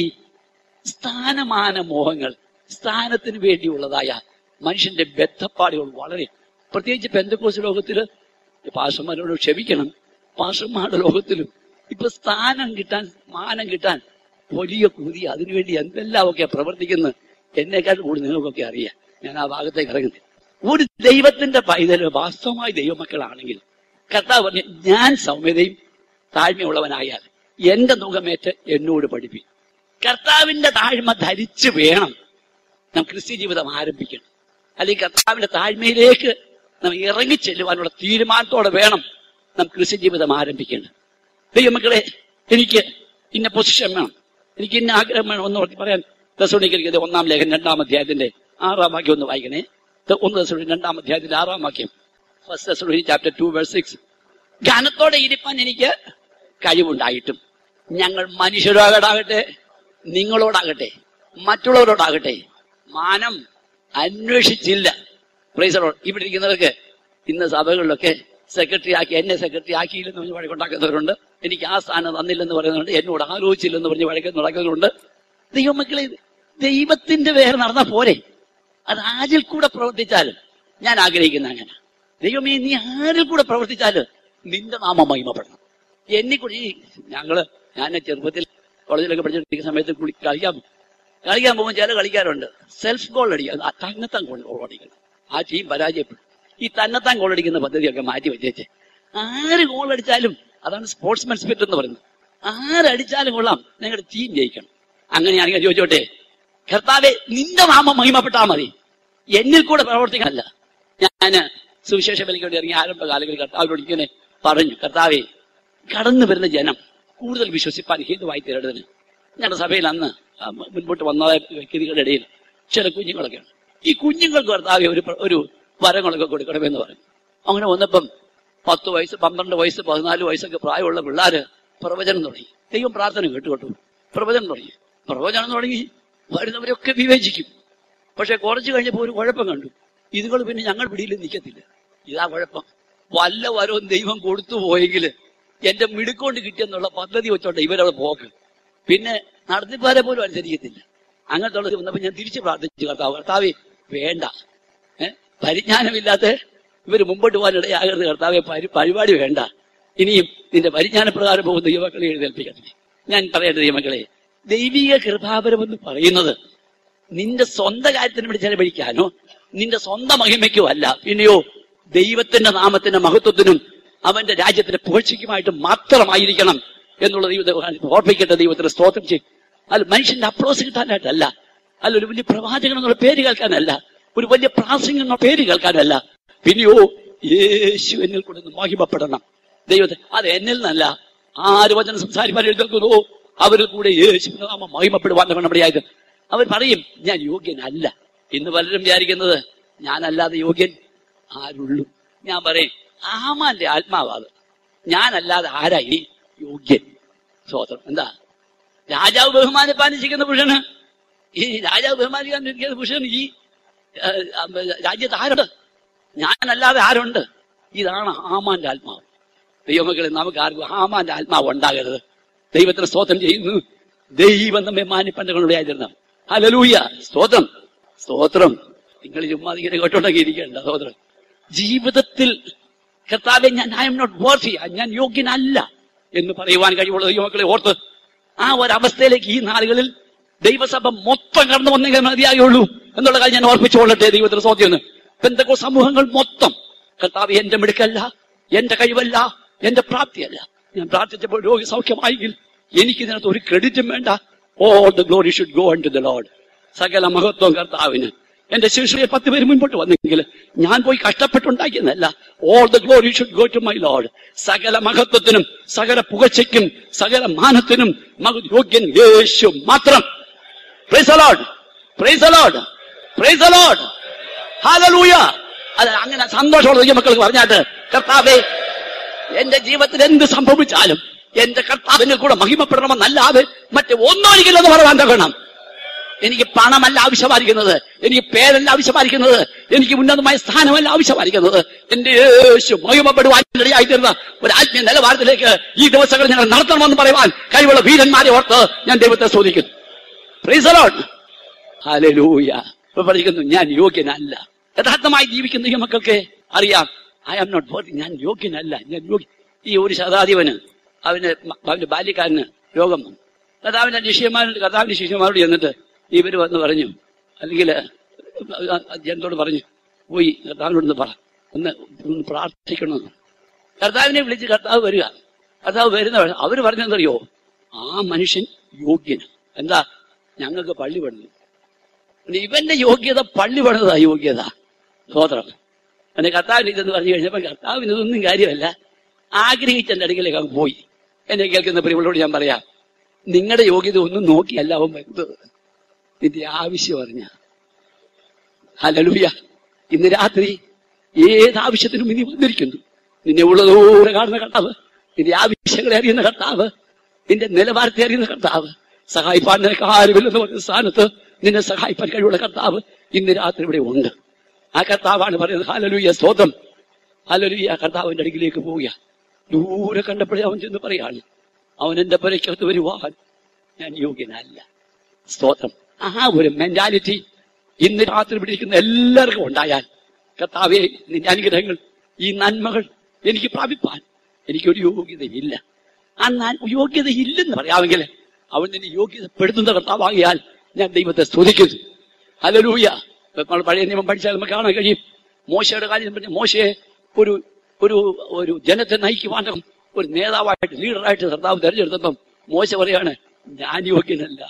സ്ഥാനമാന മോഹങ്ങൾ സ്ഥാനത്തിന് വേണ്ടിയുള്ളതായ മനുഷ്യന്റെ ബദ്ധപ്പാടുകൾ വളരെ പ്രത്യേകിച്ച് പെന്തക്കോസ് ലോകത്തില് പാഷന്മാരോട് ക്ഷമിക്കണം പാഷന്മാരുടെ ലോകത്തിലും ഇപ്പൊ സ്ഥാനം കിട്ടാൻ മാനം കിട്ടാൻ വലിയ കൂതി അതിനുവേണ്ടി എന്തെല്ലാമൊക്കെ പ്രവർത്തിക്കുന്നു എന്നെക്കാൾ കൂടുതൽ നിങ്ങൾക്കൊക്കെ അറിയാം ഞാൻ ആ ഭാഗത്തേക്ക് ഇറങ്ങുന്നില്ല ഒരു ദൈവത്തിന്റെ പൈതൽ വാസ്തവമായ ദൈവമക്കളാണെങ്കിൽ കർത്താവ് പറഞ്ഞു ഞാൻ സൗമ്യതയും താഴ്മയുള്ളവനായാൽ എന്റെ മുഖമേറ്റ് എന്നോട് പഠിപ്പി കർത്താവിന്റെ താഴ്മ ധരിച്ചു വേണം നാം ക്രിസ്ത്യ ജീവിതം ആരംഭിക്കണം അല്ലെങ്കിൽ കർത്താവിന്റെ താഴ്മയിലേക്ക് നാം ഇറങ്ങി ചെല്ലുവാനുള്ള തീരുമാനത്തോടെ വേണം നാം ക്രിസ്ത്യ ജീവിതം ആരംഭിക്കേണ്ടത് ദൈവമക്കളെ എനിക്ക് ഇന്ന പൊസിഷൻ വേണം എനിക്ക് ഇന്ന ആഗ്രഹം വേണം എന്ന് പറഞ്ഞ് പറയാൻ ദസോണിക്കലിക്കത് ഒന്നാം ലേഖനം രണ്ടാം അധ്യായത്തിന്റെ ആറാം വാക്യം ഒന്ന് വായിക്കണേ ഇത് ഒന്ന് ദസോണി രണ്ടാം അധ്യായത്തിന്റെ ആറാം വാക്യം first Thessalonians chapter two verse six ജ്ഞാനത്തോടെ ഇരിപ്പാൻ എനിക്ക് കഴിവുണ്ടായിട്ടും ഞങ്ങൾ മനുഷ്യരോടാകട്ടെ നിങ്ങളോടാകട്ടെ മറ്റുള്ളവരോടാകട്ടെ മാനം അന്വേഷിച്ചില്ല പ്രൈസറോ ഇവിടെ ഇരിക്കുന്നവർക്ക് ഇന്ന് സഭകളിലൊക്കെ സെക്രട്ടറി ആക്കി എന്നെ സെക്രട്ടറി ആക്കിയില്ലെന്ന് പറഞ്ഞ് വഴക്കുണ്ടാക്കുന്നവരുണ്ട് എനിക്ക് ആ സ്ഥാനം തന്നില്ലെന്ന് പറയുന്നുണ്ട് എന്നോട് ആലോചിച്ചില്ലെന്ന് പറഞ്ഞ് വഴക്ക് നടക്കുന്നവരുണ്ട് ദൈവമക്കളെ ദൈവത്തിന്റെ പേര് നടന്നാ പോരെ അത് ആരിൽ കൂടെ പ്രവർത്തിച്ചാലും ഞാൻ ആഗ്രഹിക്കുന്ന അങ്ങനെ ദൈവമേ നീ ആരിൽ കൂടെ പ്രവർത്തിച്ചാലും നിന്റെ നാമം മഹിമപ്പെടണം എന്നെ കൂടി ഈ ഞങ്ങള് ഞാൻ ചെറുപ്പത്തിൽ കോളേജിലൊക്കെ പഠിച്ചിരിക്കുന്ന സമയത്ത് കുളി കളിക്കാൻ പോകും. കളിക്കാൻ പോകുമ്പോൾ ചില കളിക്കാരുണ്ട് സെൽഫ് ഗോൾ അടിക്കുക ആ തന്നെത്താൻ ഗോൾ അടിക്കണം ആ ടീം പരാജയപ്പെടും ഈ തന്നെത്താൻ ഗോൾ അടിക്കുന്ന പദ്ധതിയൊക്കെ മാറ്റി വെച്ചേച്ച് ആര് ഗോൾ അടിച്ചാലും അതാണ് സ്പോർട്സ്മാൻ സ്പിരിറ്റ് എന്ന് പറയുന്നത് ആരടിച്ചാലും കൊള്ളാം നിങ്ങളുടെ ടീം ജയിക്കണം അങ്ങനെയാണെങ്കിൽ ചോദിച്ചോട്ടെ കർത്താവെ നിന്റെ നാമം മഹിമപ്പെട്ടാൽ മതി എന്നിൽ കൂടെ പ്രവർത്തിക്കാനല്ല ഞാന് സുവിശേഷ ബലിക്ക് വേണ്ടി ഇറങ്ങിയ ആരംഭ കാലങ്ങളിൽ കർത്താവിനോട് ഇങ്ങനെ പറഞ്ഞു കർത്താവെ കടന്നു വരുന്ന ജനം കൂടുതൽ വിശ്വസിപ്പാൻ ഹേതുവായി തീരേണ്ടതിന് ഞങ്ങളുടെ സഭയിൽ അന്ന് ആ മുൻപോട്ട് വന്ന വ്യക്തികളുടെ ഇടയിൽ ചില കുഞ്ഞുങ്ങളൊക്കെയാണ് ഈ കുഞ്ഞുങ്ങൾക്ക് കർത്താവെ ഒരു പ്ര- ഒരു വരങ്ങളൊക്കെ കൊടുക്കണമെന്ന് പറഞ്ഞു അങ്ങനെ വന്നപ്പം പത്ത് വയസ്സ് പന്ത്രണ്ട് വയസ്സ് പതിനാല് വയസ്സൊക്കെ പ്രായമുള്ള പിള്ളേര് പ്രവചനം തുടങ്ങി ദൈവം പ്രാർത്ഥന കേട്ടു കേട്ടു പ്രവചനം തുടങ്ങി പ്രവചനം തുടങ്ങി വരുന്നവരൊക്കെ വിവേചിക്കും പക്ഷെ കുറച്ച് കഴിഞ്ഞപ്പോൾ ഒരു കുഴപ്പം കണ്ടു ഇതുകൾ പിന്നെ ഞങ്ങൾ പിടിയിൽ നിൽക്കത്തില്ല ഇതാ കുഴപ്പം വല്ല വരവും ദൈവം കൊടുത്തു പോയെങ്കിൽ എന്റെ മിടുക്കൊണ്ട് കിട്ടിയെന്നുള്ള പദ്ധതി വെച്ചോട്ടെ ഇവരവിടെ പോക്ക് പിന്നെ നടത്തിപ്പാരെ പോലും അനുസരിക്കത്തില്ല അങ്ങനത്തെ ഉള്ളത് വന്നപ്പോ ഞാൻ തിരിച്ച് പ്രാർത്ഥിച്ചു കർത്താവ് കർത്താവേ വേണ്ട ഏഹ് പരിജ്ഞാനമില്ലാത്ത ഇവർ മുമ്പോട്ട് പോകാൻ ഇടയാകരുത് കർത്താവെ പരി- പരിപാടി വേണ്ട ഇനിയും നിന്റെ പരിജ്ഞാനപ്രകാരം പോകുന്ന യുവക്കളെ എഴുന്നേൽപ്പിക്കട്ടെ ഞാൻ പറയട്ടെ ദൈവമക്കളെ ദൈവിക കൃപാപരം എന്ന് പറയുന്നത് നിന്റെ സ്വന്തം കാര്യത്തിന് വേണ്ടി ചെലവഴിക്കാനോ നിന്റെ സ്വന്തം മഹിമയ്ക്കോ അല്ല പിന്നെയോ ദൈവത്തിന്റെ നാമത്തിന്റെ മഹത്വത്തിനും അവന്റെ രാജ്യത്തിന്റെ പുകഴ്ചയ്ക്കുമായിട്ട് മാത്രമായിരിക്കണം എന്നുള്ളത് ദൈവത്തെ ഓർപ്പിക്കട്ടെ ദൈവത്തിന് സ്തോത്രം ചെയ്യും അല്ല മനുഷ്യന്റെ അപ്രോസ് കിട്ടാനായിട്ടല്ല അല്ല ഒരു വലിയ പ്രവാചകൻ എന്നുള്ള പേര് കേൾക്കാനല്ല ഒരു വലിയ പ്രാസംഗം എന്നുള്ള പേര് കേൾക്കാനല്ല പിന്നെയോ യേശു എന്നിൽ കൂടെ ഒന്ന് മഹിമപ്പെടണം ദൈവത്തെ അത് എന്നിൽ നിന്നല്ല ആര് വചനം സംസാരിക്കാൻ എഴുതേക്കുന്നു അവരിൽ കൂടെ യേശു നാമം മഹിമപ്പെടുവാൻ നടപടിയായത് അവർ പറയും ഞാൻ യോഗ്യനല്ല ഇന്ന് പലരും വിചാരിക്കുന്നത് ഞാനല്ലാതെ യോഗ്യൻ ആരുള്ളൂ ഞാൻ പറയും ആമാന്റെ ആത്മാവാത് ഞാനല്ലാതെ ആരായി യോഗ്യൻ സ്വോത്രം എന്താ രാജാവ് ബഹുമാനിപ്പാനിച്ചിരിക്കുന്ന പുരുഷന് ഈ രാജാവ് ബഹുമാനിക്കാൻ പുരുഷൻ ഈ ആ, ആ, രാജ്യത്ത് ആരുണ്ട് ഞാനല്ലാതെ ആരുണ്ട് ഇതാണ് ഹാമാന്റെ ആത്മാവ് ദൈവമക്കളെ നമുക്ക് ആർക്കും ഹാമാന്റെ ആത്മാവ് ഉണ്ടാകരുത് ദൈവത്തിന് സ്തോത്രം ചെയ്യുന്നു ദൈവം നമ്മെ മാനിപ്പണ്ടുകൊണ്ടായിരുന്നു ഹലലൂയ സ്തോത്രം സ്തോത്രം നിങ്ങൾ ചുമ്മാ ഇങ്ങനെ കേട്ടോണ്ടൊക്കെ ഇരിക്കണ്ട സ്തോത്രം ജീവിതത്തിൽ കർത്താവെ ഞാൻ ഐ എം നോട്ട് വർത്തി ഞാൻ യോഗ്യനല്ല എന്ന് പറയുവാൻ കഴിവുള്ള ദൈവമക്കളെ ഓർത്ത് ആ ഒരവസ്ഥയിലേക്ക് ഈ നാളുകളിൽ ദൈവസഭ മൊത്തം കടന്നു വന്നെങ്കിൽ മതിയായുള്ളൂ എന്നുള്ള കാര്യം ഞാൻ ഓർപ്പിച്ചുകൊള്ളട്ടെ ദൈവത്തിന് സ്വാധീനം എന്തൊക്കെ സമൂഹങ്ങൾ മൊത്തം കർത്താവ് എന്റെ മിടുക്കല്ല എന്റെ കഴിവല്ല എന്റെ പ്രാപ്തിയല്ല ഞാൻ പ്രാർത്ഥിച്ചപ്പോൾ രോഗി സൗഖ്യമായെങ്കിൽ എനിക്ക് ഇതിനകത്ത് ഒരു ക്രെഡിറ്റും വേണ്ട all the glory should go unto the Lord സകല മഹത്വം കർത്താവിന് എന്റെ ശിശുയെ പത്ത് പേര് മുൻപോട്ട് വന്നെങ്കിൽ ഞാൻ പോയി കഷ്ടപ്പെട്ടുണ്ടാക്കിയെന്നല്ല all the glory should go to my Lord സകല മഹത്വത്തിനും സകല പുകഴ്ചയ്ക്കും സകല മാനത്തിനും മക യോഗ്യൻ യേശു മാത്രം praise the Lord praise the Lord praise the Lord ഹാലലൂയ അത് അങ്ങനെ സന്തോഷമുള്ള ഈ മക്കൾക്ക് പറഞ്ഞാട്ട് കർത്താവേ എന്റെ ജീവിതത്തിൽ എന്ത് സംഭവിച്ചാലും എന്റെ കർത്താവിനെ കൂടെ മഹിമപ്പെടണമെന്നല്ലാതെ മറ്റേ ഒന്നും എനിക്കില്ലെന്ന് പറയാൻ തകണം എനിക്ക് പണമല്ല ആവശ്യമായിരിക്കുന്നത് എനിക്ക് പേരല്ല ആവശ്യമായിരിക്കുന്നത് എനിക്ക് ഉന്നതമായ സ്ഥാനമല്ല ആവശ്യമായിരിക്കുന്നത് എന്റെ യേശു മഹിമപ്പെടുവാൻ ഇടയായിത്തീർന്ന ഒരു ആത്മീയ നിലവാരത്തിലേക്ക് ഈ ദിവസങ്ങൾ ഞങ്ങൾ നടത്തണമെന്ന് പറയുവാൻ കഴിവുള്ള വീരന്മാരെ ഓർത്ത് ഞാൻ ദൈവത്തെ ചോദിക്കുന്നു പ്രീസലോട്ട് ഹാലലൂയ ഇപ്പൊ പഠിക്കുന്നു ഞാൻ യോഗ്യനല്ല യഥാർത്ഥമായി ജീവിക്കുന്ന ഈ മക്കൾക്ക് അറിയാം ഐ ആം നോട്ട് വർത്തി ഞാൻ യോഗ്യനല്ല ഞാൻ യോഗ്യ ഈ ഒരു ശതാധിപന് അവന് മ- അവന്റെ ബാല്യക്കാരന് രോഗം വന്നു കഥാവിന്റെ ശിഷ്യന്മാരുടെ കഥാവിന്റെ ശിഷ്യന്മാരോട് ചെന്നിട്ട് ഇവര് വന്ന് പറഞ്ഞു അല്ലെങ്കിൽ ജനത്തോട് പറഞ്ഞു പോയി കർത്താവിനോടൊന്ന് പറ ഒന്ന് ഒന്ന് പ്രാർത്ഥിക്കണമെന്ന് കർത്താവിനെ വിളിച്ച് കർത്താവ് വരിക കർത്താവ് വരുന്ന വഴി- അവര് പറഞ്ഞെന്തറിയോ ആ മനുഷ്യൻ യോഗ്യന് എന്താ ഞങ്ങൾക്ക് പള്ളി പണിതു പിന്നെ ഇവന്റെ യോഗ്യത പള്ളി പണിതാ യോഗ്യത സ്വോത്രം എന്നെ കർത്താവിന് ഇതെന്ന് പറഞ്ഞു കഴിഞ്ഞപ്പോ കർത്താവിന് ഇതൊന്നും കാര്യമല്ല ആഗ്രഹിച്ച എന്റെ അടുക്കലേക്ക് അങ്ങ് പോയി എന്നെ കേൾക്കുന്ന പ്രിയങ്ങളോട് ഞാൻ പറയാം നിങ്ങളുടെ യോഗ്യത ഒന്നും നോക്കിയല്ല അവൻ വരുന്നത് നിന്റെ ആവശ്യം അറിഞ്ഞ ഹലലുയ ഇന്ന് രാത്രി ഏത് ആവശ്യത്തിനും ഇനി വന്നിരിക്കുന്നു നിന്നെ ഉള്ളതോടെ കാണുന്ന കർത്താവ് നിന്റെ ആവശ്യങ്ങളെ അറിയുന്ന കർത്താവ് നിന്റെ നിലവാരത്തെ അറിയുന്ന കർത്താവ് സഹായിപ്പാൻ നിനക്ക് ആരുമില്ലെന്ന് പറയുന്ന സ്ഥാനത്ത് നിന്നെ സഹായിപ്പാൻ കഴിവുള്ള കർത്താവ് ഇന്ന് രാത്രി ഇവിടെ ഉണ്ട് ആ കർത്താവാണ് പറയുന്നത് ഹാലലുയ സ്വതം ഹാലലുയ കർത്താവിന്റെ അടുക്കിലേക്ക് പോവുക ദൂരെ കണ്ടപ്പോഴേ അവൻ ചെന്ന് പറയാണ് അവൻ എന്റെ പുരയ്ക്കകത്ത് വരുവാൻ ഞാൻ യോഗ്യനല്ല സ്തോത്രം ആ ഒരു മെന്റാലിറ്റി ഇന്ന് രാത്രി പിടിക്കുന്ന എല്ലാവർക്കും ഉണ്ടായാൽ കർത്താവെ നിന്റെ അനുഗ്രഹങ്ങൾ ഈ നന്മകൾ എനിക്ക് പ്രാപിപ്പാൻ എനിക്കൊരു യോഗ്യതയില്ല ആ ന- യോഗ്യതയില്ലെന്ന് പറയാമെങ്കിൽ അവൻ നിന്നെ യോഗ്യതപ്പെടുത്തുന്ന കർത്താവാകിയാൽ ഞാൻ ദൈവത്തെ സ്തുതിക്കുന്നു ഹലലൂയ നമ്മൾ പഴയ നിയമം പഠിച്ചാൽ നമുക്ക് കാണാൻ കഴിയും മോശയുടെ കാര്യം പറഞ്ഞ മോശയെ ഒരു ഒരു ഒരു ജനത്തെ നയിക്കുവാൻ ഒരു നേതാവായിട്ട് ലീഡറായിട്ട് കർത്താവ് തെരഞ്ഞെടുത്തപ്പം മോശ പറയാണ് ഞാൻ യോഗ്യനല്ല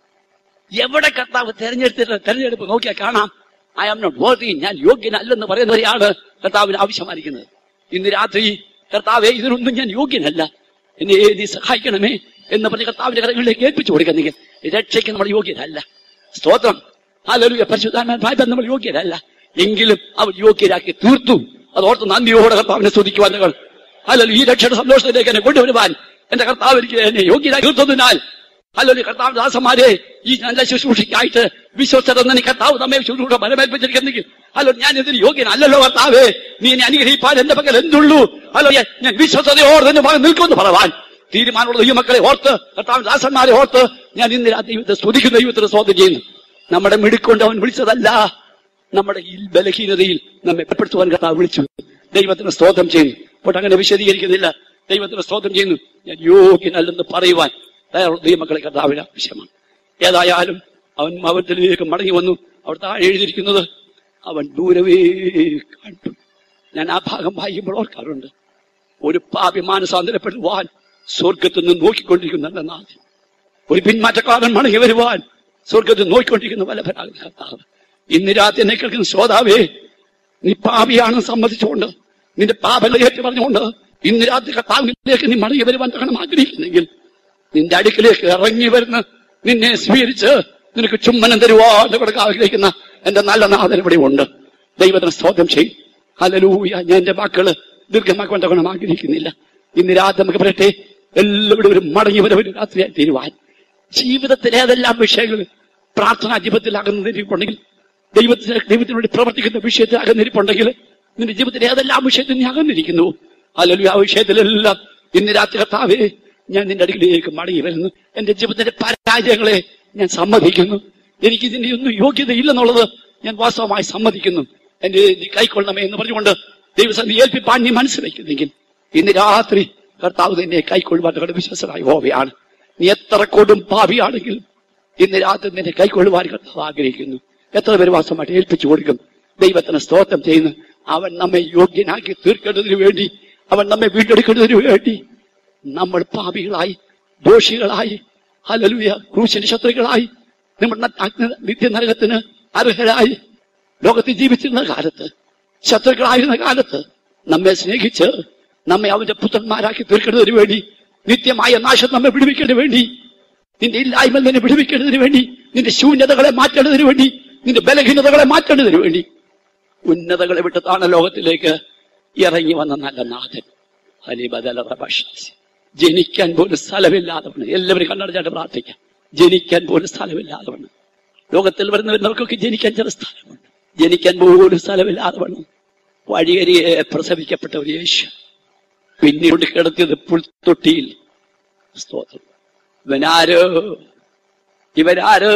എവിടെ കർത്താവ് തെരഞ്ഞെടുത്തിട്ട് തെരഞ്ഞെടുപ്പ് നോക്കിയാൽ കാണാം ഐ ആം നോട്ട് വർത്തി ഞാൻ യോഗ്യനല്ലെന്ന് പറയുന്നവരെയാണ് കർത്താവിന് ആവശ്യമായിരിക്കുന്നത് ഇന്ന് രാത്രി കർത്താവെ ഇതിനൊന്നും ഞാൻ യോഗ്യനല്ല എന്നെ നീ സഹായിക്കണമേ എന്ന് പറഞ്ഞ് കർത്താവിന്റെ കരങ്ങളിലേക്ക് ഏൽപ്പിച്ചു കൊടുക്കുന്നെങ്കിൽ രക്ഷയ്ക്ക് നമ്മൾ യോഗ്യരല്ല സ്തോത്രം ഹാലലുയ പരിശുദ്ധാത്മാൻ നമ്മൾ യോഗ്യരല്ല എങ്കിലും അവർ യോഗ്യരാക്കി തീർത്തു അതോർത്ത് നന്ദിയോടെ കർത്താവിനെ സ്തുതിക്കുവാൻ നിങ്ങൾ ഹലോ ഈ രക്ഷയുടെ സന്തോഷത്തിലേക്ക് എന്നെ കൊണ്ടുവരുവാൻ എന്റെ കർത്താവ് എനിക്ക് എന്നെ യോഗ്യരായി തീർത്തതിനാൽ ഹലോ കർത്താവ് ദാസന്മാരെ ഈ നല്ല ശുശ്രൂഷയ്ക്കായിട്ട് വിശ്വസ്തത നീ കർത്താവ് നമ്മെ ശുശ്രൂഷ ബലമേൽപ്പിച്ചിരിക്കുന്നെങ്കിൽ ഹലോ ഞാൻ ഇതിന് യോഗ്യനല്ലല്ലോ കർത്താവേ നീ എന്നെ അനുഗ്രഹിപ്പാൻ എന്റെ പക്കൽ എന്തുള്ളൂ ഹലോ ഞാൻ വിശ്വസതയോടെ തന്നെ മകൻ നിൽക്കുമെന്ന് പറവാൻ തീരുമാനമുള്ള ഈ മക്കളെ ഓർത്ത് കർത്താവ് ദാസന്മാരെ ഓർത്ത് ഞാൻ ഇന്ന് രാത്രി ദൈവത്തെ സ്തുതിക്കുന്ന ദൈവത്തിന് സ്വാഗതം ചെയ്യുന്നു നമ്മുടെ മിടുക്കൊണ്ട് അവൻ വിളിച്ചതല്ല നമ്മുടെ ഈ ബലഹീനതയിൽ നമ്മെ പെടുത്തുവാൻ കർത്താവ് വിളിച്ചു ദൈവത്തിന് സ്തോത്രം ചെയ്യുന്നു അപ്പോൾ അങ്ങനെ വിശദീകരിക്കുന്നില്ല ദൈവത്തിന് സ്തോത്രം ചെയ്യുന്നു ഞാൻ യോഗ്യനല്ലെന്ന് പറയുവാൻ തയ്യാറുള്ള ദൈവമക്കളെ കർത്താവിന് ആവശ്യമാണ് ഏതായാലും അവൻ അവത്തിലേക്ക് മടങ്ങി വന്നു അവിടെ താഴെ എഴുതിയിരിക്കുന്നത് അവൻ ദൂരവേ കണ്ടു ഞാൻ ആ ഭാഗം വായിക്കുമ്പോൾ ഓർക്കാറുണ്ട് ഒരു പാപി മാനസാന്തരപ്പെടുവാൻ സ്വർഗത്തിൽ നിന്ന് നോക്കിക്കൊണ്ടിരിക്കുന്ന നാഥൻ ഒരു പിന്മാറ്റക്കാരൻ മടങ്ങി വരുവാൻ സ്വർഗത്തിൽ നോക്കിക്കൊണ്ടിരിക്കുന്ന വല്ലഭരാകുന്ന കർത്താവ് ഇന്ന് രാത്രി എന്നെ കേൾക്കുന്ന ശ്രോതാവേ നീ പാപിയാണെന്ന് സമ്മതിച്ചുകൊണ്ട് നിന്റെ പാപല ഏറ്റു പറഞ്ഞുകൊണ്ട് ഇന്ന് രാത്രി കർത്താവിലേക്ക് നീ മടങ്ങി വരുവാൻ തക്കണം ആഗ്രഹിക്കുന്നെങ്കിൽ നിന്റെ അടുക്കിലേക്ക് ഇറങ്ങി വരുന്ന നിന്നെ സ്വീകരിച്ച് നിനക്ക് ചുമ്മനം തരുവാൻ കൊടുക്കാൻ ആഗ്രഹിക്കുന്ന എന്റെ നല്ല നാഥൻ ഇവിടെ ഉണ്ട് ദൈവത്തിന് സ്തോത്രം ചെയ്യും ഹലലൂയ ഞാൻ എന്റെ വാക്കുകള് ദീർഘമാക്കുവാൻ തക്കണം ആഗ്രഹിക്കുന്നില്ല ഇന്ന് രാത്രി നമുക്ക് പറയട്ടെ എല്ലാവരും ഒരു മടങ്ങി വരവൊരു രാത്രിയായി തീരുവാൻ ജീവിതത്തിലെ ഏതെല്ലാം വിഷയങ്ങൾ പ്രാർത്ഥനാ ജീവിതത്തിൽ അകന്നിരിപ്പുണ്ടെങ്കിൽ ദൈവത്തിന് ദൈവത്തിന് വേണ്ടി പ്രവർത്തിക്കുന്ന വിഷയത്തിൽ അകന്നിരിപ്പുണ്ടെങ്കിൽ നിന്റെ ജീവിതത്തിലെ ഏതെല്ലാം വിഷയത്തിൽ നീ അകന്നിരിക്കുന്നു അല്ലെങ്കിൽ ആ വിഷയത്തിലെല്ലാം ഇന്ന് രാത്രി കർത്താവേ ഞാൻ നിന്റെ അടുക്കിലേക്ക് മടങ്ങി വരുന്നു എന്റെ ജീവിതത്തിന്റെ പരാജയങ്ങളെ ഞാൻ സമ്മതിക്കുന്നു എനിക്ക് ഇതിന്റെ ഒന്നും യോഗ്യതയില്ലെന്നുള്ളത് ഞാൻ വാസ്തവമായി സമ്മതിക്കുന്നു എന്റെ നീ കൈക്കൊള്ളണമേ എന്ന് പറഞ്ഞുകൊണ്ട് ദൈവസന്ധി ഏൽപ്പിപ്പാൻ നീ മനസ്സിലാക്കുന്നെങ്കിൽ ഇന്ന് രാത്രി കർത്താവ് നിന്നെ കൈക്കൊള്ളുവാൻ കണ്ട് വിശ്വസനായി പോവുകയാണ് നീ എത്ര കൊടും പാപിയാണെങ്കിലും ഇന്ന് രാത്രി നിന്നെ കൈക്കൊള്ളുവാൻ കർത്താവ് ആഗ്രഹിക്കുന്നു എത്ര പേര് വാസമായിട്ട് ഏൽപ്പിച്ചു കൊടുക്കും ദൈവത്തിന് സ്തോത്രം ചെയ്യുന്നു അവൻ നമ്മെ യോഗ്യനാക്കി തീർക്കേണ്ടതിന് വേണ്ടി അവൻ നമ്മെ വീണ്ടെടുക്കേണ്ടതിന് വേണ്ടി നമ്മൾ പാപികളായി ദോഷികളായി ഹലലുയ ക്രൂശിന്റെ ശത്രുക്കളായി നമ്മുടെ അഗ്നി- നിത്യനരകത്തിന് അർഹരായി ലോകത്തിൽ ജീവിച്ചിരുന്ന കാലത്ത് ശത്രുക്കളായിരുന്ന കാലത്ത് നമ്മെ സ്നേഹിച്ച് നമ്മെ അവന്റെ പുത്രന്മാരാക്കി തീർക്കുന്നതിന് വേണ്ടി നിത്യമായ നാശം നമ്മെ വിടുവിക്കുന്നതിന് വേണ്ടി നിന്റെ ഇല്ലായ്മ നിന്നെ വിടുവിക്കുന്നതിന് വേണ്ടി നിന്റെ ശൂന്യതകളെ മാറ്റേണ്ടതിന് വേണ്ടി നിന്റെ ബലഹീനതകളെ മാറ്റേണ്ടതിന് വേണ്ടി ഉന്നതകളെ വിട്ടതാണ് ലോകത്തിലേക്ക് ഇറങ്ങി വന്ന നല്ല നാഥൻ ഹലിബദല റബഷാസി. ജനിക്കാൻ പോലും സ്ഥലമില്ലാത്തവണ് എല്ലാവരും കണ്ണടച്ചായിട്ട് പ്രാർത്ഥിക്കാം ജനിക്കാൻ പോലും സ്ഥലമില്ലാത്തവണ് ലോകത്തിൽ വരുന്നവർക്കൊക്കെ ജനിക്കാൻ ചില സ്ഥലമുണ്ട് ജനിക്കാൻ പോലും സ്ഥലമില്ലാത്തവണ്ണം വഴിയരിയെ പ്രസവിക്കപ്പെട്ട ഒരു യേശു പിന്നീട് കിടത്തിയത് പുൽത്തൊട്ടിയിൽ സ്തോത്രം ഇവനാരോ ഇവനാരോ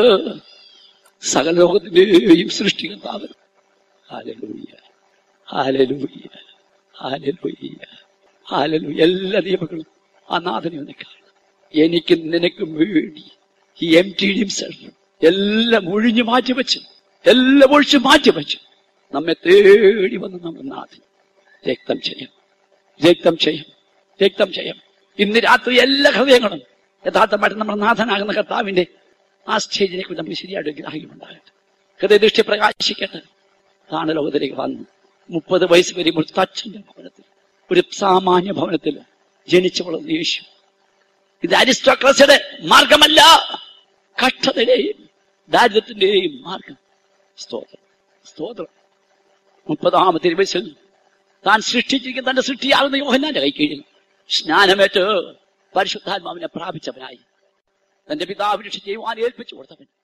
സകല ലോകത്തിന്റെയും സൃഷ്ടികർത്താവ് ഹാലലൂയ ഹാലലൂയ ഹാലലൂയ ഹാലലൂയ എല്ലാ ദൈവങ്ങളും ആ നാഥനെ ഒന്ന് കാണും എനിക്കും നിനക്കും വേണ്ടി ഈ എം ടി ഹിംസെൽഫ് എല്ലാം ഒഴിഞ്ഞു മാറ്റിവെച്ചു എല്ലാം ഒഴിച്ചു മാറ്റിവെച്ചു നമ്മെ തേടി വന്ന് നമ്മുടെ നാഥൻ രക്തം ചെയ്യും രക്തം ചെയ്യും രക്തം ചെയ്യും ഇന്ന് രാത്രി എല്ലാ ഹൃദയങ്ങളും യഥാർത്ഥമായിട്ട് നമ്മുടെ നാഥനാകുന്ന കർത്താവിന്റെ ആ സ്റ്റേജിനെ കുറിച്ച് നമുക്ക് ശരിയായിട്ട് ഗ്രാഹ്യമുണ്ടാകട്ടെ ഹൃദയദൃഷ്ടി പ്രകാശിക്കട്ടെ താണ ലോകത്തിലേക്ക് വന്നു മുപ്പത് വയസ്സ് വരുമ്പോൾ തച്ചന്റെ ഭവനത്തിൽ ഒരു സാമാന്യ ഭവനത്തിൽ ജനിച്ചു വളർന്ന യേശു ഇത് അരിസ്റ്റോക്രസിയുടെ മാർഗമല്ല കഷ്ടതയുടെയും ദാരിദ്ര്യത്തിന്റെയും മാർഗം സ്തോത്രം സ്തോത്രം മുപ്പതാമത്തെ വയസ്സിൽ താൻ സൃഷ്ടിച്ചിരിക്കുന്ന തന്റെ സൃഷ്ടിയാകുന്ന യോഹന്നാന്റെ കൈക്കീഴിൽ സ്നാനമേറ്റ് പരിശുദ്ധാത്മാവിനെ പ്രാപിച്ചവനായി തന്റെ പിതാവിനെ ചെയ്യുവാൻ ഏൽപ്പിച്ചു കൊടുത്തവൻ